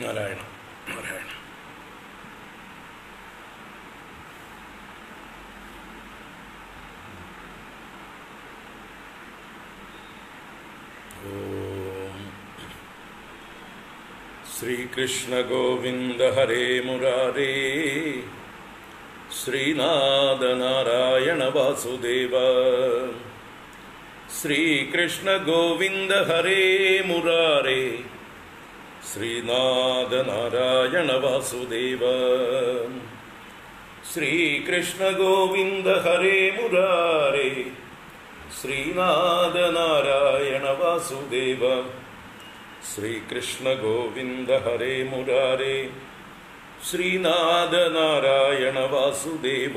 നാരായണ നാരായണ ഓം ശ്രീകൃഷ്ണ ഗോവിന്ദ ഹരേ മുരാരേ ശ്രീനാഥ നാരായണ വാസുദേവ ശ്രീകൃഷ്ണ ഗോവിന്ദ ഹരേ മുരാരേ ശ്രീനാഥ നാരായണ വാസുദേവ ശ്രീകൃഷ്ണ ഗോവിന്ദ ഹരേ മുരാരേ ശ്രീനാഥ നാരായണ വാസുദേവ ശ്രീകൃഷ്ണ ഗോവിന്ദ ഹരേ മുരാരേ ശ്രീനാഥ നാരായണ വാസുദേവ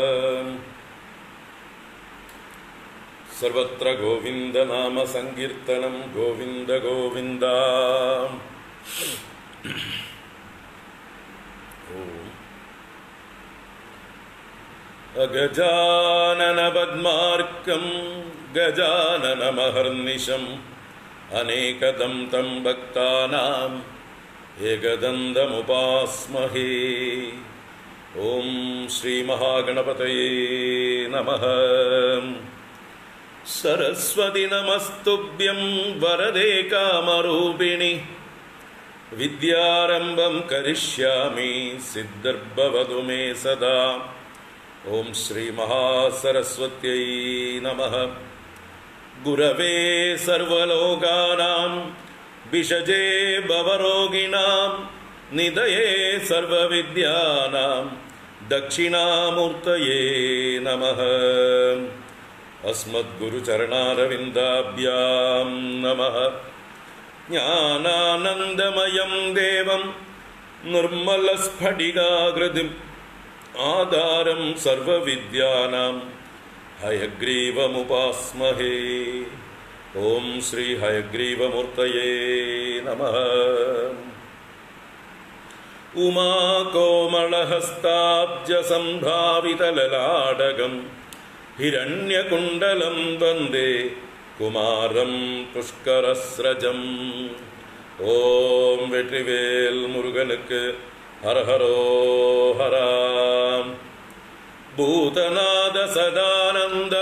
സർവത്ര ഗോവിന്ദ നാമ സങ്കീർത്തനം ഗോവിന്ദ ഗോവിന്ദ ഓം അഗജാനനപദ്മാർക്കം ഗജാനനമഹർനിശം അനേകദം തം ഭക്താനാം ഏകദന്തമുപാസ്മഹേ ഓം ശ്രീമഹാഗണപതയേ നമഃ സരസ്വതി നമസ്തുഭ്യം വരദേ കാമരൂപിണി വിദ്യാരംഭം കരിഷ്യാമി സിദ്ധർഭവതു മേ സദാ ഓം ശ്രീ മഹാസരസ്വത്यै നമഃ ഗുരവേ സർവലോകാനാം വിഷജേ ഭവരോഗിണാം നിധയേ സർവവിദ്യാനാം ദക്ഷിണാമൂർത്തയേ നമഃ അസ്മദ്ഗുരുചരണാരവിന്ദാഭ്യാം നമഃ ജ്ഞാനാനന്ദമയം ദേവം നിർമ്മലസ്ഫടികാകൃതിം ആധാരം സർവവിദ്യാനാം ഹയഗ്രീവമുപാസ്മഹേ ഓം ശ്രീ ഹയഗ്രീവമൂർത്തയേ നമഃ ഉമാകോമളഹസ്താബ്ജസംഭാവിതലലാടകം ഹിരണ്യകുണ്ടലം വന്ദേ കുമാരം പുഷ്കരസ്രജം ഓം വെற்றிவேல் முருகனுக்கு ஹரஹரோ ஹராம் ഭൂതനാഥ സദാനന്ദ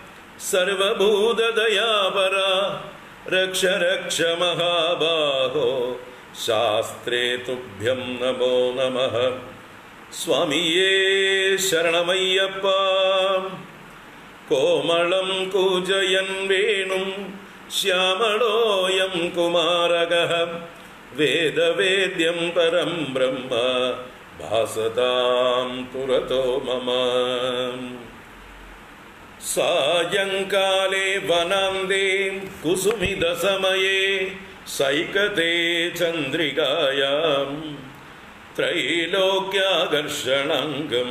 സർവഭൂതദയാപരാ രക്ഷ രക്ഷ മഹാബാഹോ ശാസ്ത്രേ തുഭ്യം നമോ നമഃ സ്വാമിയേ ശരണമയ്യപ്പ കോമളം കൂജയൻ വേണും ശ്യാമളോയം കുമാരക വേദവേദ്യം പരം ബ്രഹ്മ ഭാസതാം പുരതോ മമ സായങ്കാലേ വനാന്തേ കുസുമിതസമയേ സൈകതേ ചന്ദ്രികായാം ത്രൈലോക്യാകർഷണാംഗം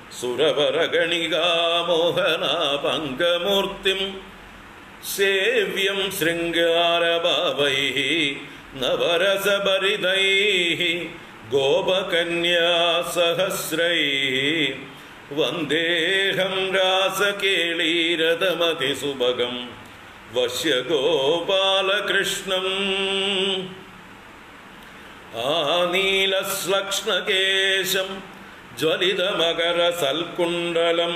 സുരവരഗണികാമോഹനാപങ്കമൂർത്തിം സേവ്യം ശൃംഗാരഭാവൈः നവരസഭരിതൈः गोपकन्यासहस्रैः वन्देऽहं रासकेळीरदमतिसुभगं वश्य गोपालकृष्णम् आनीलश्लक्ष्णकेशं ज्वलितमकरसल्कुण्डलं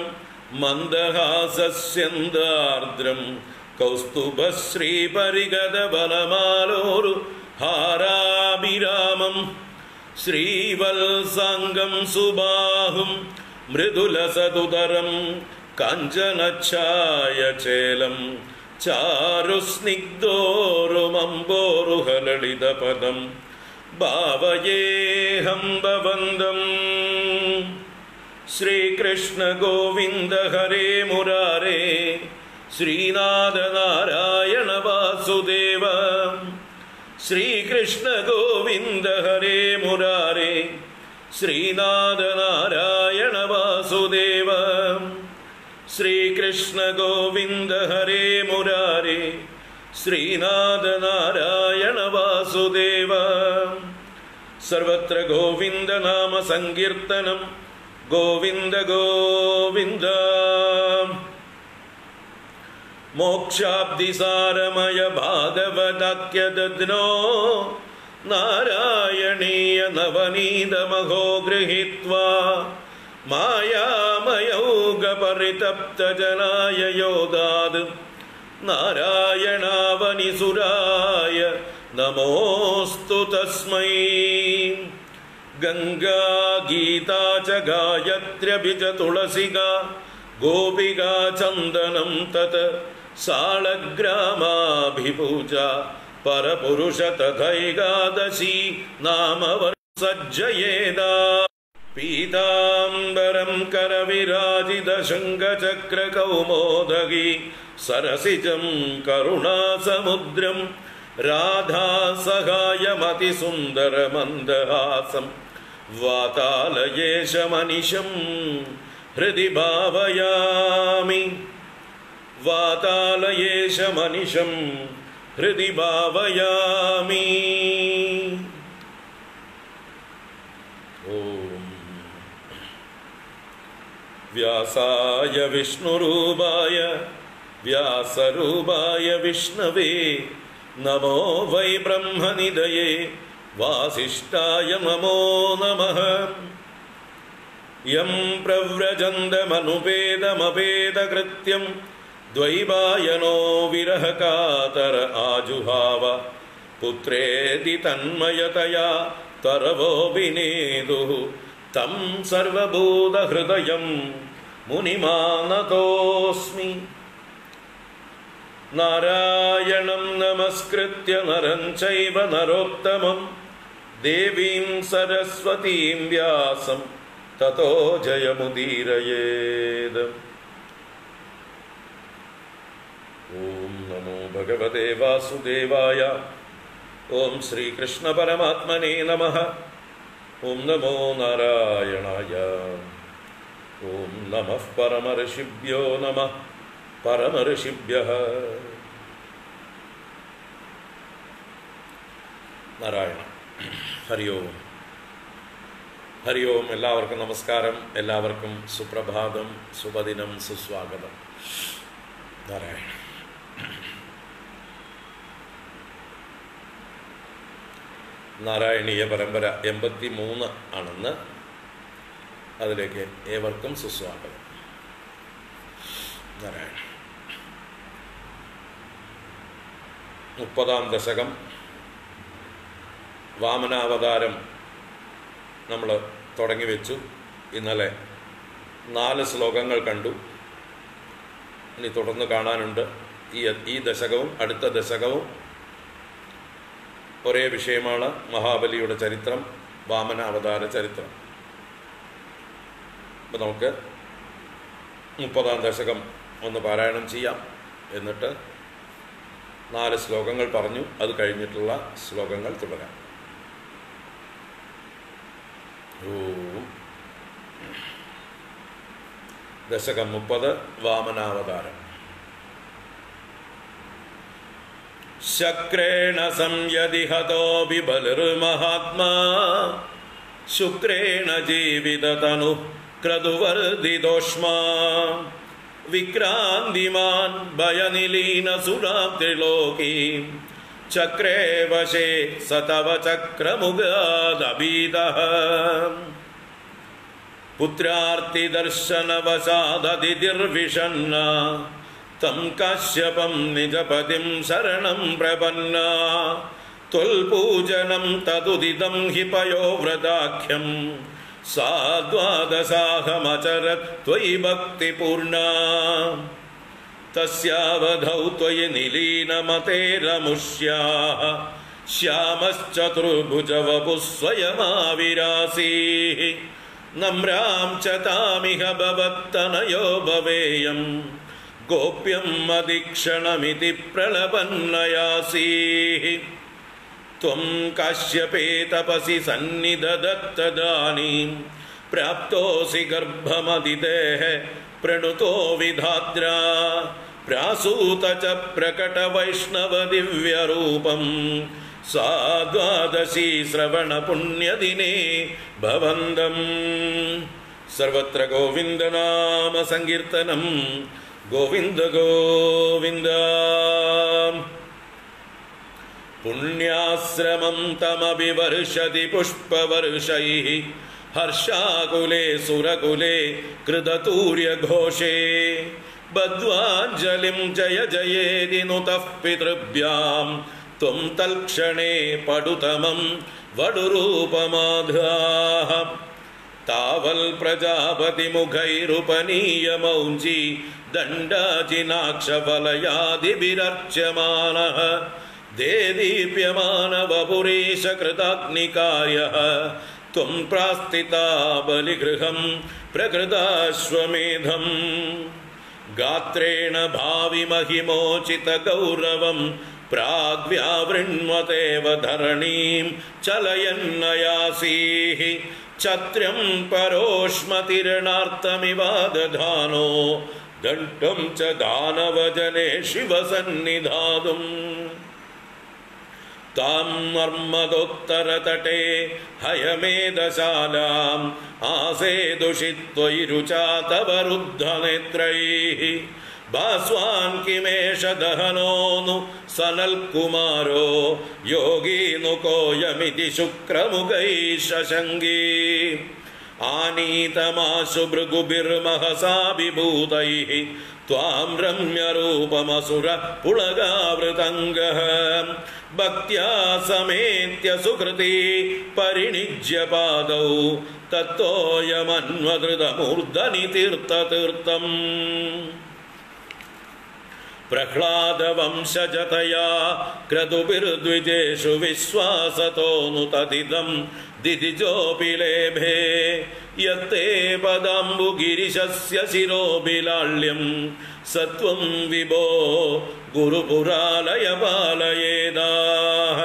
मन्दहासस्यन्दार्द्रं कौस्तुभश्रीपरिगतबलमालोरु हाराभिरामम् ശ്രീവത്സാംഗം സുബാഹും മൃദുലസതുതരം കാഞ്ചനഛായചേലം ചാരുസ്നിഗ്ധോരുമമ്പോരുഹലളിതപദം ഭാവയേഹം ഭവന്തം ശ്രീകൃഷ്ണ ഗോവിന്ദ ഹരേ മുരാരേ ശ്രീനാഥ നാരായണ വാസുദേവ ശ്രീകൃഷ്ണ ഗോവിന്ദ ഹരേ മുരാരേ ശ്രീനാഥ നാരായണ വാസുദേവ ശ്രീകൃഷ്ണ ഗോവിന്ദ ഹരേ മുരാരേ ശ്രീനാഥ നാരായണ വാസുദേവ സർവത്ര ഗോവിന്ദ നാമ സങ്കീർത്തനം ഗോവിന്ദ ഗോവിന്ദ മോക്ഷാബ്ദിസാരമയ ഭാഗവതാക്യദഗ്നോ നാരായണീയ നവനീതമഹോ ഗൃഹീത്വാ മായാമയൗഗപരിതപ്തജനായ യോദാത് നാരായണാവനിസുരായ നമോസ്തു തസ്മൈ ഗംഗാ ഗീതാ ച ഗായത്ര്യഭിജ തുളസിക ഗോപികാ ചന്ദനം തത് സാളഗ്രാമാഭിപൂജ പരപുരുഷ തഥൈകാദശി നാമവർ സജ്ജയേതാ പീതാംബരം കരവിരാജിത ശൃംഗചക്ര കൗമോദകി സരസിജം കരുണാസമുദ്രം രാധാസഹായമതിസുന്ദരമന്ദഹാസം വാതാലയേശമനിശം ഹൃദി ഭാവയാമി വാതാലയേശമനിശം ഹൃദി ഭാവയാമി ഓം വ്യാസായ വിഷ്ണുരൂപായ വ്യാസരൂപായ വിഷ്ണവേ നമോ വൈ ബ്രഹ്മനിധയേ വാസിഷ്ഠായ നമോ നമഃ യം പ്രവ്രജന്തമനുപേദമപേദകൃത്യം ദ്വൈപായനോ വിരഹകാതര ആജുഹാവ പുത്രേതി തന്മയതയാ തരവോപിനേതു തം സർവഭൂതഹൃദയം മുനിമാനതോസ്മി നാരായണം നമസ്കൃത്യ നരം ചൈവ നരോത്തമം ദേവീം സരസ്വതീം വ്യാസം തതോ ജയമുദീരയേത് ഓം നമോ ഭഗവതേ വാസുദേവായ ഓം ശ്രീകൃഷ്ണ പരമാത്മനേ നമ ഓം നമോ നാരായണായ ഓം നമ പരമർഷിഭ്യോ നമ പരമർഷിഭ്യ നാരായണ ഹരി ഓം ഹരി ഓം എല്ലാവർക്കും നമസ്കാരം എല്ലാവർക്കും സുപ്രഭാതം സുഭദിനം സുസ്വാഗതം നാരായണ നാരായണീയ പരമ്പര എൺപത്തി മൂന്ന് ആണെന്ന് അതിലേക്ക് ഏവർക്കും സുസ്വാഗതം നാരായണ മുപ്പതാം ദശകം വാമനാവതാരം നമ്മൾ തുടങ്ങി വെച്ചു ഇന്നലെ നാല് ശ്ലോകങ്ങൾ കണ്ടു ഇനി തുടർന്ന് കാണാനുണ്ട് ഈ ഈ ദശകവും അടുത്ത ദശകവും ഒരേ വിഷയമാണ് മഹാബലിയുടെ ചരിത്രം വാമന അവതാര ചരിത്രം അപ്പം നമുക്ക് മുപ്പതാം ദശകം ഒന്ന് പാരായണം ചെയ്യാം എന്നിട്ട് നാല് ശ്ലോകങ്ങൾ പറഞ്ഞു അത് കഴിഞ്ഞിട്ടുള്ള ശ്ലോകങ്ങൾ തുടരാം ഓം ദശകം മുപ്പത് വാമനാവതാരം ശക്രേണ സംയതി ഹതോപി ബലിർമഹാത്മാ ശുക്രേണ ജീവിതതനു ക്രതുവർദിദോഷ്മാ വിക്രാന്തിമാൻ ഭയനിലീന സുരാത്രിലോകീ ചക്രേ വശേ സതവ ചക്രമുഗാദബീത പുത്രാർത്തിദർശനവശാദതിർവിഷന്ന തം കാശ്യപം നിജപതിം ശരണം പ്രപന്ന ത്വൽപൂജനം തതുദിതം ഹി പയോവ്രതാഖ്യം സാ ദ്വാദശാഹമചരത് ത്വയി ഭക്തിപൂർണ തസ്യാവധൗ ത്വയി നിലീനമതേരമുഷ്യാः ശ്യാമശ്ചതുർഭുജവപുः സ്വയമാവിരാസീः നമ്രാം च तामिह भवत्तनयो भवेयम् गोप्यं मदीक्षणमिति प्रलपन्नयासीः त्वं काश्यपे तपसि सन्निधदत्तदानीं प्राप्तोऽसि गर्भमदितेः प्रणुतो विधात्रा प्रासूत च प्रकटवैष्णवदिव्यरूपम् सा द्वादशी श्रवणपुण्यदिने भवन्दम् सर्वत्र गोविन्दनाम सङ्कीर्तनं गोविन्द गोविन्द പുണ്യാശ്രമം തമഭിവർഷതി പുഷ്പവർഷൈः ഹർഷാകുലേ സുരകുലേ കൃതതൂര്യഘോഷേ ബദ്ധ്വാഞ്ജലിം ജയ ജയേതി നുതഃ പിതൃഭ്യാം ത്വം തൽക്ഷണേ പടുതമം വടുരൂപമാധാः താവൽ പ്രജാപതിമുഖൈരുപനീയമൗഞ്ചി ദണ്ഡാജിനാക്ഷഫലയാദിഭിരർച്യമാനः देदीप्यमानवपुरीशकृताग्निकार्यः त्वं प्रास्थिता बलिगृहं प्रकृताश्वमेधम् गात्रेण भाविमहिमोचितगौरवं प्राग्व्यावृण्वतेव धरणीं चलयन्नयासीः छत्र्यं परोष्मतिरणार्थमिवादधानो दण्डं च दानवजने शिवसन्निधातुम् तां मर्मदोत्तरतटे हयमेधशालाम् आसेदुषित्वयि रुचा तव रुद्धनेत्रैः भास्वान् किमेष दहनोऽनु सनल्कुमारो योगीनु कोऽयमिति शुक्रमुखैः शशङ्गी आनीतमाशु भृगुभिर्महसा विभूतैः त्वां रम्यरूपमसुर पुलगावृतङ्गः भक्त्या समेत्य सुकृती परिणिज्य पादौ तत्तोऽयमन्वधृतमूर्धनि तीर्थतीर्थम् प्रह्लादवंशजतया क्रतुभिर्द्विजेषु विश्वासतोऽनुतदिदं दिदिजोऽपि लेभे यत्ते पदाम्बुगिरिशस्य शिरोऽभिलाल्यं सत्वं विभो गुरुपुरालय पालयेदाः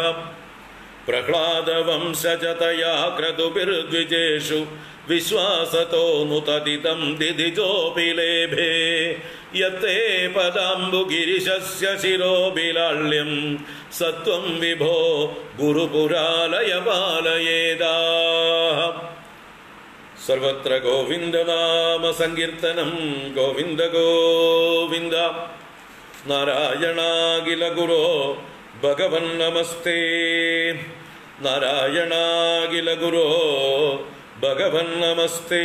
प्रह्लादवंशजतया क्रतुभिर्द्विजेषु विश्वासतोऽनुतदितं दिदिजोऽपि लेभे यत्ते पदाम्बुगिरिशस्य शिरोऽभिलाल्यं सत्वं विभो गुरुपुरालय पालयेदाः सर्वत्र गोविन्दनामसङ्कीर्तनं गोविन्द गोविन्द नारायणागिलगुरो भगवन्नमस्ते नारायणागिलगुरो भगवन्नमस्ते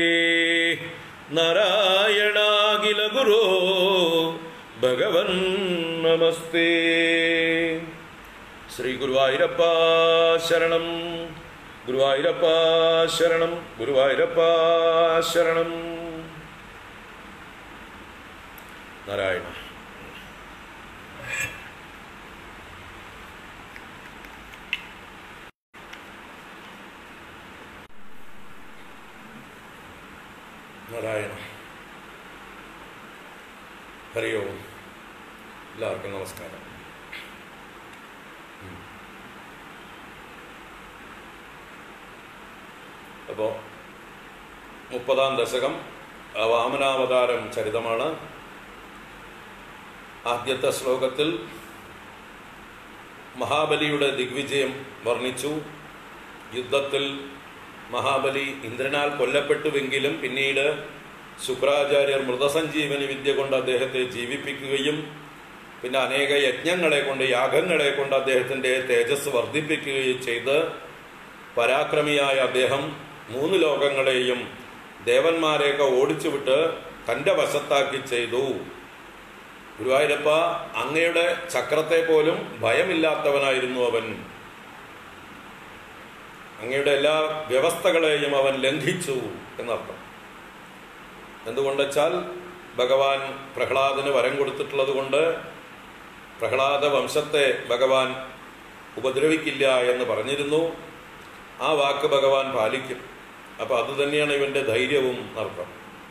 നാരായണാകിലഗുരോ ഭഗവൻ നമസ്തേ ശ്രീ ഗുരുവായൂരപ്പ ശരണം ഗുരുവായൂരപ്പ ശരണം ഗുരുവായൂരപ്പ ശരണം നാരായണ നാരായണ ഹരി ഓം എല്ലാവർക്കും നമസ്കാരം അപ്പോൾ മുപ്പതാം ദശകം ആ വാമനാവതാരം ചരിതമാണ് ആദ്യത്തെ ശ്ലോകത്തിൽ മഹാബലിയുടെ ദിഗ്വിജയം വർണ്ണിച്ചു യുദ്ധത്തിൽ മഹാബലി ഇന്ദ്രനാൽ കൊല്ലപ്പെട്ടുവെങ്കിലും പിന്നീട് ശുക്രാചാര്യർ മൃതസഞ്ജീവനി വിദ്യ കൊണ്ട് അദ്ദേഹത്തെ ജീവിപ്പിക്കുകയും പിന്നെ അനേക യജ്ഞങ്ങളെ കൊണ്ട് യാഗങ്ങളെ കൊണ്ട് അദ്ദേഹത്തിൻ്റെ തേജസ് വർദ്ധിപ്പിക്കുകയും ചെയ്ത് പരാക്രമിയായ അദ്ദേഹം മൂന്ന് ലോകങ്ങളെയും ദേവന്മാരെയൊക്കെ ഓടിച്ചുവിട്ട് തൻ്റെ വശത്താക്കി ചെയ്തു ഗുരുവായൂരപ്പ അങ്ങയുടെ ചക്രത്തെ പോലും ഭയമില്ലാത്തവനായിരുന്നു അവൻ അങ്ങയുടെ എല്ലാ വ്യവസ്ഥകളെയും അവൻ ലംഘിച്ചു എന്നർത്ഥം എന്തുകൊണ്ടെച്ചാൽ ഭഗവാൻ പ്രഹ്ലാദന് വരം കൊടുത്തിട്ടുള്ളത് കൊണ്ട് പ്രഹ്ലാദ വംശത്തെ ഭഗവാൻ ഉപദ്രവിക്കില്ല എന്ന് പറഞ്ഞിരുന്നു ആ വാക്ക് ഭഗവാൻ പാലിക്കും അപ്പൊ അത് തന്നെയാണ് ഇവന്റെ ധൈര്യവും അർത്ഥം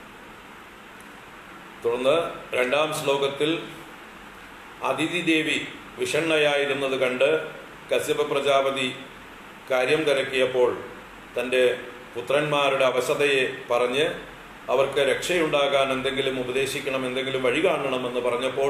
തുടർന്ന് രണ്ടാം ശ്ലോകത്തിൽ അതിഥി ദേവി വിഷണ്ണയായിരുന്നത് കണ്ട് കശ്യപ പ്രജാപതി കാര്യം തിരക്കിയപ്പോൾ തൻ്റെ പുത്രന്മാരുടെ അവശതയെ പറഞ്ഞ് അവർക്ക് രക്ഷയുണ്ടാകാൻ എന്തെങ്കിലും ഉപദേശിക്കണം എന്തെങ്കിലും വഴി കാണണമെന്ന് പറഞ്ഞപ്പോൾ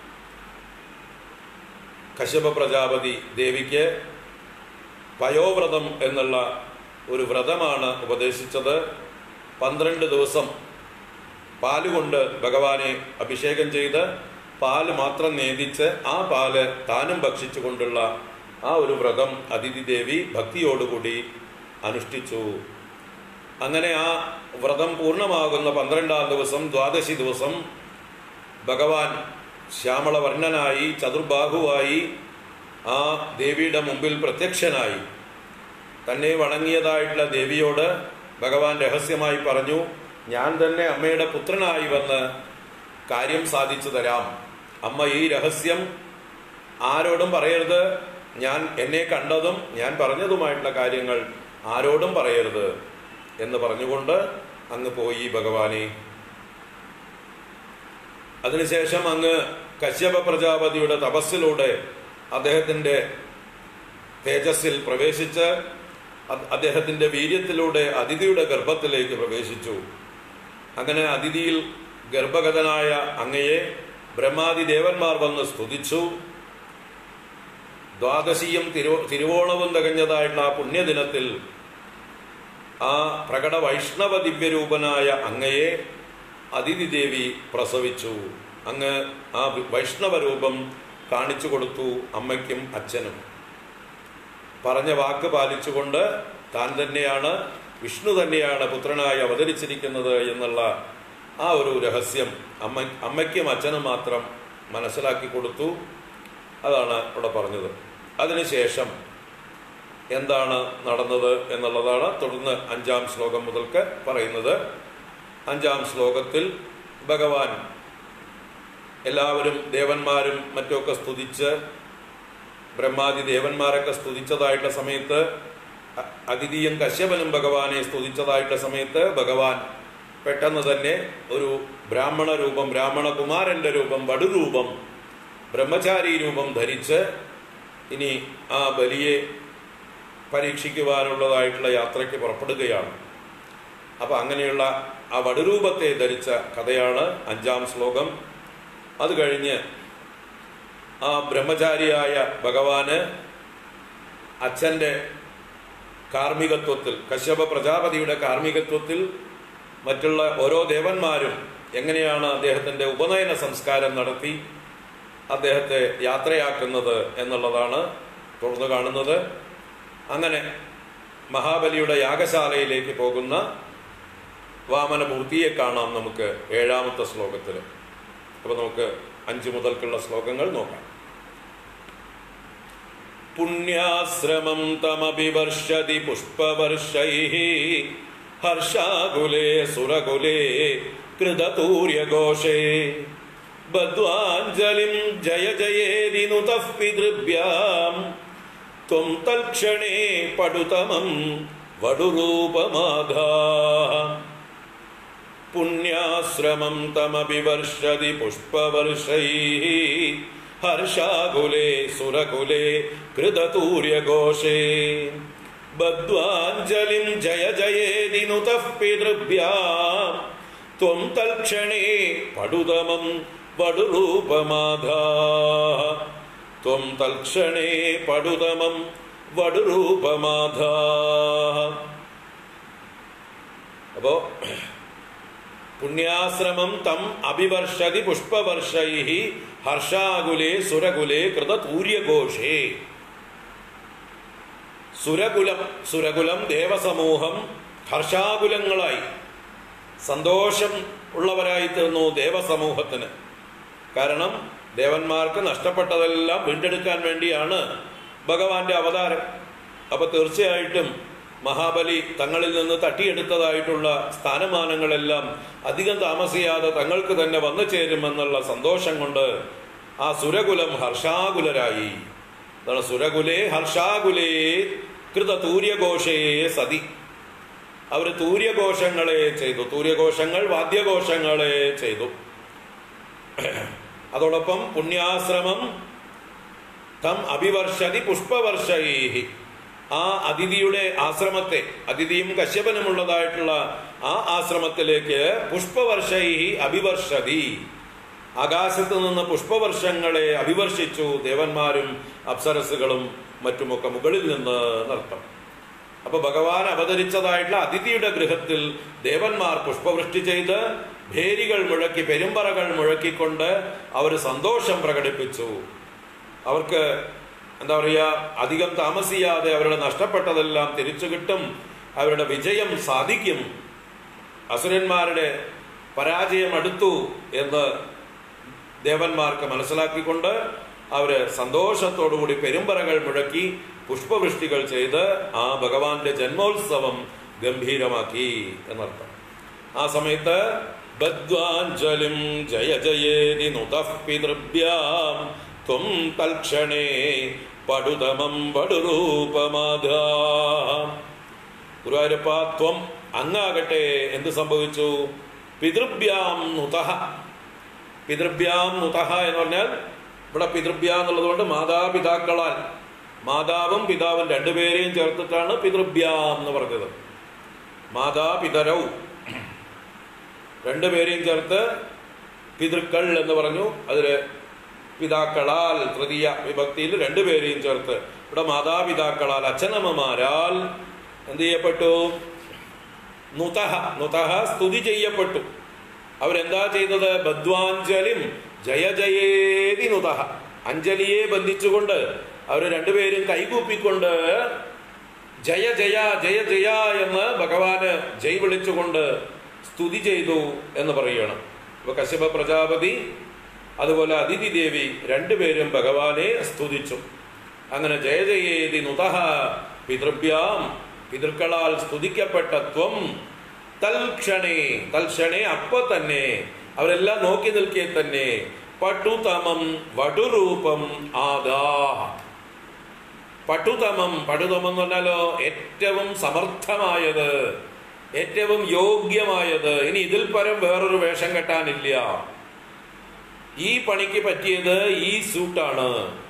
കശ്യപ പ്രജാപതി ദേവിക്ക് പയോവ്രതം എന്നുള്ള ഒരു വ്രതമാണ് ഉപദേശിച്ചത് പന്ത്രണ്ട് ദിവസം പാലുകൊണ്ട് ഭഗവാനെ അഭിഷേകം ചെയ്ത് പാല് മാത്രം നേദിച്ച് ആ പാല് താനും ഭക്ഷിച്ചുകൊണ്ടുള്ള ആ ഒരു വ്രതം അതിഥി ദേവി ഭക്തിയോടുകൂടി അനുഷ്ഠിച്ചു അങ്ങനെ ആ വ്രതം പൂർണ്ണമാകുന്ന പന്ത്രണ്ടാം ദിവസം ദ്വാദശി ദിവസം ഭഗവാൻ ശ്യാമളവർണ്ണനായി ചതുർബാഹുവായി ആ ദേവിയുടെ മുമ്പിൽ പ്രത്യക്ഷനായി തന്നെ വണങ്ങിയതായിട്ടുള്ള ദേവിയോട് ഭഗവാൻ രഹസ്യമായി പറഞ്ഞു ഞാൻ തന്നെ അമ്മയുടെ പുത്രനായി വന്ന് കാര്യം സാധിച്ചു തരാം അമ്മ ഈ രഹസ്യം ആരോടും പറയരുത് ഞാൻ എന്നെ കണ്ടതും ഞാൻ പറഞ്ഞതുമായിട്ടുള്ള കാര്യങ്ങൾ ആരോടും പറയരുത് എന്ന് പറഞ്ഞുകൊണ്ട് അങ്ങ് പോയി ഭഗവാനെ അതിനുശേഷം അങ്ങ് കശ്യപ പ്രജാപതിയുടെ തപസ്സിലൂടെ അദ്ദേഹത്തിന്റെ തേജസ്സിൽ പ്രവേശിച്ച് അ- അദ്ദേഹത്തിന്റെ വീര്യത്തിലൂടെ അതിഥിയുടെ ഗർഭത്തിലേക്ക് പ്രവേശിച്ചു അങ്ങനെ അതിഥിയിൽ ഗർഭഗതനായ അങ്ങയെ ബ്രഹ്മാദി ദേവന്മാർ വന്ന് സ്തുതിച്ചു ദ്വാദശിയും തിരു തിരുവോണവും തികഞ്ഞതായിട്ടുള്ള ആ പുണ്യദിനത്തിൽ ആ പ്രകട വൈഷ്ണവ ദിവ്യരൂപനായ അങ്ങയെ അതിഥി ദേവി പ്രസവിച്ചു അങ്ങ് ആ വൈഷ്ണവ രൂപം കാണിച്ചു കൊടുത്തു അമ്മയ്ക്കും അച്ഛനും പറഞ്ഞ വാക്ക് പാലിച്ചുകൊണ്ട് താൻ തന്നെയാണ് വിഷ്ണു തന്നെയാണ് പുത്രനായി അവതരിച്ചിരിക്കുന്നത് എന്നുള്ള ആ ഒരു രഹസ്യം അമ്മ അമ്മയ്ക്കും അച്ഛനും മാത്രം മനസ്സിലാക്കി കൊടുത്തു അതാണ് ഇവിടെ പറഞ്ഞത് അതിനുശേഷം എന്താണ് നടന്നത് എന്നുള്ളതാണ് തുടർന്ന് അഞ്ചാം ശ്ലോകം മുതൽക്ക് പറയുന്നത് അഞ്ചാം ശ്ലോകത്തിൽ ഭഗവാൻ എല്ലാവരും ദേവന്മാരും മറ്റുമൊക്കെ സ്തുതിച്ച് ബ്രഹ്മാദി ദേവന്മാരൊക്കെ സ്തുതിച്ചതായിട്ടുള്ള സമയത്ത് അ- അതിഥിയും കശ്യപനും ഭഗവാനെ സ്തുതിച്ചതായിട്ടുള്ള സമയത്ത് ഭഗവാൻ പെട്ടെന്ന് തന്നെ ഒരു ബ്രാഹ്മണ രൂപം ബ്രാഹ്മണ കുമാരന്റെ രൂപം വടുരൂപം ബ്രഹ്മചാരി രൂപം ധരിച്ച് ഇനി ആ ബലിയെ പരീക്ഷിക്കുവാനുള്ളതായിട്ടുള്ള യാത്രയ്ക്ക് പുറപ്പെടുകയാണ് അപ്പൊ അങ്ങനെയുള്ള ആ വടുരൂപത്തെ ധരിച്ച കഥയാണ് അഞ്ചാം ശ്ലോകം അത് കഴിഞ്ഞ് ആ ബ്രഹ്മചാരിയായ ഭഗവാന് അച്ഛന്റെ കാർമ്മികത്വത്തിൽ കശ്യപ പ്രജാപതിയുടെ കാർമ്മികത്വത്തിൽ മറ്റുള്ള ഓരോ ദേവന്മാരും എങ്ങനെയാണ് അദ്ദേഹത്തിന്റെ ഉപനയന സംസ്കാരം നടത്തി അദ്ദേഹത്തെ യാത്രയാക്കുന്നത് എന്നുള്ളതാണ് തുടർന്ന് കാണുന്നത് അങ്ങനെ മഹാബലിയുടെ യാഗശാലയിലേക്ക് പോകുന്ന വാമനമൂർത്തിയെ കാണാം നമുക്ക് ഏഴാമത്തെ ശ്ലോകത്തിൽ അപ്പൊ നമുക്ക് അഞ്ചു മുതൽക്കുള്ള ശ്ലോകങ്ങൾ നോക്കാം പുണ്യാശ്രമം തമഭിവർഷതി പുഷ്പവർഷൈ ഹർഷാകുലേ സുരകുലേ കൃതതൂര്യഘോഷേ ബദ്വാഞ്ജലിം ജയ ജയേതി നുതഃ പിതൃഭ്യാം ത്വം തൽക്ഷണേ പടുതമം വടുരൂപമാധാ പുണ്യാശ്രമം തമഭിവർഷതി പുഷ്പവർഷൈ ഹർഷാകുലേ സുരകുലേ കൃതതൂര്യഘോഷേ ബദ്വാഞ്ജലിം ജയ ജയേതി നുതഃ പിതൃഭ്യാം ത്വം തൽക്ഷണേ പടുതമം വടുരൂപമാധാ ത്വം തൽക്ഷണേ പടുതമം വടുരൂപമാധാ അപ്പോ പുണ്യാശ്രമം തം അഭിവർഷതി പുഷ്പവർഷൈ ഹർഷാകുലേ സുരകുലേ കൃതതൂര്യഘോഷേ സുരകുലം സുരകുലം ദേവസമൂഹം ഹർഷാകുലങ്ങളായി സന്തോഷം ഉള്ളവരായി തീർന്നു ദേവസമൂഹത്തിന് കാരണം ദേവന്മാർക്ക് നഷ്ടപ്പെട്ടതെല്ലാം വീണ്ടെടുക്കാൻ വേണ്ടിയാണ് ഭഗവാന്റെ അവതാരം അപ്പൊ തീർച്ചയായിട്ടും മഹാബലി തങ്ങളിൽ നിന്ന് തട്ടിയെടുത്തതായിട്ടുള്ള സ്ഥാനമാനങ്ങളെല്ലാം അധികം താമസിയാതെ തങ്ങൾക്ക് തന്നെ വന്നു ചേരുമെന്നുള്ള സന്തോഷം കൊണ്ട് ആ സുരകുലം ഹർഷാകുലരായി അതാണ് സുരകുലേ ഹർഷാകുലേ കൃത തൂര്യഘോഷേ സതി അവർ തൂര്യഘോഷങ്ങളെ ചെയ്തു തൂര്യഘോഷങ്ങൾ വാദ്യഘോഷങ്ങളെ ചെയ്തു അതോടൊപ്പം പുണ്യാശ്രമം തം അഭിവർഷതി പുഷ്പവർഷൈഹി ആ അതിഥിയുടെ ആശ്രമത്തെ അതിഥിയും കശ്യപനുമുള്ളതായിട്ടുള്ള ആ ആശ്രമത്തിലേക്ക് പുഷ്പവർഷൈഹി അഭിവർഷതി ആകാശത്ത് നിന്ന് പുഷ്പവർഷങ്ങളെ അഭിവർഷിച്ചു ദേവന്മാരും അപ്സരസുകളും മറ്റുമൊക്കെ മുകളിൽ നിന്ന് നൃത്തം അപ്പൊ ഭഗവാൻ അവതരിച്ചതായിട്ടുള്ള അതിഥിയുടെ ഗൃഹത്തിൽ ദേവന്മാർ പുഷ്പവൃഷ്ടി ചെയ്ത് ഭേരികൾ മുഴക്കി പെരുമ്പറകൾ മുഴക്കിക്കൊണ്ട് അവർ സന്തോഷം പ്രകടിപ്പിച്ചു അവർക്ക് എന്താ പറയുക അധികം താമസിയാതെ അവരുടെ നഷ്ടപ്പെട്ടതെല്ലാം തിരിച്ചു കിട്ടും അവരുടെ വിജയം സാധിക്കും അസുരന്മാരുടെ പരാജയം അടുത്തു എന്ന് ദേവന്മാർക്ക് മനസ്സിലാക്കിക്കൊണ്ട് അവര് സന്തോഷത്തോടുകൂടി പെരുമ്പറകൾ മുഴക്കി പുഷ്പവൃഷ്ടികൾ ചെയ്ത് ആ ഭഗവാന്റെ ജന്മോത്സവം ഗംഭീരമാക്കി എന്നർത്ഥം ആ സമയത്ത് ബദ്വാഞ്ജലിം ജയ ജയേതി നുതഃ പിതൃഭ്യാം ത്വം തൽക്ഷണേ പടുതമം പടുരൂപമാധാ ഗുരുവായൂരപ്പ ത്വം അങ്ങാകട്ടെ എന്ത് സംഭവിച്ചു പിതൃഭ്യാം നുതഃ പിതൃഭ്യാം നുതഃ എന്ന് പറഞ്ഞാൽ ഇവിടെ പിതൃഭ്യ എന്നുള്ളത് കൊണ്ട് മാതാപിതാക്കളാൽ മാതാവും പിതാവും രണ്ടുപേരെയും ചേർത്തിട്ടാണ് പിതൃഭ്യാം എന്ന് പറഞ്ഞത് മാതാപിതരൗ രണ്ടുപേരെയും ചേർത്ത് പിതൃക്കൾ എന്ന് പറഞ്ഞു അതില് പിതാക്കളാൽ തൃതീയ വിഭക്തിയിൽ രണ്ടുപേരെയും ചേർത്ത് ഇവിടെ മാതാപിതാക്കളാൽ അച്ഛനമ്മമാരാൽ എന്ത് ചെയ്യപ്പെട്ടു നുതഹ നുതഹ സ്തുതി ചെയ്യപ്പെട്ടു അവരെന്താ ചെയ്തത് ബദ്വാഞ്ജലിം ജയ ജയേതി നുതഹ അഞ്ജലിയെ ബന്ധിച്ചുകൊണ്ട് അവർ രണ്ടുപേരും കൈകൂപ്പിക്കൊണ്ട് ജയ ജയ ജയ ജയ എന്ന് ഭഗവാന് ജയ് വിളിച്ചുകൊണ്ട് സ്തുതി ചെയ്തു എന്ന് പറയണം ഇപ്പൊ കശ്യപ പ്രജാപതി അതുപോലെ അതിഥി ദേവി രണ്ടുപേരും ഭഗവാനെ സ്തുതിച്ചു അങ്ങനെ ജയ ജയേതി നുതഹ പിതൃഭ്യാം പിതൃക്കളാൽ സ്തുതിക്കപ്പെട്ട ത്വം തൽക്ഷണേ തൽക്ഷണേ അപ്പൊ തന്നെ അവരെല്ലാം നോക്കി നിൽക്കെ തന്നെ പട്ടുതമം വടുരൂപം ആദാഹ പട്ടുതമം പട്ടുതമം എന്ന് പറഞ്ഞാലോ ഏറ്റവും സമർത്ഥമായത് ഏറ്റവും യോഗ്യമായത് ഇനി ഇതിൽ പരം വേറൊരു വേഷം കെട്ടാനില്ല ഈ പണിക്ക് പറ്റിയത് ഈ സൂട്ടാണ്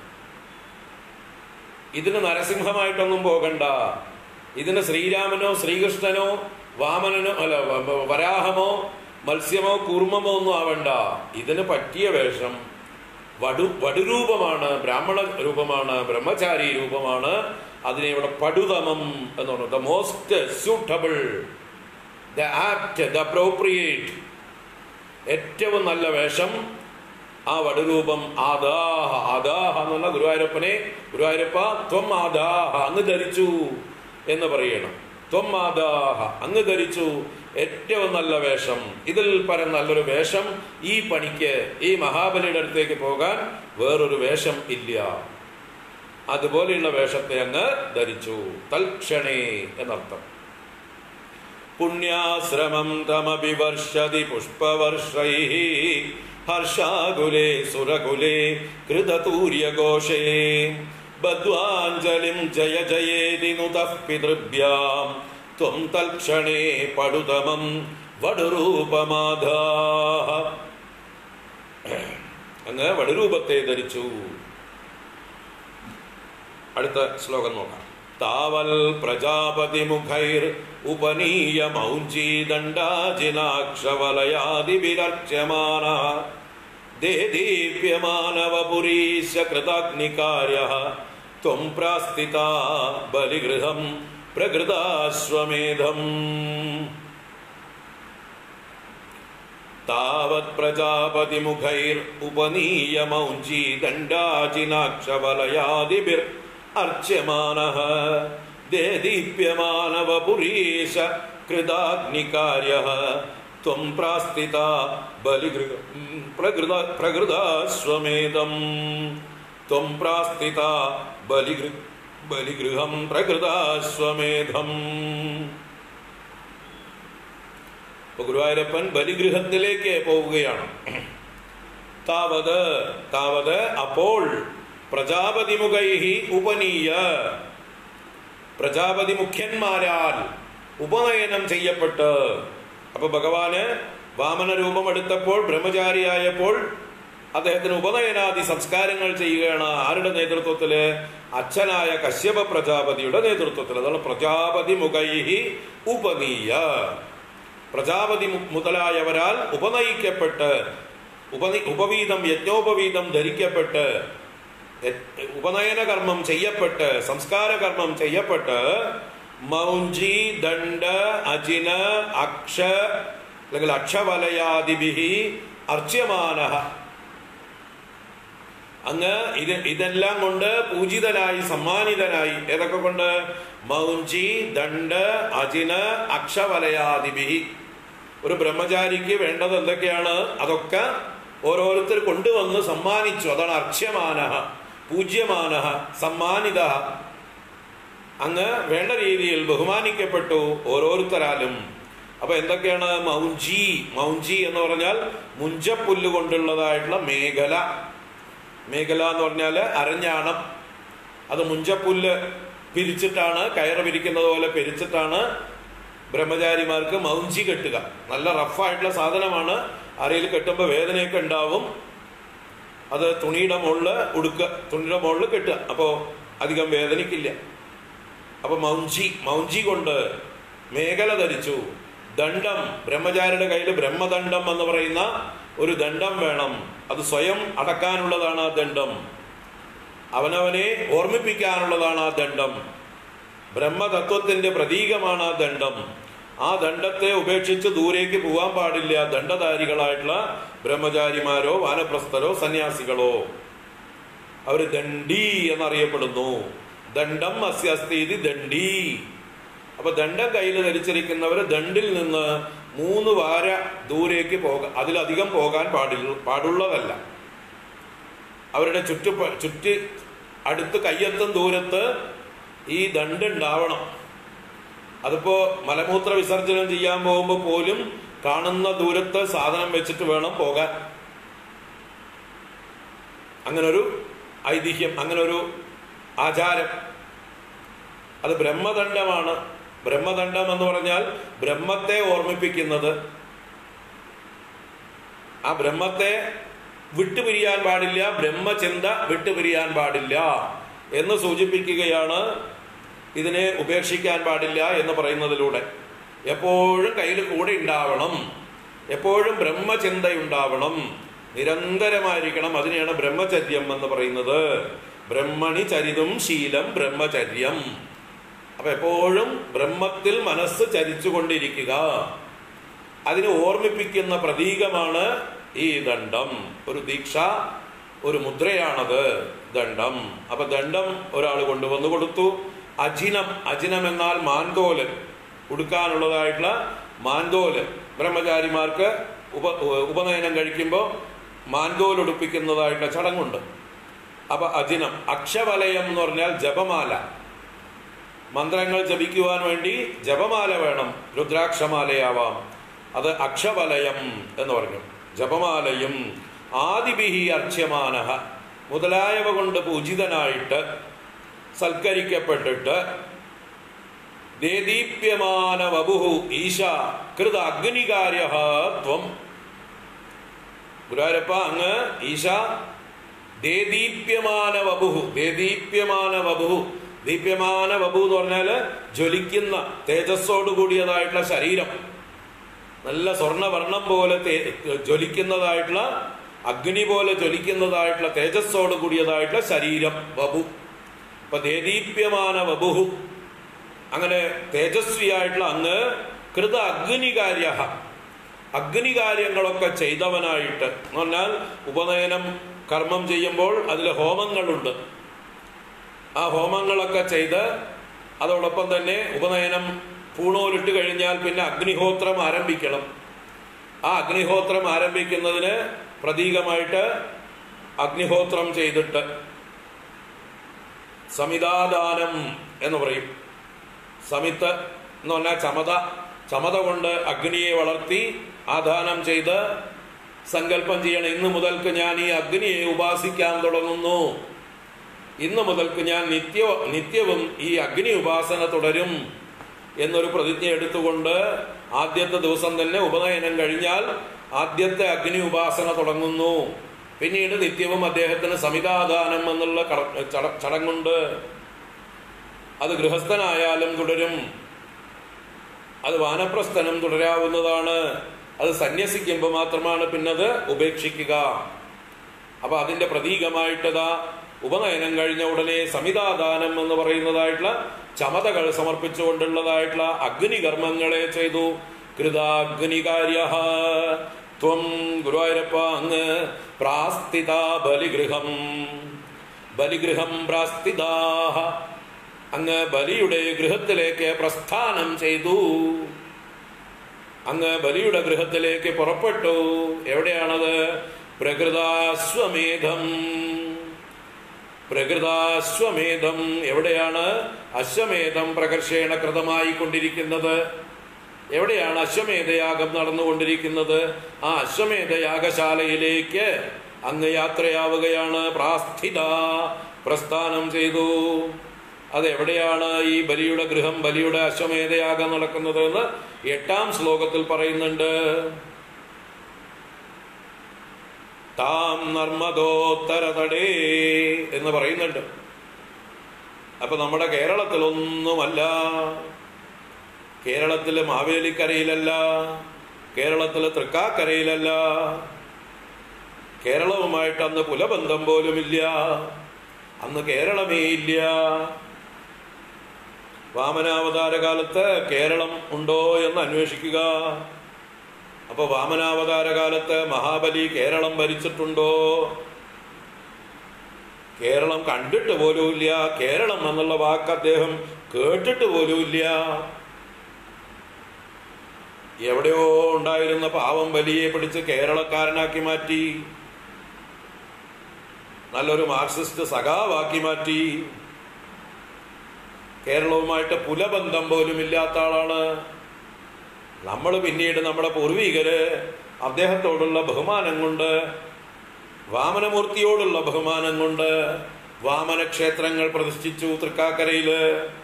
ഇതിന് നരസിംഹമായിട്ടൊന്നും പോകണ്ട ഇതിന് ശ്രീരാമനോ ശ്രീകൃഷ്ണനോ വാമനനോ അല്ല വ- വരാഹമോ മത്സ്യമോ കൂർമ്മമോ ഒന്നും ആവണ്ട ഇതിന് പറ്റിയ വേഷം വടു വടുരൂപമാണ് ബ്രാഹ്മണ രൂപമാണ് ബ്രഹ്മചാരി രൂപമാണ് അതിനെ ഇവിടെ പടുതമം എന്ന് പറഞ്ഞു the most suitable the apt the appropriate ഏറ്റവും നല്ല വേഷം ആ വടുരൂപം ആദാഹ ആദാഹ എന്ന് പറഞ്ഞ ഗുരുവായൂരപ്പനെ ഗുരുവായൂരപ്പ ത്വം ആദാഹ അങ്ങ് ധരിച്ചു എന്ന് പറയണം ത്വം ആദാഹ അങ്ങ് ധരിച്ചു ഏറ്റവും നല്ല വേഷം ഇതിൽ പരം നല്ലൊരു വേഷം ഈ പണിക്ക് ഈ മഹാബലിയുടെ അടുത്തേക്ക് പോകാൻ വേറൊരു വേഷം ഇല്ല അതുപോലെയുള്ള വേഷത്തെ അങ്ങ് ധരിച്ചു തൽക്ഷണേ എന്നർത്ഥം പുണ്യാശ്രമം തമഭിവർഷതി പുഷ്പവർഷൈ ഹർഷാകുലേ സുരകുലേ കൃതതൂര്യഘോഷേ ബദ്വാഞ്ജലിം ജയ ജയേതി നുതഃ പിതൃഭ്യാം ത്വം തൽക്ഷണേ പടുതമം വടുരൂപമാധാ അങ്ങ് വടുരൂപത്തെ ധരിച്ചു അടുത്ത ശ്ലോകം നോക്കാം താവൽ പ്രജാപതി മുഖൈർ ഉപനീയ മൗഞ്ചി ദണ്ഡാജിനാക്ഷവലയാദിവിരർച്യമാന ദേദീപ്യമാനവപുരീശ കൃതാഗ്നികാര്യ ത്വം പ്രാസ്ഥിത ബലിഗൃഹം പ്രകൃതാശ്വമേധം താവത് പ്രജാപതി മുഖൈർ ഉപനീയ മൗഞ്ചി ദണ്ഡാജിനാക്ഷവലയാദിഭിർ അർച്യമാനഃ ദേദീപ്യമാനവപുരീശ കൃതാഗ്നികാര്യഃ ത്വം പ്രാസ്ഥിത ബലിഗൃഹ പ്രകൃത പ്രകൃതാശ്വമേധം ത്വം പ്രാസ്ഥിത ബലിഗൃ ബലിഗൃഹം പ്രകൃതാശ്വമേധം ഇപ്പൊ ഗുരുവായൂരപ്പൻ ബലിഗൃഹത്തിലേക്ക് പോവുകയാണ് താവത് താവത് അപ്പോൾ പ്രജാപതി മുഖൈഹി ഉപനീയ പ്രജാപതി മുഖ്യന്മാരാൽ ഉപനയനം ചെയ്യപ്പെട്ട് അപ്പൊ ഭഗവാന് വാമന രൂപം എടുത്തപ്പോൾ ബ്രഹ്മചാരിയായപ്പോൾ അദ്ദേഹത്തിന് ഉപനയനാദി സംസ്കാരങ്ങൾ ചെയ്യുകയാണ് ആരുടെ നേതൃത്വത്തില് അച്ഛനായ കശ്യപ പ്രജാപതിയുടെ നേതൃത്വത്തിൽ അതാണ് പ്രജാപതി മുഖൈഹി ഉപനീയ പ്രജാപതി മു- മുതലായവരാൽ ഉപനയിക്കപ്പെട്ട് ഉപനി ഉപവീതം യജ്ഞോപവീതം ധരിക്കപ്പെട്ട് യ- ഉപനയന കർമ്മം ചെയ്യപ്പെട്ട് സംസ്കാര കർമ്മം ചെയ്യപ്പെട്ട് മൗഞ്ചി ദണ്ഡ അജിന അക്ഷ അല്ലെങ്കിൽ അക്ഷവലയാദിഭി അർച്യമാന അങ്ങ് ഇത് ഇതെല്ലാം കൊണ്ട് പൂജിതനായി സമ്മാനിതനായി ഏതൊക്കെ കൊണ്ട് മൗഞ്ചി ദണ്ഡ് അജിന് അക്ഷവലയാദിപി ഒരു ബ്രഹ്മചാരിക്ക് വേണ്ടത് എന്തൊക്കെയാണ് അതൊക്കെ ഓരോരുത്തർ കൊണ്ടുവന്ന് സമ്മാനിച്ചു അതാണ് അർച്യമാന പൂജ്യമാന സമ്മാനിത അങ്ങ് വേണ്ട രീതിയിൽ ബഹുമാനിക്കപ്പെട്ടു ഓരോരുത്തരാലും അപ്പൊ എന്തൊക്കെയാണ് മൗഞ്ചി മൗഞ്ചി എന്ന് പറഞ്ഞാൽ മുഞ്ചപ്പുല്ല് കൊണ്ടുള്ളതായിട്ടുള്ള മേഖല മേഖല എന്ന് പറഞ്ഞാൽ അരഞ്ഞാണം അത് മുഞ്ചപ്പുല്ല് പിരിച്ചിട്ടാണ് കയറ് പിരിക്കുന്നത് പോലെ പിരിച്ചിട്ടാണ് ബ്രഹ്മചാരിമാർക്ക് മൗഞ്ചി കെട്ടുക നല്ല റഫായിട്ടുള്ള സാധനമാണ് അരയിൽ കെട്ടുമ്പോൾ വേദനയൊക്കെ ഉണ്ടാവും അത് തുണിയുടെ മുകളിൽ ഉടുക്കുക തുണിയുടെ മുകളിൽ കെട്ടുക അപ്പോൾ അധികം വേദനിക്കില്ല അപ്പൊ മൗഞ്ചി മൗഞ്ചി കൊണ്ട് മേഖല ധരിച്ചു ദണ്ഡം ബ്രഹ്മചാരിയുടെ കയ്യിൽ ബ്രഹ്മദണ്ഡം എന്ന് പറയുന്ന ഒരു ദണ്ഡം വേണം അത് സ്വയം അടക്കാനുള്ളതാണ് ആ ദണ്ഡം അവനവനെ ഓർമ്മിപ്പിക്കാനുള്ളതാണ് ആ ദണ്ഡം ബ്രഹ്മതത്വത്തിന്റെ പ്രതീകമാണ് ആ ദണ്ഡം ആ ദണ്ഡത്തെ ഉപേക്ഷിച്ച് ദൂരേക്ക് പോകാൻ പാടില്ല ദണ്ഡധാരികളായിട്ടുള്ള ബ്രഹ്മചാരിമാരോ വാനപ്രസ്ഥരോ സന്യാസികളോ അവര് ദണ്ഡി എന്നറിയപ്പെടുന്നു ദണ്ഡം അസ്യസ്ഥിതി ദണ്ഡി അപ്പൊ ദണ്ഡം കയ്യിൽ ധരിച്ചിരിക്കുന്നവര് ദണ്ടിൽ നിന്ന് മൂന്ന് വാര ദൂരേക്ക് പോകാൻ അതിലധികം പോകാൻ പാടില്ല പാടുള്ളതല്ല അവരുടെ ചുറ്റു ചുറ്റി അടുത്ത് കയ്യെത്തും ദൂരത്ത് ഈ ദണ്ട് ഉണ്ടാവണം അതിപ്പോ മലമൂത്ര വിസർജനം ചെയ്യാൻ പോകുമ്പോൾ പോലും കാണുന്ന ദൂരത്ത് സാധനം വെച്ചിട്ട് വേണം പോകാൻ അങ്ങനൊരു ഐതിഹ്യം അങ്ങനൊരു ആചാരം അത് ബ്രഹ്മദണ്ഡമാണ് ബ്രഹ്മദണ്ഡം എന്ന് പറഞ്ഞാൽ ബ്രഹ്മത്തെ ഓർമ്മിപ്പിക്കുന്നത് ആ ബ്രഹ്മത്തെ വിട്ടുപിരിയാൻ പാടില്ല ബ്രഹ്മചിന്ത വിട്ടുപിരിയാൻ പാടില്ല എന്ന് സൂചിപ്പിക്കുകയാണ് ഇതിനെ ഉപേക്ഷിക്കാൻ പാടില്ല എന്ന് പറയുന്നതിലൂടെ എപ്പോഴും കയ്യിൽ കൂടെ ഉണ്ടാവണം എപ്പോഴും ബ്രഹ്മചിന്തയുണ്ടാവണം നിരന്തരമായിരിക്കണം അതിനെയാണ് ബ്രഹ്മചര്യം എന്ന് പറയുന്നത് ബ്രഹ്മണി ചരിതും ശീലം ബ്രഹ്മചര്യം അപ്പൊ എപ്പോഴും ബ്രഹ്മത്തിൽ മനസ്സ് ചരിച്ചുകൊണ്ടിരിക്കുക അതിനെ ഓർമ്മിപ്പിക്കുന്ന പ്രതീകമാണ് ഈ ദണ്ഡം ഒരു ദീക്ഷ ഒരു മുദ്രയാണത് ദണ്ഡം അപ്പൊ ദണ്ഡം ഒരാൾ കൊണ്ടുവന്നു കൊടുത്തു അജിനം അജിനം എന്നാൽ മാൻതോല് ഉടുക്കാനുള്ളതായിട്ടുള്ള മാൻതോല് ബ്രഹ്മചാരിമാർക്ക് ഉപ ഉപനയനം കഴിക്കുമ്പോൾ മാൻതോൽ ഉടുപ്പിക്കുന്നതായിട്ടുള്ള ചടങ്ങുണ്ട് അപ്പൊ അജിനം അക്ഷവലയം എന്ന് പറഞ്ഞാൽ ജപമാല മന്ത്രങ്ങൾ ജപിക്കുവാൻ വേണ്ടി ജപമാല വേണം രുദ്രാക്ഷമാലയാവാം അത് അക്ഷവലയം എന്ന് പറഞ്ഞു ജപമാലയും ആദിബിഹി അർച്യമാന മുതലായവ കൊണ്ട് പൂജിതനായിട്ട് സൽക്കരിക്കപ്പെട്ടിട്ട് ദേദീപ്യമാന വപുഹു ഈശ കൃത അഗ്നികാര്യ ത്വം ഗുരുവായൂരപ്പ അങ്ങ് ഈശ ദേദീപ്യമാന വപുഹു ദേദീപ്യമാന വപുഹു ദീപ്യമാന വപു എന്ന് പറഞ്ഞാല് ജ്വലിക്കുന്ന തേജസ്സോട് കൂടിയതായിട്ടുള്ള ശരീരം നല്ല സ്വർണ്ണവർണ്ണം പോലെ ജ്വലിക്കുന്നതായിട്ടുള്ള അഗ്നി പോലെ ജ്വലിക്കുന്നതായിട്ടുള്ള തേജസ്സോട് കൂടിയതായിട്ടുള്ള ശരീരം വപു അപ്പൊ ദേദീപ്യമാന വപുഹു അങ്ങനെ തേജസ്വിയായിട്ടുള്ള അങ്ങ് കൃത അഗ്നികാര്യ അഗ്നികാര്യങ്ങളൊക്കെ ചെയ്തവനായിട്ട് എന്ന് പറഞ്ഞാൽ ഉപനയനം കർമ്മം ചെയ്യുമ്പോൾ അതിൽ ഹോമങ്ങളുണ്ട് ആ ഹോമങ്ങളൊക്കെ ചെയ്ത് അതോടൊപ്പം തന്നെ ഉപനയനം പൂണൂലിട്ട് കഴിഞ്ഞാൽ പിന്നെ അഗ്നിഹോത്രം ആരംഭിക്കണം ആ അഗ്നിഹോത്രം ആരംഭിക്കുന്നതിന് പ്രതീകമായിട്ട് അഗ്നിഹോത്രം ചെയ്തിട്ട് സമിതാദാനം എന്ന് പറയും സമിത്ത് എന്ന് പറഞ്ഞാൽ ചമത ചമത കൊണ്ട് അഗ്നിയെ വളർത്തി ആദാനം ചെയ്ത് സങ്കല്പം ചെയ്യണം ഇന്ന് മുതൽക്ക് ഞാൻ ഈ അഗ്നിയെ ഉപാസിക്കാൻ തുടങ്ങുന്നു ഇന്ന് മുതൽക്ക് ഞാൻ നിത്യ നിത്യവും ഈ അഗ്നി ഉപാസന തുടരും എന്നൊരു പ്രതിജ്ഞ എടുത്തുകൊണ്ട് ആദ്യത്തെ ദിവസം തന്നെ ഉപനയനം കഴിഞ്ഞാൽ ആദ്യത്തെ അഗ്നി ഉപാസന തുടങ്ങുന്നു പിന്നീട് നിത്യവും അദ്ദേഹത്തിന് സമിതാദാനം എന്നുള്ള ചടങ്ങുണ്ട് അത് ഗൃഹസ്ഥനായാലും തുടരും അത് വാനപ്രസ്ഥനം തുടരാവുന്നതാണ് അത് സന്യസിക്കുമ്പോൾ മാത്രമാണ് പിന്നത് ഉപേക്ഷിക്കുക അപ്പൊ അതിന്റെ പ്രതീകമായിട്ടതാ ഉപനയനം കഴിഞ്ഞ ഉടനെ സമിതാദാനം എന്ന് പറയുന്നതായിട്ടുള്ള ചമതകൾ സമർപ്പിച്ചുകൊണ്ടുള്ളതായിട്ടുള്ള അഗ്നികർമ്മങ്ങളെ ചെയ്തു കൃതാഗ്നികാര്യ ത്വം ഗുരുവായൂരപ്പ അങ്ങ് പ്രാസ്ഥിത ബലിഗൃഹം ബലിഗൃഹം പ്രാസ്ഥിതാഹ അങ്ങ് ബലിയുടെ ഗൃഹത്തിലേക്ക് പ്രസ്ഥാനം ചെയ്തു അങ്ങ് ബലിയുടെ ഗൃഹത്തിലേക്ക് പുറപ്പെട്ടു എവിടെയാണത് പ്രകൃതാശ്വമേധം പ്രകൃതാശ്വമേധം എവിടെയാണ് അശ്വമേധം പ്രകർഷേണ കൃതമായി കൊണ്ടിരിക്കുന്നത് എവിടെയാണ് അശ്വമേധയാഗം നടന്നുകൊണ്ടിരിക്കുന്നത് ആ അശ്വമേധയാഗശാലയിലേക്ക് അങ്ങ് യാത്രയാവുകയാണ് പ്രാസ്ഥിത പ്രസ്ഥാനം ചെയ്തു അതെവിടെയാണ് ഈ ബലിയുടെ ഗൃഹം ബലിയുടെ അശ്വമേധയാഗം നടക്കുന്നത് എന്ന് എട്ടാം ശ്ലോകത്തിൽ പറയുന്നുണ്ട് താം നർമ്മദോത്തരതടേ എന്ന് പറയുന്നുണ്ട് അപ്പൊ നമ്മുടെ കേരളത്തിലൊന്നുമല്ല കേരളത്തിലെ മാവേലിക്കരയിലല്ല കേരളത്തിലെ തൃക്കാക്കരയിലല്ല കേരളവുമായിട്ട് അന്ന് പുലബന്ധം പോലുമില്ല അന്ന് കേരളമേ ഇല്ല വാമനാവതാര കാലത്ത് കേരളം ഉണ്ടോ എന്ന് അന്വേഷിക്കുക അപ്പൊ വാമനാവതാര കാലത്ത് മഹാബലി കേരളം ഭരിച്ചിട്ടുണ്ടോ കേരളം കണ്ടിട്ട് പോലുമില്ല കേരളം എന്നുള്ള വാക്ക് അദ്ദേഹം കേട്ടിട്ട് പോലുമില്ല എവിടെയോ ഉണ്ടായിരുന്ന പാവം ബലിയെ പിടിച്ച് കേരളക്കാരനാക്കി മാറ്റി നല്ലൊരു മാർക്സിസ്റ്റ് സഖാവാക്കി മാറ്റി കേരളവുമായിട്ട് പുലബന്ധം പോലും ഇല്ലാത്ത ആളാണ് നമ്മൾ പിന്നീട് നമ്മുടെ പൂർവികര് അദ്ദേഹത്തോടുള്ള ബഹുമാനം കൊണ്ട് വാമനമൂർത്തിയോടുള്ള ബഹുമാനം കൊണ്ട് വാമന ക്ഷേത്രങ്ങൾ പ്രതിഷ്ഠിച്ചു തൃക്കാക്കരയില്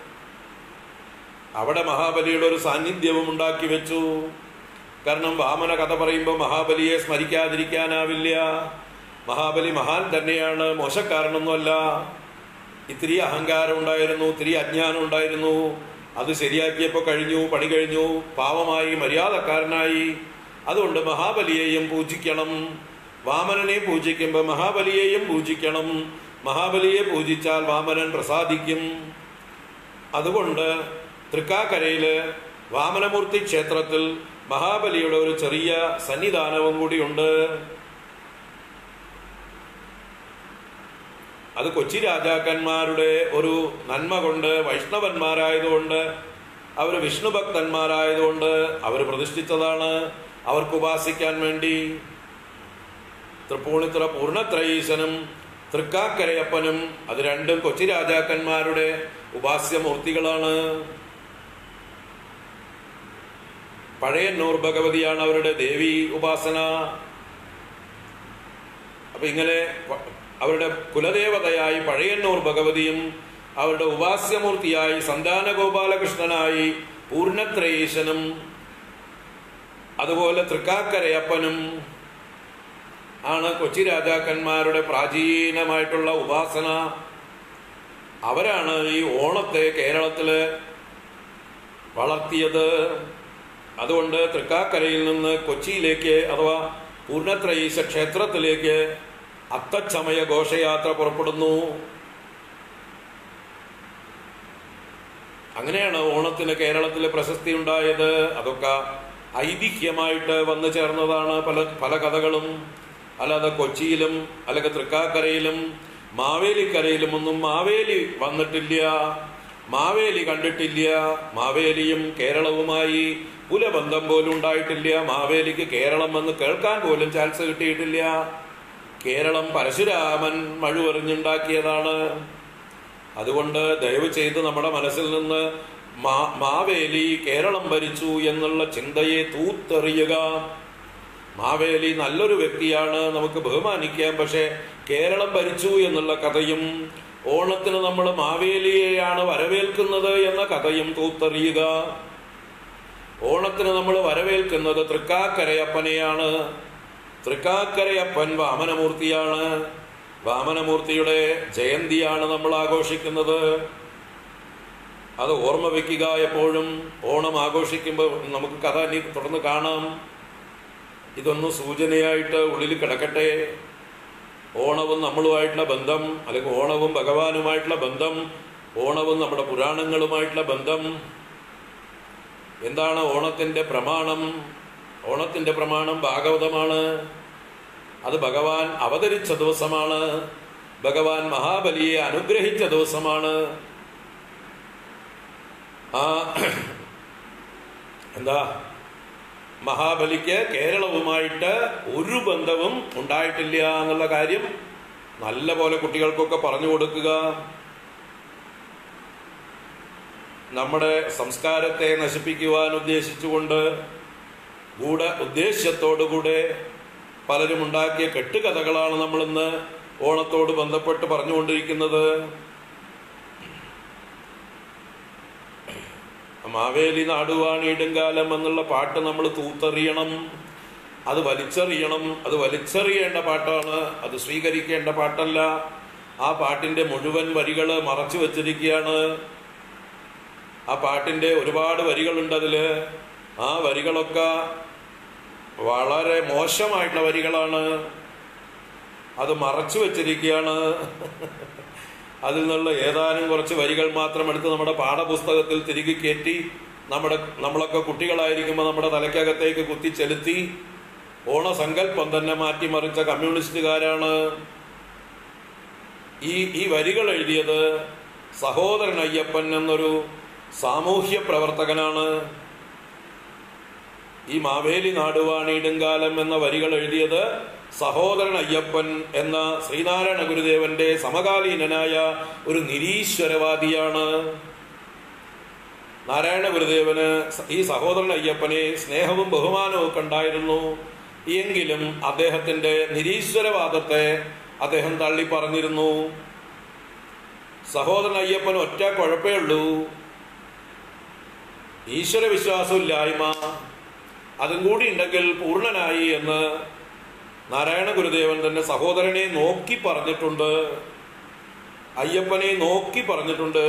അവിടെ മഹാബലിയുടെ ഒരു സാന്നിധ്യവും ഉണ്ടാക്കി വെച്ചു കാരണം വാമന കഥ പറയുമ്പോൾ മഹാബലിയെ സ്മരിക്കാതിരിക്കാനാവില്ല മഹാബലി മഹാൻ തന്നെയാണ് മോശക്കാരനൊന്നുമല്ല ഇത്തിരി അഹങ്കാരം ഉണ്ടായിരുന്നു ഇത്തിരി അജ്ഞാനം ഉണ്ടായിരുന്നു അത് ശരിയാക്കിയപ്പോൾ കഴിഞ്ഞു പണി കഴിഞ്ഞു പാവമായി മര്യാദക്കാരനായി അതുകൊണ്ട് മഹാബലിയെയും പൂജിക്കണം വാമനനെ പൂജിക്കുമ്പോൾ മഹാബലിയെയും പൂജിക്കണം മഹാബലിയെ പൂജിച്ചാൽ വാമനൻ പ്രസാദിക്കും അതുകൊണ്ട് തൃക്കാക്കരയില് വാമനമൂർത്തി ക്ഷേത്രത്തിൽ മഹാബലിയുടെ ഒരു ചെറിയ സന്നിധാനവും കൂടിയുണ്ട് അത് കൊച്ചി രാജാക്കന്മാരുടെ ഒരു നന്മ കൊണ്ട് വൈഷ്ണവന്മാരായതുകൊണ്ട് അവർ വിഷ്ണു ഭക്തന്മാരായതുകൊണ്ട് അവർ പ്രതിഷ്ഠിച്ചതാണ് അവർക്ക് ഉപാസിക്കാൻ വേണ്ടി തൃപ്പൂണിത്തുറ പൂർണ്ണത്രയീശനും തൃക്കാക്കരയപ്പനും അത് രണ്ടും കൊച്ചി രാജാക്കന്മാരുടെ ഉപാസ്യമൂർത്തികളാണ് പഴയന്നൂർ ഭഗവതിയാണ് അവരുടെ ദേവി ഉപാസന അപ്പൊ ഇങ്ങനെ പ- അവരുടെ കുലദേവതയായി പഴയന്നൂർ ഭഗവതിയും അവരുടെ ഉപാസ്യമൂർത്തിയായി സന്താന ഗോപാലകൃഷ്ണനായി പൂർണ്ണത്രയീശനും അതുപോലെ തൃക്കാക്കരയപ്പനും ആണ് കൊച്ചി രാജാക്കന്മാരുടെ പ്രാചീനമായിട്ടുള്ള ഉപാസന അവരാണ് ഈ ഓണത്തെ കേരളത്തില് വളർത്തിയത് അതുകൊണ്ട് തൃക്കാക്കരയിൽ നിന്ന് കൊച്ചിയിലേക്ക് അഥവാ പൂർണ്ണത്രയീശ ക്ഷേത്രത്തിലേക്ക് അത്തച്ചമയ ഘോഷയാത്ര പുറപ്പെടുന്നു അങ്ങനെയാണ് ഓണത്തിന് കേരളത്തിൽ പ്രശസ്തി ഉണ്ടായത് അതൊക്കെ ഐതിഹ്യമായിട്ട് വന്നു ചേർന്നതാണ് പല പല കഥകളും അല്ലാതെ കൊച്ചിയിലും അല്ലെങ്കിൽ തൃക്കാക്കരയിലും മാവേലിക്കരയിലും ഒന്നും മാവേലി വന്നിട്ടില്ല മാവേലി കണ്ടിട്ടില്ല മാവേലിയും കേരളവുമായി പുലബന്ധം പോലും ഉണ്ടായിട്ടില്ല മാവേലിക്ക് കേരളം എന്ന് കേൾക്കാൻ പോലും ചാൻസ് കിട്ടിയിട്ടില്ല കേരളം പരശുരാമൻ മഴുവെറിഞ്ഞുണ്ടാക്കിയതാണ് അതുകൊണ്ട് ദയവ് ചെയ്ത് നമ്മുടെ മനസ്സിൽ നിന്ന് മാ- മാവേലി കേരളം ഭരിച്ചു എന്നുള്ള ചിന്തയെ തൂത്തെറിയുക മാവേലി നല്ലൊരു വ്യക്തിയാണ് നമുക്ക് ബഹുമാനിക്കാം പക്ഷെ കേരളം ഭരിച്ചു എന്നുള്ള കഥയും ഓണത്തിന് നമ്മൾ മാവേലിയെയാണ് വരവേൽക്കുന്നത് എന്ന കഥയും തൂത്തെറിയുക ഓണത്തിന് നമ്മൾ വരവേൽക്കുന്നത് തൃക്കാക്കരയപ്പനെയാണ് തൃക്കാക്കരയപ്പൻ വാമനമൂർത്തിയാണ് വാമനമൂർത്തിയുടെ ജയന്തിയാണ് നമ്മൾ ആഘോഷിക്കുന്നത് അത് ഓർമ്മ വെക്കുക എപ്പോഴും ഓണം ആഘോഷിക്കുമ്പോൾ നമുക്ക് കഥ ഇനി തുടർന്ന് കാണാം ഇതൊന്ന് സൂചനയായിട്ട് ഉള്ളിൽ കിടക്കട്ടെ ഓണവും നമ്മളുമായിട്ടുള്ള ബന്ധം അല്ലെങ്കിൽ ഓണവും ഭഗവാനുമായിട്ടുള്ള ബന്ധം ഓണവും നമ്മുടെ പുരാണങ്ങളുമായിട്ടുള്ള ബന്ധം എന്താണ് ഓണത്തിന്റെ പ്രമാണം ഓണത്തിന്റെ പ്രമാണം ഭാഗവതമാണ് അത് ഭഗവാൻ അവതരിച്ച ദിവസമാണ് ഭഗവാൻ മഹാബലിയെ അനുഗ്രഹിച്ച ദിവസമാണ് ആ എന്താ മഹാബലിക്ക് കേരളവുമായിട്ട് ഒരു ബന്ധവും ഉണ്ടായിട്ടില്ല എന്നുള്ള കാര്യം നല്ല പോലെ കുട്ടികൾക്കൊക്കെ പറഞ്ഞു കൊടുക്കുക നമ്മുടെ സംസ്കാരത്തെ നശിപ്പിക്കുവാൻ ഉദ്ദേശിച്ചുകൊണ്ട് ഗൂഢ ഉദ്ദേശ്യത്തോടുകൂടെ പലരും ഉണ്ടാക്കിയ കെട്ടുകഥകളാണ് നമ്മളിന്ന് ഓണത്തോട് ബന്ധപ്പെട്ട് പറഞ്ഞുകൊണ്ടിരിക്കുന്നത് മാവേലി നാടുവാണിയിടുങ്കാലം എന്നുള്ള പാട്ട് നമ്മൾ തൂത്തെറിയണം അത് വലിച്ചെറിയണം അത് വലിച്ചെറിയേണ്ട പാട്ടാണ് അത് സ്വീകരിക്കേണ്ട പാട്ടല്ല ആ പാട്ടിന്റെ മുഴുവൻ വരികള് മറച്ചു വച്ചിരിക്കുകയാണ് ആ പാട്ടിന്റെ ഒരുപാട് വരികളുണ്ട് അതില് ആ വരികളൊക്കെ വളരെ മോശമായിട്ടുള്ള വരികളാണ് അത് മറച്ചു വച്ചിരിക്കുകയാണ് അതിൽ നിന്നുള്ള ഏതാനും കുറച്ച് വരികൾ മാത്രം എടുത്ത് നമ്മുടെ പാഠപുസ്തകത്തിൽ തിരികെ കയറ്റി നമ്മുടെ നമ്മളൊക്കെ കുട്ടികളായിരിക്കുമ്പോൾ നമ്മുടെ തലയ്ക്കകത്തേക്ക് കുത്തിച്ചെലുത്തി ഓണസങ്കല്പം തന്നെ മാറ്റിമറിച്ച കമ്മ്യൂണിസ്റ്റുകാരാണ് ഈ ഈ വരികൾ എഴുതിയത് സഹോദരൻ അയ്യപ്പൻ എന്നൊരു സാമൂഹ്യ പ്രവർത്തകനാണ് ഈ മാവേലി നാടുവാണിയിടുങ്കാലം എന്ന വരികൾ എഴുതിയത് സഹോദരൻ അയ്യപ്പൻ എന്ന ശ്രീനാരായണ ഗുരുദേവന്റെ സമകാലീനനായ ഒരു നിരീശ്വരവാദിയാണ് നാരായണ ഗുരുദേവന് ഈ സഹോദരൻ അയ്യപ്പനെ സ്നേഹവും ബഹുമാനവും ഒക്കെ ഉണ്ടായിരുന്നു എങ്കിലും അദ്ദേഹത്തിന്റെ നിരീശ്വരവാദത്തെ അദ്ദേഹം തള്ളി പറഞ്ഞിരുന്നു സഹോദരൻ അയ്യപ്പൻ ഒറ്റ കുഴപ്പേ ഉള്ളൂ ഈശ്വര വിശ്വാസമില്ലായ്മ അതും കൂടി ഉണ്ടെങ്കിൽ പൂർണ്ണനായി എന്ന് നാരായണ ഗുരുദേവൻ തന്നെ സഹോദരനെ നോക്കി പറഞ്ഞിട്ടുണ്ട് അയ്യപ്പനെ നോക്കി പറഞ്ഞിട്ടുണ്ട്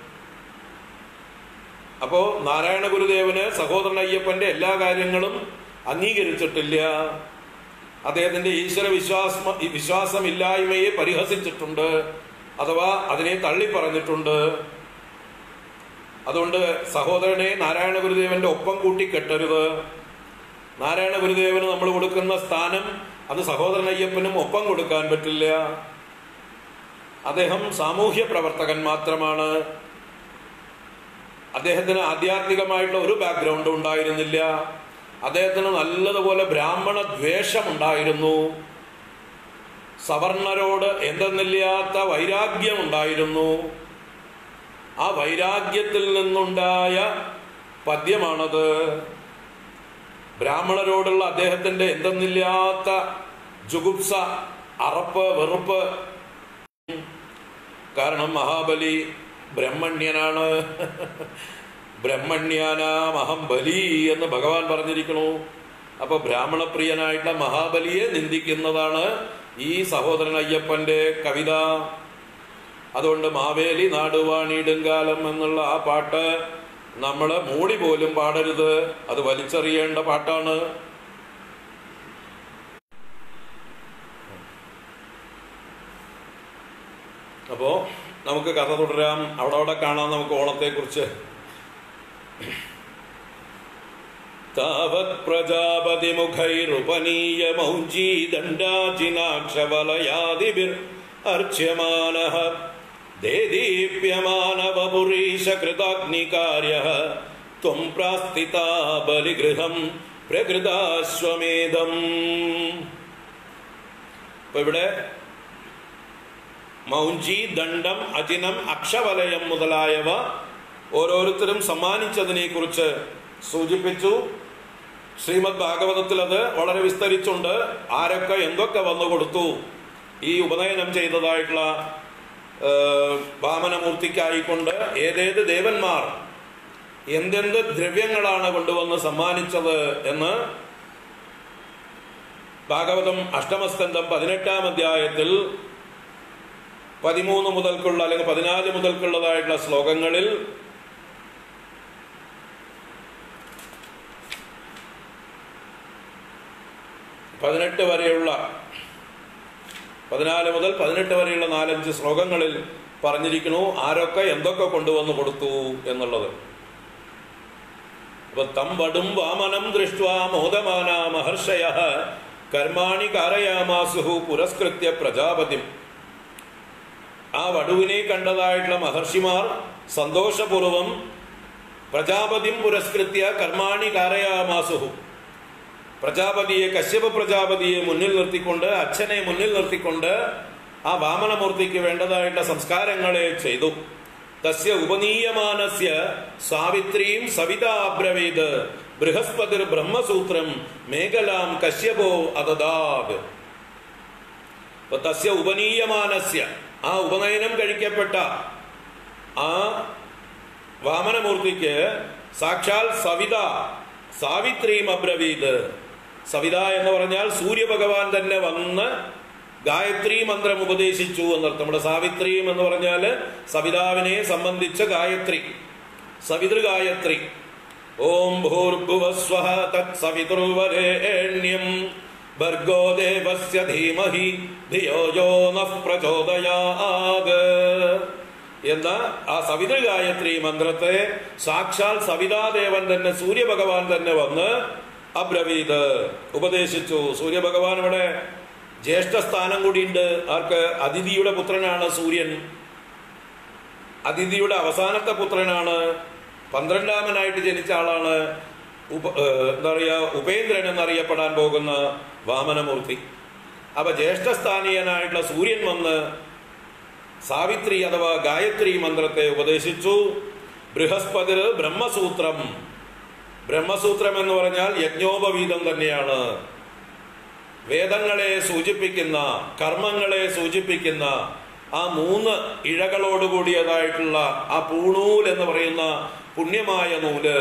അപ്പോ നാരായണ ഗുരുദേവന് സഹോദരൻ അയ്യപ്പന്റെ എല്ലാ കാര്യങ്ങളും അംഗീകരിച്ചിട്ടില്ല അദ്ദേഹത്തിന്റെ ഈശ്വര വിശ്വാസ വിശ്വാസമില്ലായ്മയെ പരിഹസിച്ചിട്ടുണ്ട് അഥവാ അതിനെ തള്ളി പറഞ്ഞിട്ടുണ്ട് അതുകൊണ്ട് സഹോദരനെ നാരായണ ഗുരുദേവന്റെ ഒപ്പം കൂട്ടി കെട്ടരുത് നാരായണ ഗുരുദേവന് നമ്മൾ കൊടുക്കുന്ന സ്ഥാനം അത് സഹോദരൻ അയ്യപ്പനും ഒപ്പം കൊടുക്കാൻ പറ്റില്ല അദ്ദേഹം സാമൂഹ്യ പ്രവർത്തകൻ മാത്രമാണ് അദ്ദേഹത്തിന് ആധ്യാത്മികമായിട്ടുള്ള ഒരു ബാക്ക്ഗ്രൗണ്ടും ഉണ്ടായിരുന്നില്ല അദ്ദേഹത്തിന് നല്ലതുപോലെ ബ്രാഹ്മണ ദ്വേഷം ഉണ്ടായിരുന്നു സവർണരോട് എന്തെന്നില്ലാത്ത വൈരാഗ്യം ഉണ്ടായിരുന്നു ആ വൈരാഗ്യത്തിൽ നിന്നുണ്ടായ പദ്യമാണത് ബ്രാഹ്മണരോടുള്ള അദ്ദേഹത്തിന്റെ എന്തെന്നില്ലാത്ത ജുഗുപ്സ അറപ്പ് വെറുപ്പ് കാരണം മഹാബലി ബ്രഹ്മണ്യനാണ് ബ്രഹ്മണ്യാനാമഹം ബലി എന്ന് ഭഗവാൻ പറഞ്ഞിരിക്കണു അപ്പൊ ബ്രാഹ്മണപ്രിയനായിട്ടുള്ള മഹാബലിയെ നിന്ദിക്കുന്നതാണ് ഈ സഹോദരൻ അയ്യപ്പന്റെ കവിത അതുകൊണ്ട് മാവേലി നാടുവാണിയിടുങ്കാലം എന്നുള്ള ആ പാട്ട് നമ്മൾ മൂടി പോലും പാടരുത് അത് വലിച്ചെറിയേണ്ട പാട്ടാണ് അപ്പോ നമുക്ക് കഥ തുടരാം അവിടെ അവിടെ കാണാം നമുക്ക് ഓണത്തെ കുറിച്ച് താവത് പ്രജാപതി മുഖൈരുപനീയ മൗഞ്ചീ ദണ്ഡാചിനാക്ഷവലയാദിഭിർ അർച്യമാനഃ ദേദീപ്യമാനവപുരീശകൃതാഗ്നികാര്യ ത്വം പ്രാസ്ഥിതാ ബലിഗൃഹം പ്രകൃതാശ്വമേധം അപ്പൊ ഇവിടെ മൗഞ്ചി ദണ്ഡം അജിനം അക്ഷവലയം മുതലായവ ഓരോരുത്തരും സമ്മാനിച്ചതിനെ കുറിച്ച് സൂചിപ്പിച്ചു ശ്രീമദ് ഭാഗവതത്തിൽ അത് വളരെ വിസ്തരിച്ചുണ്ട് ആരൊക്കെ എന്തൊക്കെ വന്നു കൊടുത്തു ഈ ഉപനയനം ചെയ്തതായിട്ടുള്ള വാമനമൂർത്തിക്കായിക്കൊണ്ട് ഏതേത് ദേവന്മാർ എന്തെന്ത് ദ്രവ്യങ്ങളാണ് കൊണ്ടുവന്ന് സമ്മാനിച്ചത് എന്ന് ഭാഗവതം അഷ്ടമസ്കന്ധം പതിനെട്ടാം അധ്യായത്തിൽ പതിമൂന്ന് മുതൽക്കുള്ള അല്ലെങ്കിൽ പതിനാല് മുതൽക്കുള്ളതായിട്ടുള്ള ശ്ലോകങ്ങളിൽ പതിനെട്ട് വരെയുള്ള പതിനാല് മുതൽ പതിനെട്ട് വരെയുള്ള നാലഞ്ച് ശ്ലോകങ്ങളിൽ പറഞ്ഞിരിക്കുന്നു ആരൊക്കെ എന്തൊക്കെ കൊണ്ടുവന്ന് കൊടുത്തു എന്നുള്ളത് അപ്പൊ തം വടും വാമനം ദൃഷ്ട്വാ മോദമാന മഹർഷയ കർമാണി കാരയാമാസുഹു പുരസ്കൃത്യ പ്രജാപതി ആ വടുവിനെ കണ്ടതായിട്ടുള്ള മഹർഷിമാർ സന്തോഷപൂർവം പ്രജാപതിം പുരസ്കൃത്യ കർമാണി കാരയാമാസുഹു പ്രജാപതിയെ കശ്യപ പ്രജാപതിയെ മുന്നിൽ നിർത്തിക്കൊണ്ട് അച്ഛനെ മുന്നിൽ നിർത്തിക്കൊണ്ട് ആ വാമനമൂർത്തിക്ക് വേണ്ടതായിട്ടുള്ള സംസ്കാരങ്ങളെ ചെയ്തു തസ്യ ഉപനീയമാനസ്യ സാവിത്രീം സവിതാബ്രവീത് ബൃഹസ്പതിർ ബ്രഹ്മസൂത്രം മേഖലാം കശ്യപോ അതദാത് അപ്പൊ തസ്യ ഉപനീയമാനസ്യ ആ ഉപനയനം കഴിക്കപ്പെട്ട ആ വാമനമൂർത്തിക്ക് സാക്ഷാൽ സവിത സാവിത്രീം അബ്രവീത് സവിത എന്ന് പറഞ്ഞാൽ സൂര്യഭഗവാൻ തന്നെ വന്ന് ഗായത്രി മന്ത്രം ഉപദേശിച്ചു എന്നർത്ഥം നമ്മുടെ സാവിത്രിയും എന്ന് പറഞ്ഞാൽ സവിതാവിനെ സംബന്ധിച്ച ഗായത്രി സവിതൃ ഗായത്രി ഓം ഭൂർഭുവസ്വ തത് സവിതൃവരേണ്യം ഭർഗോ ദേവസ്യ ധീമഹി ധിയോ യോ നഃ പ്രചോദയാത് എന്ന ആ സവിതൃ ഗായത്രി മന്ത്രത്തെ സാക്ഷാൽ സവിതാദേവൻ തന്നെ സൂര്യഭഗവാൻ തന്നെ വന്ന് അബ്രവീത് ഉപദേശിച്ചു സൂര്യഭഗവാൻ ഇവിടെ ജ്യേഷ്ഠ സ്ഥാനം കൂടിയുണ്ട് ആർക്ക് അതിഥിയുടെ പുത്രനാണ് സൂര്യൻ അതിഥിയുടെ അവസാനത്തെ പുത്രനാണ് പന്ത്രണ്ടാമനായിട്ട് ജനിച്ച ആളാണ് ഉപ ഏഹ് എന്താ പറയുക ഉപേന്ദ്രൻ എന്നറിയപ്പെടാൻ പോകുന്ന വാമനമൂർത്തി അപ്പൊ ജ്യേഷ്ഠസ്ഥാനീയനായിട്ടുള്ള സൂര്യൻ വന്ന് സാവിത്രി അഥവാ ഗായത്രി മന്ത്രത്തെ ഉപദേശിച്ചു ബൃഹസ്പതിർ ബ്രഹ്മസൂത്രം ബ്രഹ്മസൂത്രം എന്ന് പറഞ്ഞാൽ യജ്ഞോപവീതം തന്നെയാണ് വേദങ്ങളെ സൂചിപ്പിക്കുന്ന കർമ്മങ്ങളെ സൂചിപ്പിക്കുന്ന ആ മൂന്ന് ഇഴകളോടുകൂടിയതായിട്ടുള്ള ആ പൂണൂൽ എന്ന് പറയുന്ന പുണ്യമായ നൂല്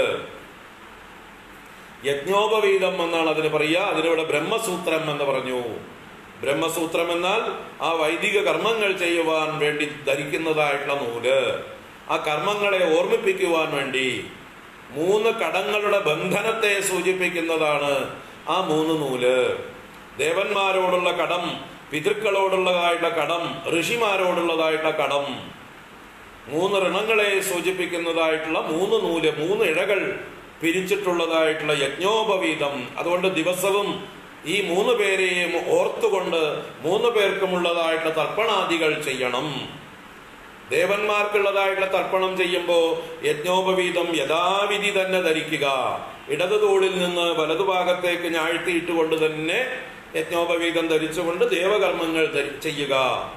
യജ്ഞോപവീതം എന്നാണ് അതിന് പറയുക അതിനിവിടെ ബ്രഹ്മസൂത്രം എന്ന് പറഞ്ഞു ബ്രഹ്മസൂത്രം എന്നാൽ ആ വൈദിക കർമ്മങ്ങൾ ചെയ്യുവാൻ വേണ്ടി ധരിക്കുന്നതായിട്ടുള്ള നൂല് ആ കർമ്മങ്ങളെ ഓർമ്മിപ്പിക്കുവാൻ വേണ്ടി മൂന്ന് കടങ്ങളുടെ ബന്ധനത്തെ സൂചിപ്പിക്കുന്നതാണ് ആ മൂന്ന് നൂല് ദേവന്മാരോടുള്ള കടം പിതൃക്കളോടുള്ളതായിട്ടുള്ള കടം ഋഷിമാരോടുള്ളതായിട്ടുള്ള കടം മൂന്ന് ഋണങ്ങളെ സൂചിപ്പിക്കുന്നതായിട്ടുള്ള മൂന്ന് നൂല് മൂന്ന് ഇഴകൾ പിരിച്ചിട്ടുള്ളതായിട്ടുള്ള യജ്ഞോപവീതം അതുകൊണ്ട് ദിവസവും ഈ മൂന്ന് പേരെയും ഓർത്തുകൊണ്ട് മൂന്ന് പേർക്കുമുള്ളതായിട്ടുള്ള തർപ്പണാദികൾ ചെയ്യണം ദേവന്മാർക്കുള്ളതായിട്ടുള്ള തർപ്പണം ചെയ്യുമ്പോൾ യജ്ഞോപവീതം യഥാവിധി തന്നെ ധരിക്കുക ഇടതു തോളിൽ നിന്ന് വലതുഭാഗത്തേക്ക് ഞാഴ്ത്തിയിട്ടുകൊണ്ട് തന്നെ യജ്ഞോപവീതം ധരിച്ചുകൊണ്ട് ദേവകർമ്മങ്ങൾ ധരി- ചെയ്യുക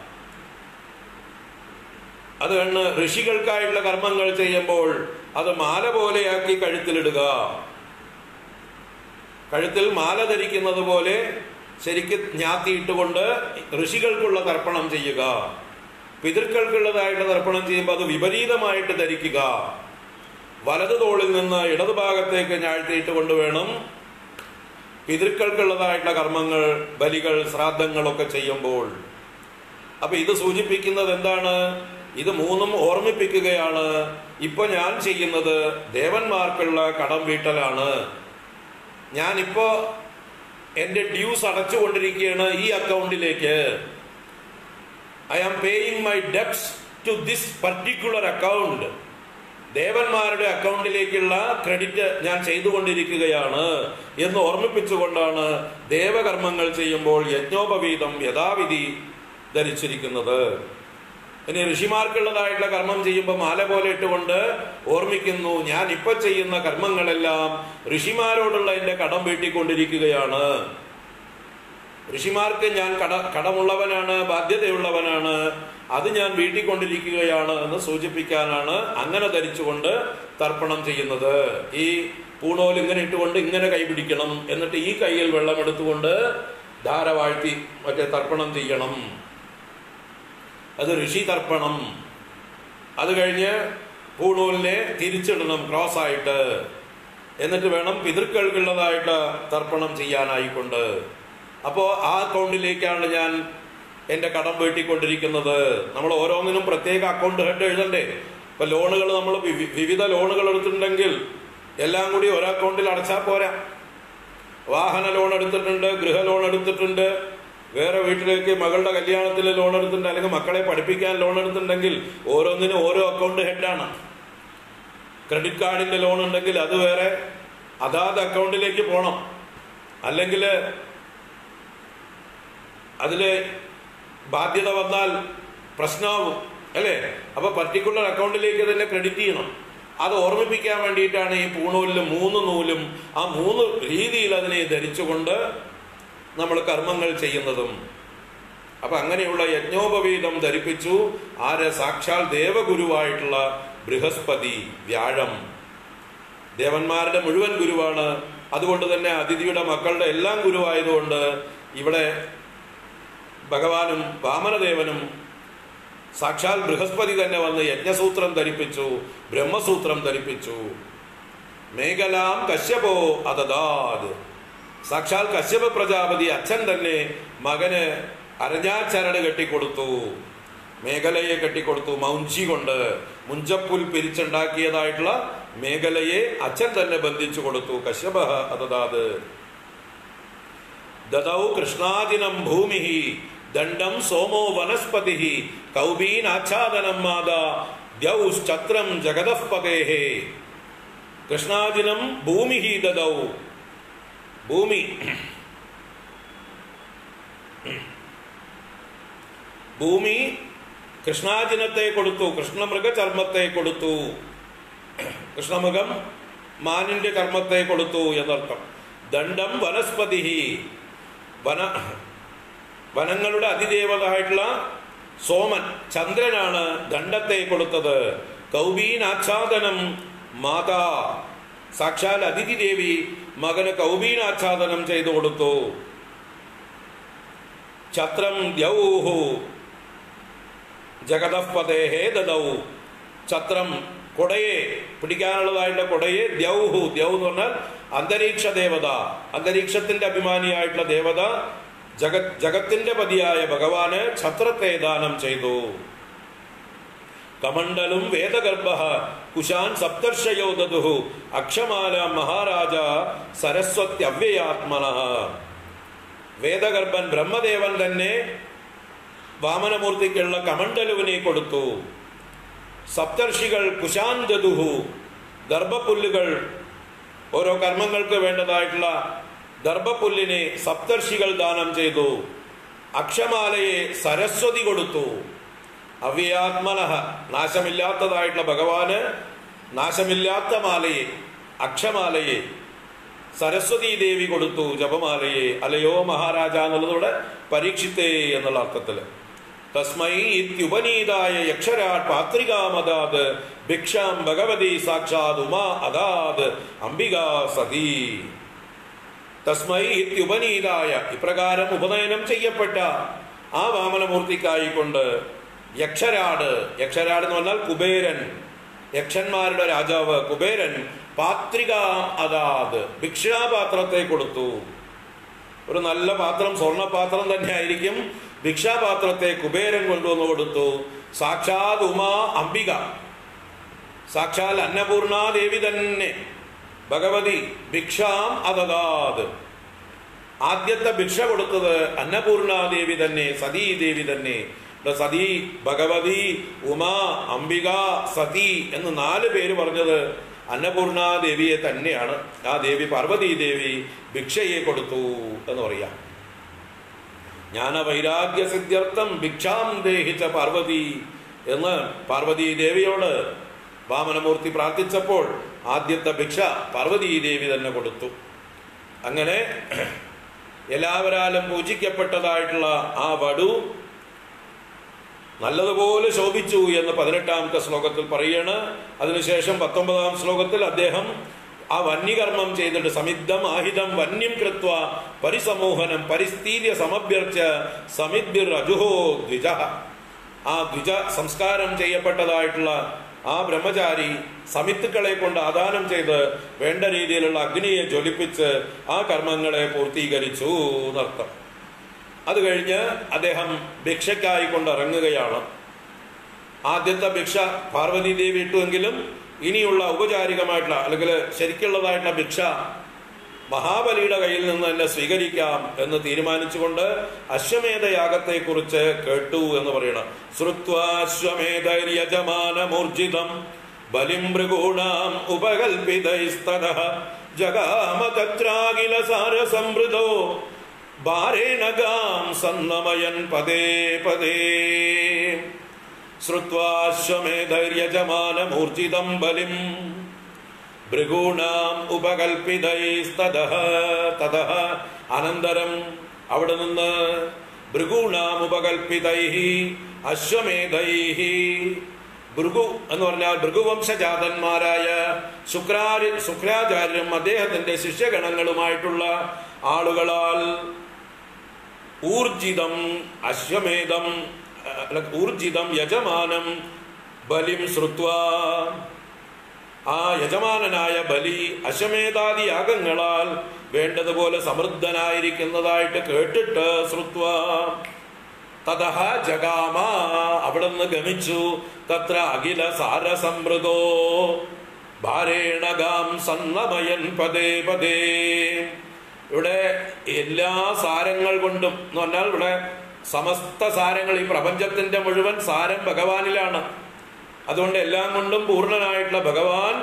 അത് കണ്ണ് ഋഷികൾക്കായിട്ടുള്ള കർമ്മങ്ങൾ ചെയ്യുമ്പോൾ അത് മാല പോലെയാക്കി കഴുത്തിലിടുക കഴുത്തിൽ മാല ധരിക്കുന്നത് പോലെ ശരിക്ക് ഞാത്തിയിട്ടുകൊണ്ട് ഋഷികൾക്കുള്ള തർപ്പണം ചെയ്യുക പിതൃക്കൾക്കുള്ളതായിട്ട് തർപ്പണം ചെയ്യുമ്പോൾ അത് വിപരീതമായിട്ട് ധരിക്കുക വലതു തോളിൽ നിന്ന് ഇടതു ഭാഗത്തേക്ക് ഞാഴ്ത്തിയിട്ട് കൊണ്ട് വേണം പിതൃക്കൾക്കുള്ളതായിട്ടുള്ള കർമ്മങ്ങൾ ബലികൾ ശ്രാദ്ധങ്ങളൊക്കെ ചെയ്യുമ്പോൾ അപ്പൊ ഇത് സൂചിപ്പിക്കുന്നത് എന്താണ് ഇത് മൂന്നും ഓർമ്മിപ്പിക്കുകയാണ് ഇപ്പൊ ഞാൻ ചെയ്യുന്നത് ദേവന്മാർക്കുള്ള കടം വീട്ടലാണ് ഞാനിപ്പോ എന്റെ ഡ്യൂസ് അടച്ചുകൊണ്ടിരിക്കുകയാണ് ഈ അക്കൗണ്ടിലേക്ക് I am paying my debts to this particular account ദേവന്മാരുടെ അക്കൗണ്ടിലേക്കുള്ള ക്രെഡിറ്റ് ഞാൻ ചെയ്തുകൊണ്ടിരിക്കുകയാണ് എന്ന് ഓർമ്മിപ്പിച്ചുകൊണ്ടാണ് ദേവകർമ്മങ്ങൾ ചെയ്യുമ്പോൾ യജ്ഞോപവീതം യഥാവിധി ധരിച്ചിരിക്കുന്നത് ഇനി ഋഷിമാർക്കുള്ളതായിട്ടുള്ള കർമ്മം ചെയ്യുമ്പോൾ മാല പോലെ ഇട്ടുകൊണ്ട് ഓർമ്മിക്കുന്നു ഞാൻ ഇപ്പൊ ചെയ്യുന്ന കർമ്മങ്ങളെല്ലാം ഋഷിമാരോടുള്ള എന്റെ കടം വീട്ടിക്കൊണ്ടിരിക്കുകയാണ് ഋഷിമാർക്ക് ഞാൻ കട കടമുള്ളവനാണ് ബാധ്യതയുള്ളവനാണ് അത് ഞാൻ വീട്ടിക്കൊണ്ടിരിക്കുകയാണ് എന്ന് സൂചിപ്പിക്കാനാണ് അങ്ങനെ ധരിച്ചുകൊണ്ട് തർപ്പണം ചെയ്യുന്നത് ഈ പൂണോൽ ഇങ്ങനെ ഇട്ടുകൊണ്ട് ഇങ്ങനെ കൈ പിടിക്കണം എന്നിട്ട് ഈ കയ്യിൽ വെള്ളം എടുത്തുകൊണ്ട് ധാര വാഴ്ത്തി മറ്റേ തർപ്പണം ചെയ്യണം അത് ഋഷി തർപ്പണം അത് കഴിഞ്ഞ് പൂണൂലിനെ തിരിച്ചിടണം ക്രോസ് ആയിട്ട് എന്നിട്ട് വേണം പിതൃക്കൾക്കുള്ളതായിട്ട് തർപ്പണം ചെയ്യാനായിക്കൊണ്ട് അപ്പോൾ ആ അക്കൗണ്ടിലേക്കാണ് ഞാൻ എൻ്റെ കടം വീട്ടിക്കൊണ്ടിരിക്കുന്നത് നമ്മൾ ഓരോന്നിനും പ്രത്യേക അക്കൗണ്ട് ഹെഡ് എഴുതണ്ടേ ഇപ്പൊ ലോണുകൾ നമ്മൾ വിവി- വിവിധ ലോണുകൾ എടുത്തിട്ടുണ്ടെങ്കിൽ എല്ലാം കൂടി ഒരു അക്കൗണ്ടിൽ അടച്ചാൽ പോരാ വാഹന ലോൺ എടുത്തിട്ടുണ്ട് ഗൃഹ ലോൺ എടുത്തിട്ടുണ്ട് വേറെ വീട്ടിലേക്ക് മകളുടെ കല്യാണത്തിന് ലോൺ എടുത്തിട്ടുണ്ട് അല്ലെങ്കിൽ മക്കളെ പഠിപ്പിക്കാൻ ലോൺ എടുത്തിട്ടുണ്ടെങ്കിൽ ഓരോന്നിനും ഓരോ അക്കൗണ്ട് ഹെഡാണ് ക്രെഡിറ്റ് കാർഡിന്റെ ലോൺ ഉണ്ടെങ്കിൽ അത് വേറെ അതാത് അക്കൗണ്ടിലേക്ക് പോകണം അല്ലെങ്കിൽ അതില് ബാധ്യത വന്നാൽ പ്രശ്നമാവും അല്ലേ അപ്പൊ പർട്ടിക്കുലർ അക്കൗണ്ടിലേക്ക് തന്നെ ക്രെഡിറ്റ് ചെയ്യണം അത് ഓർമ്മിപ്പിക്കാൻ വേണ്ടിയിട്ടാണ് ഈ പൂണൂലിലും മൂന്ന് നൂലും ആ മൂന്ന് രീതിയിൽ അതിനെ ധരിച്ചുകൊണ്ട് നമ്മൾ കർമ്മങ്ങൾ ചെയ്യുന്നതും അപ്പൊ അങ്ങനെയുള്ള യജ്ഞോപവീതം ധരിപ്പിച്ചു ആര് സാക്ഷാൽ ദേവഗുരുവായിട്ടുള്ള ബൃഹസ്പതി വ്യാഴം ദേവന്മാരുടെ മുഴുവൻ ഗുരുവാണ് അതുകൊണ്ട് തന്നെ അതിഥിയുടെ മക്കളുടെ എല്ലാം ഗുരുവായതുകൊണ്ട് ഇവിടെ ഭഗവാനും വാമനദേവനും സാക്ഷാൽ ബൃഹസ്പതി തന്നെ വന്ന് യജ്ഞസൂത്രം ധരിപ്പിച്ചു ബ്രഹ്മസൂത്രം ധരിപ്പിച്ചു മേഖലാം കശ്യപോ അതദാത് സാക്ഷാൽ കശ്യപ പ്രജാപതി അച്ഛൻ തന്നെ മകന് അരഞ്ഞാച്ചരട് കെട്ടിക്കൊടുത്തു മേഖലയെ കെട്ടിക്കൊടുത്തു മൗഞ്ചി കൊണ്ട് മുഞ്ചപ്പുൽ പിരിച്ചുണ്ടാക്കിയതായിട്ടുള്ള മേഖലയെ അച്ഛൻ തന്നെ ബന്ധിച്ചു കൊടുത്തു കശ്യപ അതദാത് ദദൗ കൃഷ്ണാദിനം ഭൂമി ദണ്ഡം സോമോ വനസ്പതി കൗബീനാച്ഛാദനം മാതാ ദ്യൗശ്ചത്രം ജഗതഃപതേ കൃഷ്ണാദിനം ഭൂമി ദദൗ ഭൂമി ഭൂമി കൃഷ്ണാജിനത്തെ കൊടുത്തു കൃഷ്ണമൃഗ ചർമ്മത്തെ കൊടുത്തു കൃഷ്ണമൃഗം മാനിന്റെ ചർമ്മത്തെ കൊടുത്തു എന്നർത്ഥം ദണ്ഡം വനസ്പതി വന വനങ്ങളുടെ അതിദേവതായിട്ടുള്ള സോമൻ ചന്ദ്രനാണ് ദണ്ഡത്തെ കൊടുത്തത് കൗബീനാച്ഛാദനം മാതാ സാക്ഷാൽ അതിഥി ദേവി മകന് കൗബീനാച്ഛാദനം ചെയ്തു കൊടുത്തു ഛത്രം ദ്യൗഹു ജഗതപതേഹേ ദദൗ ഛത്രം കൊടയെ പിടിക്കാനുള്ളതായിട്ടുള്ള കൊടയെ ദ്യൗഹു ദ്യൗ എന്ന് പറഞ്ഞാൽ അന്തരീക്ഷ ദേവത അന്തരീക്ഷത്തിന്റെ അഭിമാനിയായിട്ടുള്ള ദേവത ജഗത് ജഗത്തിന്റെ പതിയായ ഭഗവാന് ഛത്രത്തെ ദാനം ചെയ്തു കമണ്ഡലും വേദഗർഭ കുശാൻ സപ്തർഷയോ ദദുഹു അക്ഷമാല മഹാരാജ സരസ്വത്യവ്യയാത്മന വേദഗർഭൻ ബ്രഹ്മദേവൻ തന്നെ വാമനമൂർത്തിക്കുള്ള കമണ്ഡലുവിനെ കൊടുത്തു സപ്തർഷികൾ കുശാൻ ദദുഹു ഗർഭപുല്ലുകൾ ഓരോ കർമ്മങ്ങൾക്ക് വേണ്ടതായിട്ടുള്ള ഗർഭപുല്ലിനെ സപ്തർഷികൾ ദാനം ചെയ്തു അക്ഷമാലയെ സരസ്വതി കൊടുത്തു അവ്യാത്മനഃ നാശമില്ലാത്തതായിട്ടുള്ള ഭഗവാന് നാശമില്ലാത്ത മാലയെ അക്ഷമാലയെ സരസ്വതി ദേവി കൊടുത്തു ജപമാലയെ അലയോ മഹാരാജ എന്നുള്ളതോടെ പരീക്ഷിത്തേ എന്നുള്ള അർത്ഥത്തില് തസ്മൈ ഇത്യുപനീതായ യക്ഷരാട് പാത്രികാമദാത് ഭിക്ഷാം ഭഗവതി സാക്ഷാത് ഉമാ അദാത് അംബിക സതീ തസ്മൈ ഇത്യുപനീതായ ഇപ്രകാരം ഉപനയനം ചെയ്യപ്പെട്ട ആ വാമനമൂർത്തിക്കായിക്കൊണ്ട് യക്ഷരാട് യക്ഷരാട് എന്ന് പറഞ്ഞാൽ കുബേരൻ യക്ഷന്മാരുടെ രാജാവ് കുബേരൻ പാത്രിക അതാത് ഭിക്ഷാപാത്രത്തെ കൊടുത്തു ഒരു നല്ല പാത്രം സ്വർണപാത്രം തന്നെ ആയിരിക്കും ഭിക്ഷാപാത്രത്തെ കുബേരൻ കൊണ്ടുവന്ന് കൊടുത്തു സാക്ഷാത് ഉമാ അംബിക സാക്ഷാൽ അന്നപൂർണാദേവി തന്നെ ഭഗവതി ഭിക്ഷാം അതതാത് ആദ്യത്തെ ഭിക്ഷ കൊടുത്തത് അന്നപൂർണാദേവി തന്നെ സതീദേവി തന്നെ ഇവിടെ സതീ ഭഗവതി ഉമാ അംബിക സതി എന്ന് നാല് പേര് പറഞ്ഞത് അന്നപൂർണാദേവിയെ തന്നെയാണ് ആ ദേവി പാർവതീ ദേവി ഭിക്ഷയെ കൊടുത്തു എന്ന് പറയാം ജ്ഞാന വൈരാഗ്യ സിദ്ധ്യർത്ഥം ഭിക്ഷാം ദേഹിച്ച പാർവതി എന്ന് പാർവതീ ദേവിയോട് വാമനമൂർത്തി പ്രാർത്ഥിച്ചപ്പോൾ ആദ്യത്തെ ഭിക്ഷ പാർവതീ ദേവി തന്നെ കൊടുത്തു അങ്ങനെ എല്ലാവരാലും പൂജിക്കപ്പെട്ടതായിട്ടുള്ള ആ വടു നല്ലതുപോലെ ശോഭിച്ചു എന്ന് പതിനെട്ടാമത്തെ ശ്ലോകത്തിൽ പറയാണ് അതിനുശേഷം പത്തൊമ്പതാം ശ്ലോകത്തിൽ അദ്ദേഹം ആ വന്യകർമ്മം ചെയ്തിട്ട് സമിദ്ധം ആഹിതം വന്യം കൃത്വ പരിസമൂഹനം പരിസ്ഥീര്യ സമഭ്യർച്ച സമിദ്ഭിർ അജുഹോ ദ്വിജ ആ ദ്വിജ സംസ്കാരം ചെയ്യപ്പെട്ടതായിട്ടുള്ള ആ ബ്രഹ്മചാരി സമിത്തുക്കളെ കൊണ്ട് ആദാനം ചെയ്ത് വേണ്ട രീതിയിലുള്ള അഗ്നിയെ ജ്വലിപ്പിച്ച് ആ കർമ്മങ്ങളെ പൂർത്തീകരിച്ചു എന്നർത്ഥം അത് കഴിഞ്ഞ് അദ്ദേഹം ഭിക്ഷയ്ക്കായി കൊണ്ട് ഇറങ്ങുകയാണ് ആദ്യത്തെ ഭിക്ഷ പാർവതി ദേവി ഇട്ടുവെങ്കിലും ഇനിയുള്ള ഔപചാരികമായിട്ടുള്ള അല്ലെങ്കിൽ ശരിക്കുള്ളതായിട്ടുള്ള ഭിക്ഷ മഹാബലിയുടെ കയ്യിൽ നിന്ന് തന്നെ സ്വീകരിക്കാം എന്ന് തീരുമാനിച്ചുകൊണ്ട് അശ്വമേധയാഗത്തെ കുറിച്ച് കേട്ടു എന്ന് പറയണം ശ്രുത്വാശ്വമേധൈര്യജമാനമൂർജിതം ബലിം മൃഗൂണാം ഉപകൽപിതൈസ്തത ജഗാമ തത്രാകില സാരസമൃതോ ഭാരേണ ഗാം സന്നമയൻ പദേ പദേ ശ്രുത്വാശ്വമേധൈര്യജമാനമൂർജിതം ബലിം ഭൃഗൂണാം ഉപകൽപ്പിതൈസ്തതഃ തതഃ അനന്തരം അവിടെ നിന്ന് ഭൃഗൂണാം ഉപകൽപ്പിതൈഹി അശ്വമേധൈഹി ഭൃഗു എന്ന് പറഞ്ഞാൽ ഭൃഗുവംശജാതന്മാരായ ശുക്രാരി ശുക്രാചാര്യരും അദ്ദേഹത്തിന്റെ ശിഷ്യഗണങ്ങളുമായിട്ടുള്ള ആളുകളാൽ ഊർജിതം അശ്വമേധം അല്ല, ഊർജിതം യജമാനം ബലിം ശ്രുത്വ ആ യജമാനനായ ബലി അശ്വമേധാദി യാഗങ്ങളാൽ വേണ്ടതുപോലെ സമൃദ്ധനായിരിക്കുന്നതായിട്ട് കേട്ടിട്ട് ശ്രുത്വ തതഹ ജഗാമ അവിടുന്ന് ഗമിച്ചു തത്ര അഖില സാരസമൃതോ ഭാരേണ ഗാം സന്നമയൻ പദേ പദേ ഇവിടെ എല്ലാ സാരങ്ങൾ കൊണ്ടും എന്ന് പറഞ്ഞാൽ ഇവിടെ സമസ്ത സാരങ്ങൾ ഈ പ്രപഞ്ചത്തിന്റെ മുഴുവൻ സാരം ഭഗവാനിലാണ് അതുകൊണ്ട് എല്ലാം കൊണ്ടും പൂർണ്ണനായിട്ടുള്ള ഭഗവാൻ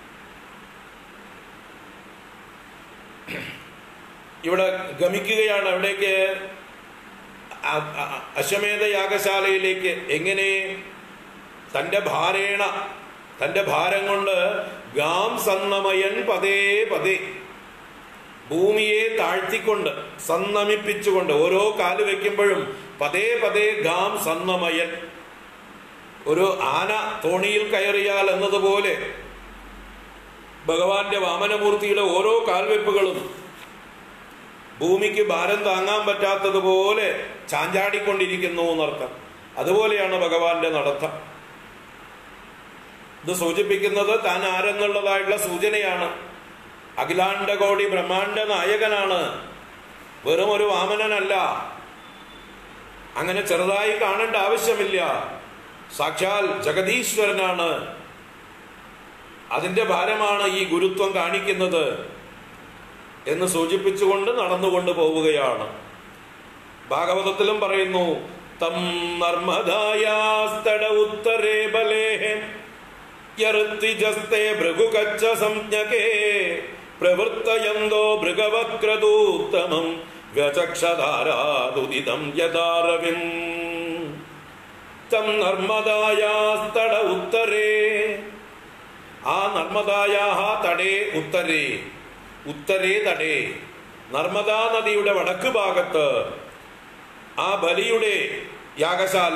ഇവിടെ ഗമിക്കുകയാണ് എവിടേക്ക് അ- അ- അശ്വമേധ യാഗശാലയിലേക്ക് എങ്ങനെ തന്റെ ഭാരേണ തന്റെ ഭാരം കൊണ്ട് ഗാം സന്നമയൻ പതേ പതേ ഭൂമിയെ താഴ്ത്തിക്കൊണ്ട് സന്നമിപ്പിച്ചുകൊണ്ട് ഓരോ കാല് വെക്കുമ്പോഴും പതേ പതേ ഗാം സന്നമയൻ ഒരു ആന തോണിയിൽ കയറിയാൽ എന്നതുപോലെ ഭഗവാന്റെ വാമനമൂർത്തിയുടെ ഓരോ കാൽവെപ്പുകളും ഭൂമിക്ക് ഭാരം താങ്ങാൻ പറ്റാത്തതുപോലെ ചാഞ്ചാടിക്കൊണ്ടിരിക്കുന്നു എന്നർത്ഥം അതുപോലെയാണ് ഭഗവാന്റെ നടത്തം ഇത് സൂചിപ്പിക്കുന്നത് താൻ ആരെന്നുള്ളതായിട്ടുള്ള സൂചനയാണ് അഖിലാണ്ടകോടി ബ്രഹ്മാണ്ട നായകനാണ് വെറും ഒരു വാമനനല്ല അങ്ങനെ ചെറുതായി കാണേണ്ട ആവശ്യമില്ല സാക്ഷാൽ ജഗദീശ്വരനാണ് അതിന്റെ ഭാരമാണ് ഈ ഗുരുത്വം കാണിക്കുന്നത് എന്ന് സൂചിപ്പിച്ചുകൊണ്ട് നടന്നുകൊണ്ട് പോവുകയാണ് ഭാഗവതത്തിലും പറയുന്നു തം നർമ്മദായാസ്തട ഉത്തരേ ബലേ യർത്തിജസ്തേ ഭൃഗുകച്ച സംജ്ഞകേ പ്രവൃത്തയന്തോ ഭൃഗവക്രദൂത്തമം വ്യചക്ഷധാരാദുദിതം യഥാരവിം തം നർമ്മദായാസ്തട ഉത്തരേ ആ നർമ്മദായാ തടേ ഉത്തരേ ഉത്തരേ തടേ നർമ്മദാ നദിയുടെ വടക്ക് ഭാഗത്ത് ആ ബലിയുടെ യാഗശാല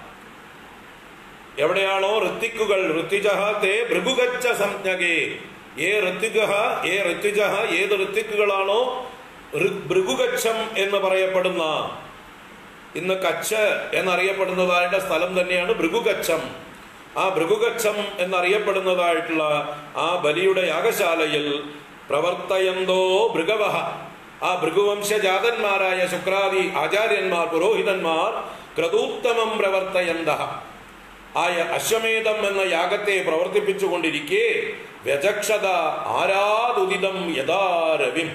എവിടെയാണോ ഋത്തിക്കുകൾ ഋത്തിജഹ തേ ഭൃഗുഗച്ച സംജ്ഞകേ ഏ ഋത്തിജഹ ഏ ഋത്തിജഹ ഏത് ഋത്തിക്കുകളാണോ ഋ- ഭൃഗുഗച്ഛം എന്ന് പറയപ്പെടുന്ന ഇന്ന് കച്ച് എന്നറിയപ്പെടുന്നതായിട്ട് സ്ഥലം തന്നെയാണ് ഭൃഗുഗച്ഛം ആ ഭൃഗുഗച്ഛം എന്നറിയപ്പെടുന്നതായിട്ടുള്ള ആ ബലിയുടെ യാഗശാലയിൽ പ്രവർത്തയന്തോ ഭൃഗവഹ ആ ഭൃഗുവംശജാതന്മാരായ ശുക്രാദി ആചാര്യന്മാർ പുരോഹിതന്മാർ ക്രതൂത്തമം പ്രവർത്തയന്ത ആ യ- അശ്വമേധം എന്ന യാഗത്തെ പ്രവർത്തിപ്പിച്ചുകൊണ്ടിരിക്കെ വ്യജക്ഷത ആരാതുദിതം യഥാരവിം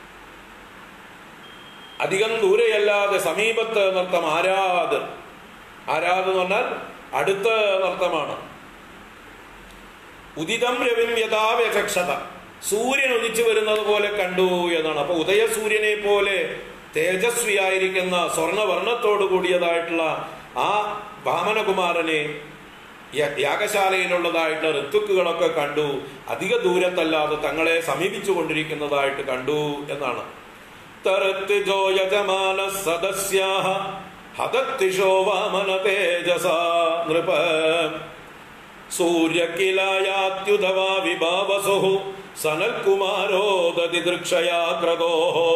അധികം ദൂരെയല്ലാതെ സമീപത്ത് നൃത്തം ആരാത് ആരാത് എന്ന് പറഞ്ഞാൽ അടുത്ത നൃത്തമാണ് ഉദിതം രവിം യഥാ വ്യചക്ഷത സൂര്യൻ ഉദിച്ചു വരുന്നത് പോലെ കണ്ടു എന്നാണ് അപ്പൊ ഉദയസൂര്യനെ പോലെ തേജസ്വിയായിരിക്കുന്ന സ്വർണവർണ്ണത്തോടു കൂടിയതായിട്ടുള്ള ആ വാമനകുമാരനെ യ- യാഗശാലയിലുള്ളതായിട്ട് ഋത്തുക്കുകളൊക്കെ കണ്ടു അധിക ദൂരത്തല്ലാതെ തങ്ങളെ സമീപിച്ചു കൊണ്ടിരിക്കുന്നതായിട്ട് കണ്ടു എന്നാണ് തരത്തിജോ യജമാന സദസ്യാഹ ഹതത്തിഷോ വാമന തേജസ നൃപ സൂര്യകിലായാത്യുധവാ വിഭാവസു സനൽകുമാരോ ദതിദൃക്ഷയാ ക്രതോ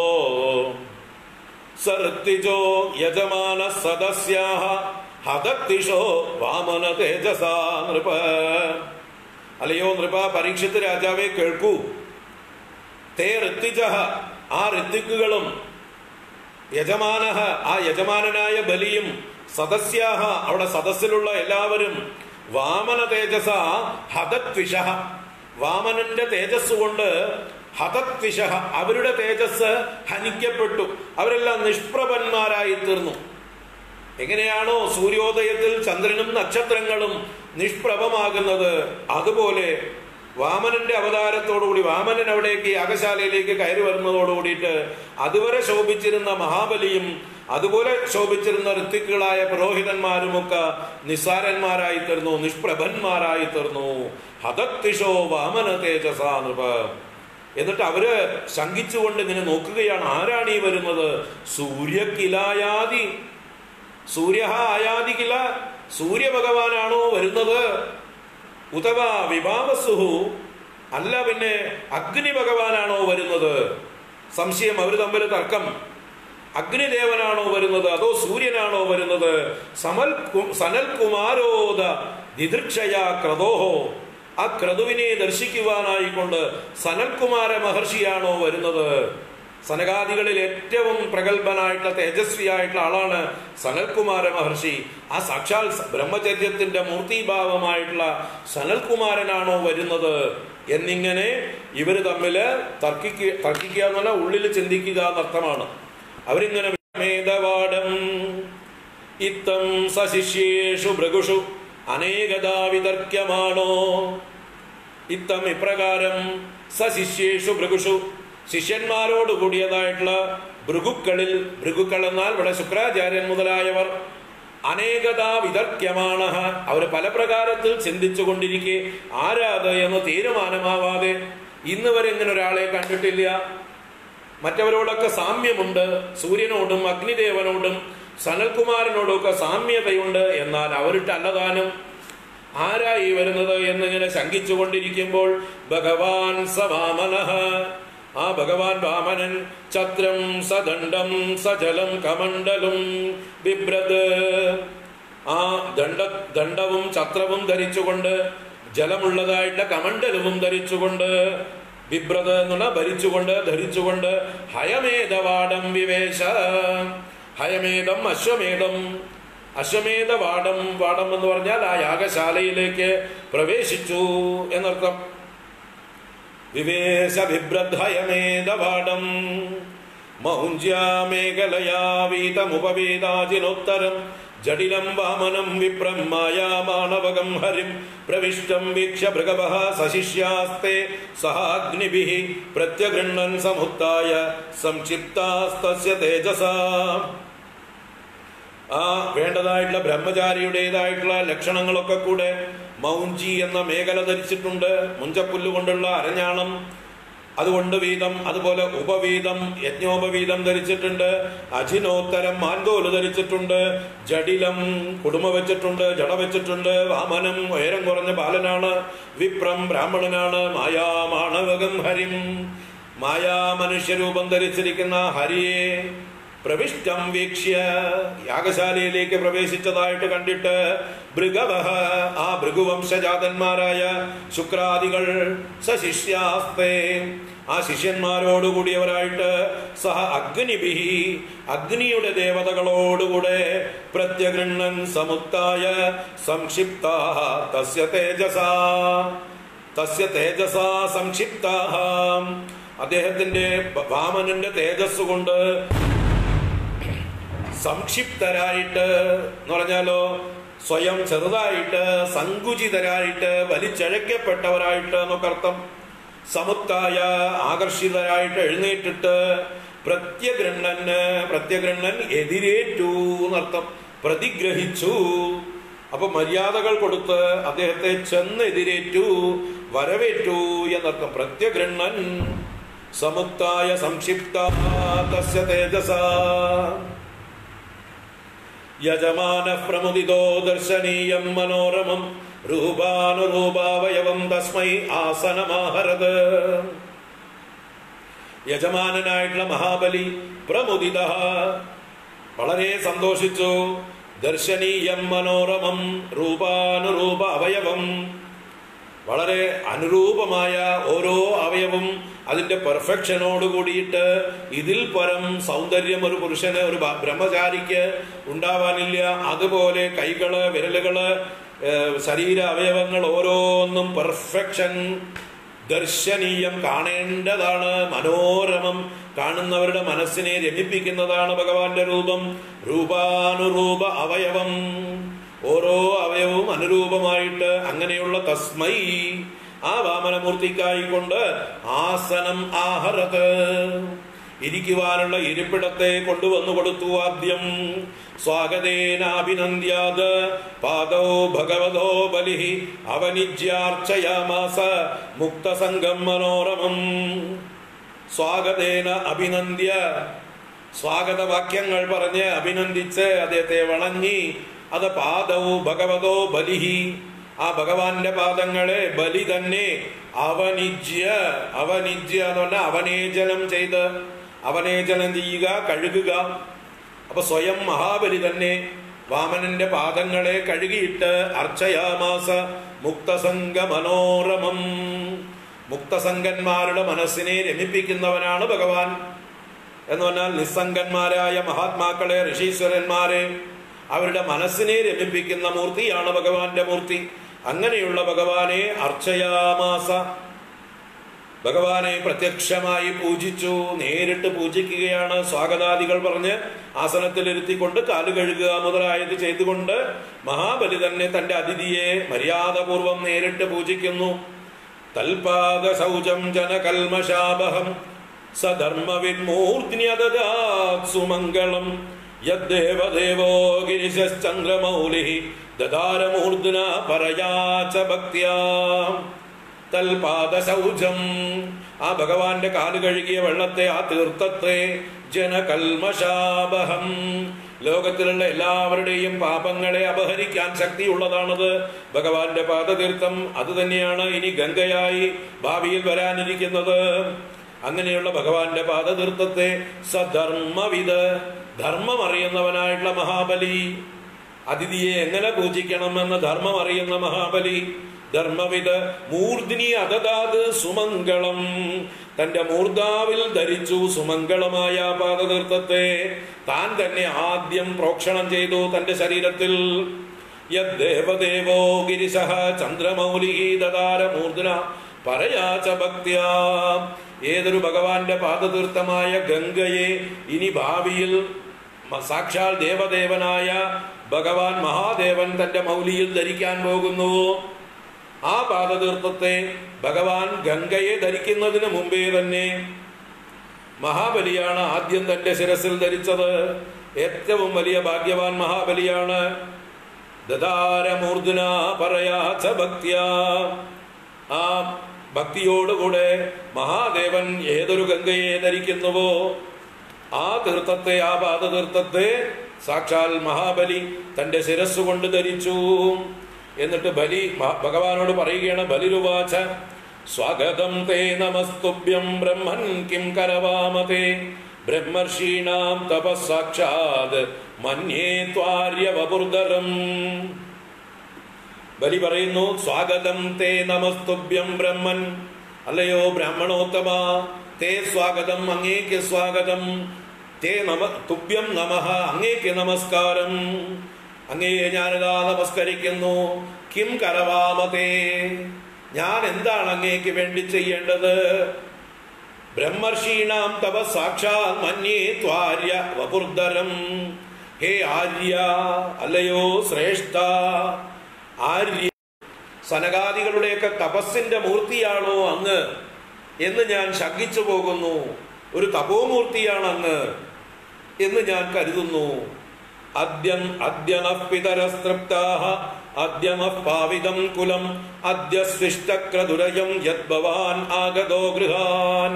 സർത്തിജോ യജമാന സദസ്യാഹ ഹതത്തിഷോ വാമന തേജസ നൃപ അല്ലയോ നൃപ പരീക്ഷിത്ത് രാജാവെ കേൾക്കൂ തേ ഋത്തിജഹ ആ ഋത്തിക്കുകളും യജമാന ആ യജമാനനായ ബലിയും സദസ്യാഹ അവിടെ സദസ്സിലുള്ള എല്ലാവരും വാമന തേജസ ഹതത്വിഷ വാമനന്റെ തേജസ് കൊണ്ട് ഹതത്വിഷ അവരുടെ തേജസ് ഹനിക്കപ്പെട്ടു അവരെല്ലാം നിഷ്പ്രഭന്മാരായി തീർന്നു എങ്ങനെയാണോ സൂര്യോദയത്തിൽ ചന്ദ്രനും നക്ഷത്രങ്ങളും നിഷ്പ്രഭമാകുന്നത് അതുപോലെ വാമനന്റെ അവതാരത്തോടുകൂടി വാമനൻ അവിടേക്ക് യാഗശാലയിലേക്ക് കയറി വരുന്നതോടു കൂടിയിട്ട് അതുവരെ ശോഭിച്ചിരുന്ന മഹാബലിയും അതുപോലെ ശോഭിച്ചിരുന്ന ഋത്വിക്കുകളായ പുരോഹിതന്മാരുമൊക്കെ നിസ്സാരന്മാരായി തീർന്നു നിഷ്പ്രഭന്മാരായി തീർന്നു ഹതത്തിഷോ വാമന തേജസ നൃപ എന്നിട്ട് അവര് ശങ്കിച്ചുകൊണ്ട് ഇങ്ങനെ നോക്കുകയാണ് ആരാണ് ഈ വരുന്നത് സൂര്യകിലായാതി സൂര്യ ആയാതി കില സൂര്യഭഗവാനാണോ വരുന്നത് ഉതവ വിഭാവസുഹു അല്ല പിന്നെ അഗ്നി ഭഗവാനാണോ വരുന്നത് സംശയം അവർ തമ്മിൽ തർക്കം അഗ്നിദേവനാണോ വരുന്നത് അതോ സൂര്യനാണോ വരുന്നത് സമൽ കു- സനൽകുമാരോദ ദിദൃക്ഷയ ക്രതോഹോ ആ ക്രതുവിനെ ദർശിക്കുവാനായിക്കൊണ്ട് സനൽകുമാര മഹർഷിയാണോ വരുന്നത് സനകാദികളിൽ ഏറ്റവും പ്രഗത്ഭനായിട്ടുള്ള തേജസ്വിയായിട്ടുള്ള ആളാണ് സനൽകുമാര മഹർഷി ആ സാക്ഷാൽ സ- ബ്രഹ്മചര്യത്തിന്റെ മൂർത്തിഭാവമായിട്ടുള്ള സനൽകുമാരനാണോ വരുന്നത് എന്നിങ്ങനെ ഇവര് തമ്മില് തർക്കിക്കുക തർക്കിക്കുക എന്ന് പറഞ്ഞാൽ ഉള്ളിൽ ചിന്തിക്കുക എന്നർത്ഥമാണ് അവരിങ്ങനെ മേധവാടം ഇത്തം സശിഷ്യേഷു ഭൃഗുഷു അനേകതാ വിതർക്യമാണോ ഇത്തം ഇപ്രകാരം സശിഷ്യേഷു ഭൃഗുഷു ശിഷ്യന്മാരോട് കൂടിയതായിട്ടുള്ള ഭൃഗുക്കളിൽ ഭൃഗുക്കൾ എന്നാൽ ഇവിടെ ശുക്രാചാര്യൻ മുതലായവർ അനേകതാ വിതർക്യമാണ് അവർ പല പ്രകാരത്തിൽ ചിന്തിച്ചു കൊണ്ടിരിക്കെ ആരാത് എന്ന് തീരുമാനമാവാതെ ഇന്ന് വരെ ഇങ്ങനെ ഒരാളെ കണ്ടിട്ടില്ല മറ്റവരോടൊക്കെ സാമ്യമുണ്ട് സൂര്യനോടും അഗ്നിദേവനോടും സനൽകുമാരനോടും ഒക്കെ സാമ്യതയുണ്ട് എന്നാൽ അവരിട്ട് അല്ലതാനും ആരാ ഈ വരുന്നത് എന്നിങ്ങനെ ശങ്കിച്ചുകൊണ്ടിരിക്കുമ്പോൾ ഭഗവാൻ സവാമനഃ ആ ഭഗവാൻ വാമനൻ ഛത്രം സദണ്ഡം സജലം കമണ്ഡലും ബിഭ്രത് ആ ദണ്ഡ ദണ്ഡവും ഛത്രവും ധരിച്ചുകൊണ്ട് ജലമുള്ളതായിട്ടുള്ള കമണ്ഡലവും ധരിച്ചുകൊണ്ട് ബിഭ്രത് എന്നുള്ള ഭരിച്ചുകൊണ്ട് ധരിച്ചുകൊണ്ട് ഹയമേധവാടം വിവേശ ഹയമേധം അശ്വമേധം അശ്വമേധ വാടം വാടം എന്ന് പറഞ്ഞാൽ ആ യാഗശാലയിലേക്ക് പ്രവേശിച്ചു എന്നർത്ഥം വിവേശ വിഭ്രദ്ധയമേധവാടം മൗഞ്ച്യാമേഖലയാ വീതമുപവേദാജിനോത്തരം ജടിലം വാമനം വിപ്രം മായാമാണവകം ഹരിം പ്രവിഷ്ടം വീക്ഷ്യ ഭൃഗവ സശിഷ്യാസ്തെ സഹാഗ്നിഭിः പ്രത്യഗൃണ്ണൻ സമുത്തായ സംക്ഷിപ്താസ്തസ്യ തേജസാ ആ വേണ്ടതായിട്ടുള്ള ബ്രഹ്മചാരിയുടേതായിട്ടുള്ള ലക്ഷണങ്ങളൊക്കെ കൂടെ മൗഞ്ചി എന്ന മേഖല ധരിച്ചിട്ടുണ്ട് മുഞ്ചപ്പുല്ല് കൊണ്ടുള്ള അരഞ്ഞാണം അതുകൊണ്ട് വീതം അതുപോലെ ഉപവീതം യജ്ഞോപവീതം ധരിച്ചിട്ടുണ്ട് അജിനോത്തരം മാൻകോല് ധരിച്ചിട്ടുണ്ട് ജഡിലം കുടുമ വെച്ചിട്ടുണ്ട് ജട വെച്ചിട്ടുണ്ട് വാമനം ഉയരം കുറഞ്ഞ ബാലനാണ് വിപ്രം ബ്രാഹ്മണനാണ് മായാമാണവകം ഹരിം മായാ മനുഷ്യരൂപം ധരിച്ചിരിക്കുന്ന ഹരിയെ പ്രവിഷ്ടം വീക്ഷ്യ യാഗശാലയിലേക്ക് പ്രവേശിച്ചതായിട്ട് കണ്ടിട്ട് ഭൃഗവഹ ആ ഭൃഗുവംശജാതന്മാരായ ശുക്രാദികൾ സശിഷ്യാസ്തേ ആ ശിഷ്യന്മാരോടുകൂടിയവരായിട്ട് സഹ അഗ്നിഭിഹി അഗ്നിയുടെ ദേവതകളോടുകൂടെ പ്രത്യഗൃണ്ണൻ സമുത്തായ സംക്ഷിപ്ത തസ്യ തേജസാ തസ്യ തേജസാ സംക്ഷിപ്ത അദ്ദേഹത്തിന്റെ വാമനന്റെ തേജസ് കൊണ്ട് സംക്ഷിപ്തരായിട്ട് എന്ന് പറഞ്ഞാലോ സ്വയം ചെറുതായിട്ട് സങ്കുചിതരായിട്ട് വലിച്ചഴക്കപ്പെട്ടവരായിട്ട് എന്നൊക്കെ അർത്ഥം സമുത്തായ ആകർഷിതരായിട്ട് എഴുന്നേറ്റിട്ട് പ്രത്യഗൃണ്ണന് പ്രത്യഗൃണ്ണൻ എതിരേറ്റു എന്നർത്ഥം പ്രതിഗ്രഹിച്ചു അപ്പൊ മര്യാദകൾ കൊടുത്ത് അദ്ദേഹത്തെ ചെന്നെതിരേറ്റു വരവേറ്റു എന്നർത്ഥം പ്രത്യഗൃണ്ണൻ സമുത്തായ സംക്ഷിപ്ത തസ്യ തേജസ യജമാന പ്രമുദിതോ ദർശനീയം മനോരമം രൂപാനുരൂപാവയവം തസ്മൈ ആസനമാഹരത് യജമാനനായിട്ടുള്ള മഹാബലി പ്രമുദിത വളരെ സന്തോഷിച്ചു ദർശനീയം മനോരമം രൂപാനുരൂപ അവയവം വളരെ അനുരൂപമായ ഓരോ അവയവും അതിന്റെ പെർഫെക്ഷനോട് കൂടിയിട്ട് ഇതിൽ പരം സൗന്ദര്യം ഒരു പുരുഷന് ഒരു ബ- ബ്രഹ്മചാരിക്ക് ഉണ്ടാവാനില്ല അതുപോലെ കൈകള് വിരലുകള് ഏഹ്, ശരീര അവയവങ്ങൾ ഓരോന്നും പെർഫെക്ഷൻ ദർശനീയം കാണേണ്ടതാണ് മനോരമം കാണുന്നവരുടെ മനസ്സിനെ രമിപ്പിക്കുന്നതാണ് ഭഗവാന്റെ രൂപം രൂപാനുരൂപ അവയവം ഓരോ അവയവവും അനുരൂപമായിട്ട് അങ്ങനെയുള്ള തസ്മൈ ആ വാമനമൂർത്തിക്കായിക്കൊണ്ട് ആസനം ആഹരത് ഇരിക്കുവാനുള്ള ഇരിപ്പിടത്തെ കൊണ്ടുവന്നു കൊടുത്തു ആദ്യം സ്വാഗതേനാഭിനന്ദ്യാത് പാദോ ഭഗവതോ ബലി അവനിജ്യാർച്ചയാമാസ മുക്തസംഗം മനോരമം സ്വാഗതേന അഭിനന്ദ്യ സ്വാഗതവാക്യങ്ങൾ പറഞ്ഞ് അഭിനന്ദിച്ച് അദ്ദേഹത്തെ വണങ്ങി അത് പാദവും ഭഗവതോ ബലിഹി ആ ഭഗവാന്റെ പാദങ്ങളെ ബലി തന്നെ അവനിജ്യ അവനിജ്യ എന്ന് പറഞ്ഞാൽ അവനേചനം ചെയ്ത് അവനേചനം ചെയ്യുക കഴുകുക അപ്പൊ സ്വയം മഹാബലി തന്നെ വാമനന്റെ പാദങ്ങളെ കഴുകിയിട്ട് അർച്ചയാമാസ മുക്തസംഗ മനോരമം മുക്തസംഗന്മാരുടെ മനസ്സിനെ രമിപ്പിക്കുന്നവനാണ് ഭഗവാൻ എന്ന് പറഞ്ഞാൽ നിസ്സംഗന്മാരായ മഹാത്മാക്കളെ ഋഷീശ്വരന്മാരെ അവരുടെ മനസ്സിനെ രമിപ്പിക്കുന്ന മൂർത്തിയാണ് ഭഗവാന്റെ മൂർത്തി അങ്ങനെയുള്ള ഭഗവാനെ അർച്ചയാമാസ ഭഗവാനെ പ്രത്യക്ഷമായി പൂജിച്ചു നേരിട്ട് പൂജിക്കുകയാണ് സ്വാഗതാദികൾ പറഞ്ഞ് ആസനത്തിലിരുത്തിക്കൊണ്ട് കാല് കഴുകുക മുതലായത് ചെയ്തുകൊണ്ട് മഹാബലി തന്നെ തന്റെ അതിഥിയെ മര്യാദപൂർവം നേരിട്ട് പൂജിക്കുന്നു തൽപാദ ശൗചം ജനകൽമശാപഹം സധർമ്മവിന്മൂർധ്ന്യദാത് സുമംഗളം യദ്ദേവദേവോ ഗിരിശശ്ചന്ദ്രമൗലി ദദാരമൂർധ്ന പരയാച ഭക്ത്യാ തൽപാദശൗചം ആ ഭഗവാന്റെ കാല് കഴുകിയ വെള്ളത്തെ ആ തീർത്ഥത്തെ ജനകൽമശാപഹം ലോകത്തിലുള്ള എല്ലാവരുടെയും പാപങ്ങളെ അപഹരിക്കാൻ ശക്തിയുള്ളതാണത് ഭഗവാന്റെ പാദതീർത്ഥം അത് തന്നെയാണ് ഇനി ഗംഗയായി ഭാവിയിൽ വരാനിരിക്കുന്നത് അങ്ങനെയുള്ള ഭഗവാന്റെ പാദതീർത്ഥത്തെ സധർമ്മവിത് ധർമ്മം അറിയുന്നവനായിട്ടുള്ള മഹാബലി അതിഥിയെ എങ്ങനെ പൂജിക്കണമെന്ന് ധർമ്മം അറിയുന്ന മഹാബലി ധർമ്മവിത് മൂർധിനി അതതാത് സുമംഗളം തന്റെ മൂർധാവിൽ ധരിച്ചു സുമംഗളമായ പാദതീർത്ഥത്തെ താൻ തന്നെ ആദ്യം പ്രോക്ഷണം ചെയ്തു തന്റെ ശരീരത്തിൽ യദ്ദേവദേവോ ഗിരിശഃ ചന്ദ്രമൗലി ദദാര മൂർധന പരയാച ഭക്ത്യാ ഏതൊരു ഭഗവാന്റെ പാദതീർത്ഥമായ ഗംഗയെ ഇനി ഭാവിയിൽ മ- സാക്ഷാൽ ദേവദേവനായ ഭഗവാൻ മഹാദേവൻ തന്റെ മൗലിയിൽ ധരിക്കാൻ പോകുന്നു ആ പാദതീർത്ഥത്തെ ഭഗവാൻ ഗംഗയെ ധരിക്കുന്നതിന് മുമ്പേ തന്നെ മഹാബലിയാണ് ആദ്യം തന്റെ ശിരസിൽ ധരിച്ചത് ഏറ്റവും വലിയ ഭാഗ്യവാൻ മഹാബലിയാണ് ദദാരമൂർധന പറയാച്ച ഭക്തിയ ആ ഭക്തിയോടുകൂടെ മഹാദേവൻ ഏതൊരു ഗംഗയെ ധരിക്കുന്നുവോ ആ തീർത്ഥത്തെ ആ പാദതീർത്ഥത്തെ സാക്ഷാൽ മഹാബലി തന്റെ ശിരസ് കൊണ്ട് ധരിച്ചു എന്നിട്ട് ബലി മ- ഭഗവാനോട് പറയുകയാണ് ബലിരുവാച സ്വാഗതം തേ നമസ്തുഭ്യം ബ്രഹ്മൻ കിം കരവാമതേ ബ്രഹ്മർഷീണാം തപസാക്ഷാത് മന്യേ ത്വാര്യവപുർദരം ബലി പറയുന്നു സ്വാഗതം തേ നമസ്തുഭ്യം ബ്രഹ്മൻ അല്ലയോ ബ്രാഹ്മണോത്തമ തേ സ്വാഗതം അങ്ങേക്ക് സ്വാഗതം തേ നമ തുഭ്യം നമഃ അങ്ങേക്ക് നമസ്കാരം അങ്ങയെ ഞാനിതാ നമസ്കരിക്കുന്നു കിം കരവാമതേ ഞാൻ എന്താണ് അങ്ങേക്ക് വേണ്ടി ചെയ്യേണ്ടത് ബ്രഹ്മർഷീണാം തവ സാക്ഷാൽ മന്യേ ത്വാര്യ വപുർദരം ഹേ ആര്യ അല്ലയോ ശ്രേഷ്ഠ ആര്യ സനകാദികളുടെയൊക്കെ തപസ്സിന്റെ മൂർത്തിയാണോ അങ്ങ് എന്ന് ഞാൻ ശങ്കിച്ചു പോകുന്നു ഒരു തപോമൂർത്തിയാണ് അങ്ങ് എന്ന് ഞാൻ കരുതുന്നു അദ്യം അദ്യമപിതരസ്തൃപ്താഹ അദ്യമഃ പാവിതം കുലം അദ്യ സൃഷ്ടക്രതുരയം യദ്ഭവാൻ ആഗതോ ഗൃഹാൻ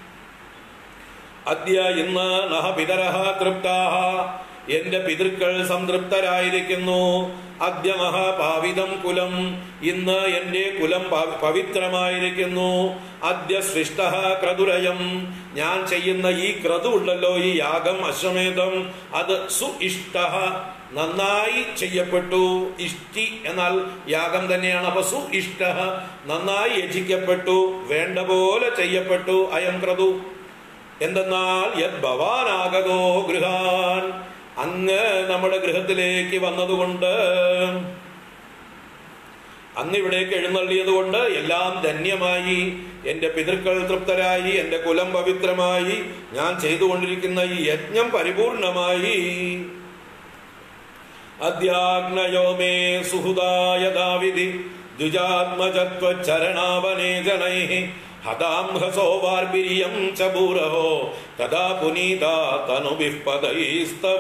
അദ്യ ഇന്ന് നഹ പിതരഹ തൃപ്താഹ എന്റെ പിതൃക്കൾ സംതൃപ്തരായിരിക്കുന്നു അദ്യ മഹാപാവിതം കുലം ഇന്ന് എന്റെ കുലം പ- പവിത്രമായിരിക്കുന്നു അദ്യ സൃഷ്ട ക്രതുരയം ഞാൻ ചെയ്യുന്ന ഈ ക്രതു ഉണ്ടല്ലോ ഈ യാഗം അശ്വമേധം അത് സു ഇഷ്ട നന്നായി ചെയ്യപ്പെട്ടു ഇഷ്ടി എന്നാൽ യാഗം തന്നെയാണ് അപ്പൊ സു ഇഷ്ട നന്നായി യജിക്കപ്പെട്ടു വേണ്ട പോലെ ചെയ്യപ്പെട്ടു അയം ക്രതു എന്തെന്നാൽ യത് ഭവാനാകതോ ഗൃഹാൻ അങ്ങ് നമ്മുടെ ഗൃഹത്തിലേക്ക് വന്നതുകൊണ്ട് അങ്ങ് ഇവിടേക്ക് എഴുന്നള്ളിയത് കൊണ്ട് എല്ലാം ധന്യമായി എന്റെ പിതൃക്കൾ തൃപ്തരായി എന്റെ കുലം പവിത്രമായി ഞാൻ ചെയ്തുകൊണ്ടിരിക്കുന്ന ഈ യജ്ഞം പരിപൂർണമായി അദ്യാഗ്നയോ മേ സുഹൃദായ ദാവിധി ദ്വിജാത്മജത്വചരണാവനേ ജനൈ ഹതാംഹസോ വാർബിരിയം ച ഭൂരഹോ തഥാ പുനീത തനുവിഃപദൈസ്തവ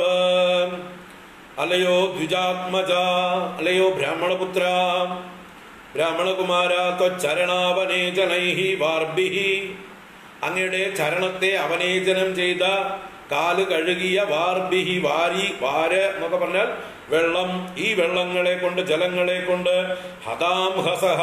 അലയോ ദ്വിജാത്മജ അലയോ ബ്രാഹ്മണപുത്ര ബ്രാഹ്മണകുമാര ത്വച്ചരണാവനേജനൈഹി വാർഭിഹി അങ്ങയുടെ ചരണത്തെ അവനേചനം ചെയ്ത കാല് കഴുകിയ വാർഭിഹി വാരി വാര് എന്നൊക്കെ പറഞ്ഞാൽ വെള്ളം ഈ വെള്ളങ്ങളെ കൊണ്ട് ജലങ്ങളെ കൊണ്ട് ഹതാംഹസഹ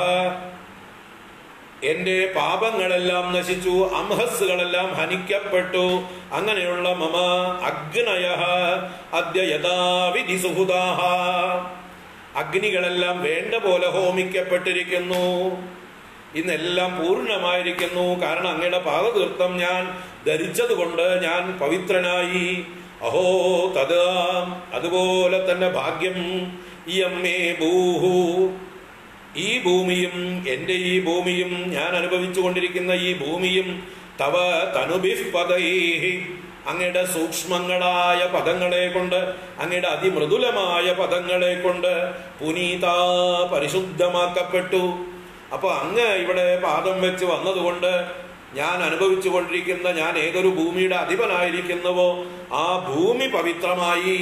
എന്റെ പാപങ്ങളെല്ലാം നശിച്ചു അംഹസ്സുകളെല്ലാം ഹനിക്കപ്പെട്ടു അങ്ങനെയുള്ള മമ അഗ്നയ അദ്യ യഥാവിധി സുഹൃതാഹ അഗ്നികളെല്ലാം വേണ്ട പോലെ ഹോമിക്കപ്പെട്ടിരിക്കുന്നു ഇന്നെല്ലാം പൂർണ്ണമായിരിക്കുന്നു കാരണം അങ്ങയുടെ പാദതീർത്ഥം ഞാൻ ധരിച്ചതുകൊണ്ട് ഞാൻ പവിത്രനായി അഹോ തഥാ അതുപോലെ തന്നെ ഭാഗ്യം ഈ അമ്മേ ഭൂഹു ഈ ഭൂമിയും എൻ്റെ ഈ ഭൂമിയും ഞാൻ അനുഭവിച്ചു കൊണ്ടിരിക്കുന്ന ഈ ഭൂമിയും തവ തനുഭിപതൈ അങ്ങയുടെ സൂക്ഷ്മങ്ങളായ പദങ്ങളെ കൊണ്ട് അങ്ങയുടെ അതിമൃദുലമായ പദങ്ങളെ കൊണ്ട് പുനീത പരിശുദ്ധമാക്കപ്പെട്ടു അപ്പൊ അങ്ങ് ഇവിടെ പാദം വെച്ച് വന്നതുകൊണ്ട് ഞാൻ അനുഭവിച്ചു കൊണ്ടിരിക്കുന്ന ഞാൻ ഏതൊരു ഭൂമിയുടെ അധിപനായിരിക്കുന്നുവോ ആ ഭൂമി പവിത്രമായി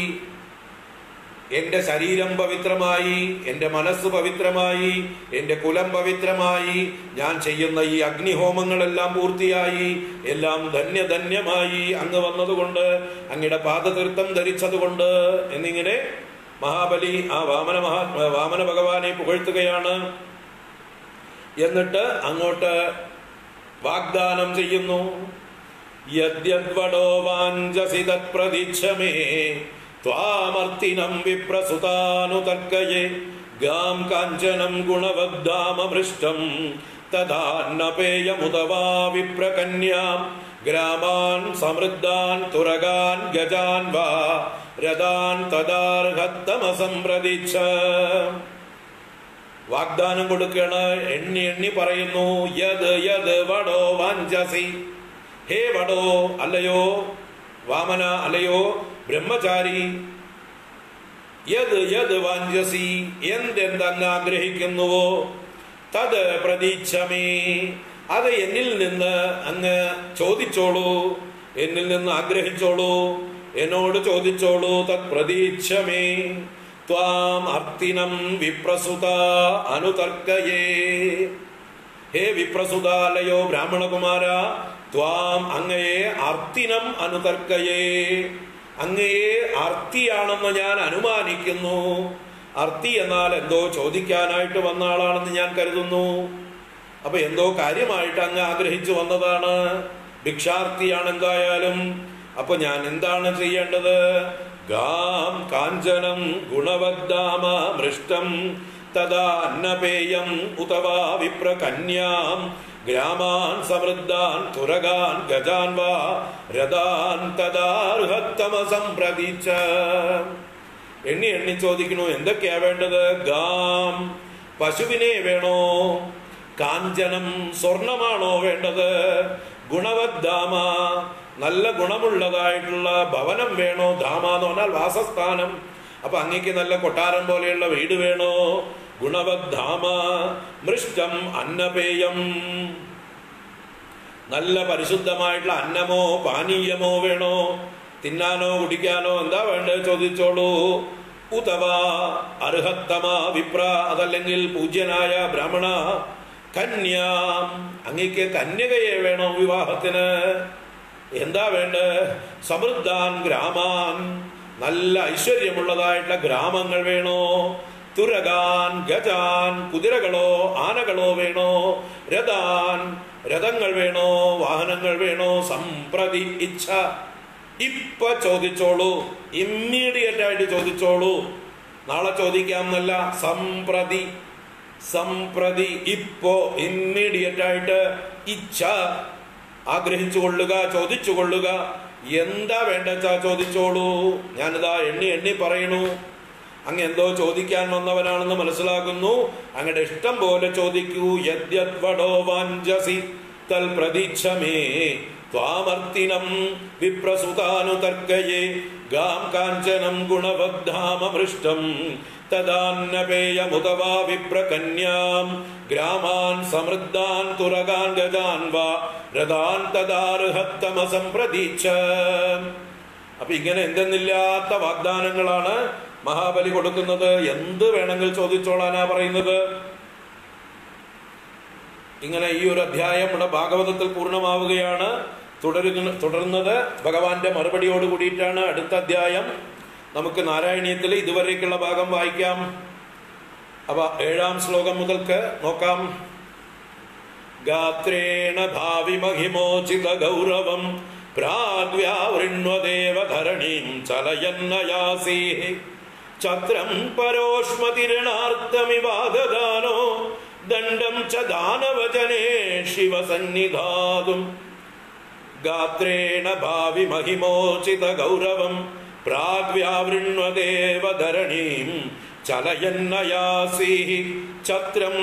എന്റെ ശരീരം പവിത്രമായി എന്റെ മനസ്സ് പവിത്രമായി എന്റെ കുലം പവിത്രമായി ഞാൻ ചെയ്യുന്ന ഈ അഗ്നിഹോമങ്ങളെല്ലാം പൂർത്തിയായി എല്ലാം ധന്യധന്യമായി അങ്ങ് വന്നതുകൊണ്ട് അങ്ങയുടെ പാദതീർത്ഥം ധരിച്ചതുകൊണ്ട് എന്നിങ്ങനെ മഹാബലി ആ വാമന മഹാ വാമന ഭഗവാനെ പുകഴ്ത്തുകയാണ് എന്നിട്ട് അങ്ങോട്ട് വാഗ്ദാനം ചെയ്യുന്നു യദ്യദ്വടോ വാഞ്ചസി തത്പ്രതീക്ഷമേ ത്വാമർത്തിനം വിപ്രസുതാനുതർക്കയെ ഗാം കാഞ്ചനം ഗുണവദ്ധാമഭൃഷ്ടം തഥാന്നപേയമുതവാ വിപ്രകന്യാം ഗ്രാമാൻ സമൃദ്ധാൻ തുരകാൻ ഗജാൻ വാ രഥാൻ തദാർഹത്തമസംപ്രതീക്ഷ വാഗ്ദാനം കൊടുക്കണ എണ്ണി എണ്ണി പറയുന്നു യത് യത് വടോ വാഞ്ചസി ഹേ വടോ അല്ലയോ വാമന അല്ലയോ ബ്രഹ്മചാരി യത് യത് വാഞ്ചസി എന്തെന്തങ്ങ് ആഗ്രഹിക്കുന്നുവോ തത് പ്രതീക്ഷമേ അത് എന്നിൽ നിന്ന് അങ്ങ് ചോദിച്ചോളൂ എന്നിൽ നിന്ന് ആഗ്രഹിച്ചോളൂ എന്നോട് ചോദിച്ചോളൂ തത് പ്രതീക്ഷമേ ത്വാം അർത്തിനം വിപ്രസുത അനുതർക്കയേ ഹേ വിപ്രസുതാലയോ ബ്രാഹ്മണകുമാര ത്വാം അങ്ങയെ അർത്തിനം അനുതർക്കയേ അങ്ങയെ അർത്തിയാണെന്ന് ഞാൻ അനുമാനിക്കുന്നു അർത്തി എന്നാൽ എന്തോ ചോദിക്കാനായിട്ട് വന്ന ആളാണെന്ന് ഞാൻ കരുതുന്നു അപ്പൊ എന്തോ കാര്യമായിട്ട് അങ്ങ് ആഗ്രഹിച്ചു വന്നതാണ് ഭിക്ഷാർത്ഥിയാണ് എന്തായാലും അപ്പൊ ഞാൻ എന്താണ് ചെയ്യേണ്ടത് ഗാം കാഞ്ചനം ഗുണവദ്ദാമ മൃഷ്ടം തഥാ അന്നപേയം ഉതവാ വിപ്രകന്യാം ഗ്രാമാൻ സമൃദ്ധാൻ തുരകാൻ ഗജാൻ വാ രഥാൻ തദാർഹത്തമ സംപ്രതീച്ച എണ്ണി എണ്ണി ചോദിക്കണു എന്തൊക്കെയാ വേണ്ടത് ഗാം പശുവിനെ വേണോ കാഞ്ചനം സ്വർണമാണോ വേണ്ടത് ഗുണവദ്ദാമ നല്ല ഗുണമുള്ളതായിട്ടുള്ള ഭവനം വേണോ ധാമ എന്ന് പറഞ്ഞാൽ വാസസ്ഥാനം അപ്പൊ അങ്ങക്ക് നല്ല കൊട്ടാരം പോലെയുള്ള വീട് വേണോ ഗുണവദ്ധാമ മൃഷ്ടം അന്നപേയം നല്ല പരിശുദ്ധമായിട്ടുള്ള അന്നമോ പാനീയമോ വേണോ തിന്നാനോ കുടിക്കാനോ എന്താ വേണ്ടത് ചോദിച്ചോളൂ ഉതവ അർഹത്തമ വിപ്ര അതല്ലെങ്കിൽ പൂജ്യനായ ബ്രാഹ്മണ കന്യാം അങ്ങക്ക് കന്യകയെ വേണോ വിവാഹത്തിന് എന്താ വേണ്ട സമൃദ്ധാൻ ഗ്രാമാൻ നല്ല ഐശ്വര്യമുള്ളതായിട്ടുള്ള ഗ്രാമങ്ങൾ വേണോ തുരകാൻ ഗജാൻ കുതിരകളോ ആനകളോ വേണോ രഥാൻ രഥങ്ങൾ വേണോ വാഹനങ്ങൾ വേണോ സംപ്രതി ഇച്ഛ ഇപ്പൊ ചോദിച്ചോളൂ ഇമ്മീഡിയറ്റ് ആയിട്ട് ചോദിച്ചോളൂ നാളെ ചോദിക്കാം എന്നല്ല സംപ്രതി സംപ്രതി ഇപ്പോ ഇമ്മീഡിയറ്റ് ആയിട്ട് ഇച്ഛ ആഗ്രഹിച്ചു കൊള്ളുക ചോദിച്ചു കൊള്ളുക എന്താ വേണ്ടച്ചാ ചോദിച്ചോളൂ ഞാനിതാ എണ്ണി എണ്ണി പറയണു അങ്ങ് എന്തോ ചോദിക്കാൻ വന്നവനാണെന്ന് മനസ്സിലാക്കുന്നു അങ്ങയുടെ ഇഷ്ടം പോലെ ചോദിക്കൂ യദ്യദ്വടോ വാഞ്ചസി തൽ പ്രതീക്ഷമേ ത്വാമർത്തിനം വിപ്രസുതാനുതർക്കയേ ഗാം കാഞ്ചനം ഗുണബദ്ധാമൃഷ്ടം തദാന്നപേയമുതവാ വിപ്രകന്യാം ഗ്രാമാൻ സമൃദ്ധാൻ തുറകാൻ ഗജാൻ വാ രഥാൻ തദാർഹത്തമസം പ്രതീക്ഷ അപ്പൊ ഇങ്ങനെ എന്തെന്നില്ലാത്ത വാഗ്ദാനങ്ങളാണ് മഹാബലി കൊടുക്കുന്നത് എന്ത് വേണമെങ്കിൽ ചോദിച്ചോളാനാ പറയുന്നത് ഇങ്ങനെ ഈ ഒരു അധ്യായം ഇവിടെ ഭാഗവതത്തിൽ പൂർണ്ണമാവുകയാണ് തുടരുന്ന തുടർന്നത് ഭഗവാന്റെ മറുപടിയോട് കൂടിയിട്ടാണ് അടുത്ത അധ്യായം നമുക്ക് നാരായണീയത്തിൽ ഇതുവരേക്കുള്ള ഭാഗം വായിക്കാം അവ ഏഴാം ശ്ലോകം മുതൽക്ക് നോക്കാം ഗാത്രേണ ഭാവി മഹിമോചിത ഗൗരവം പ്രാഗ്വ്യാവൃണ്വദേവ ധരണീം ചലയന്നയാസീ ചത്രം പരോഷ്മതിരണാർത്ഥമിവാദദാനോ ദണ്ഡം ച ദാനവചനേ ശിവസന്നിധാതും ഗാത്രേണ ഭാവി മഹിമോചിത ഗൗരവം പ്രാഗ്വ്യാവൃണ്വദേവ ധരണീം ചലയന്നയാസീ ഛത്രം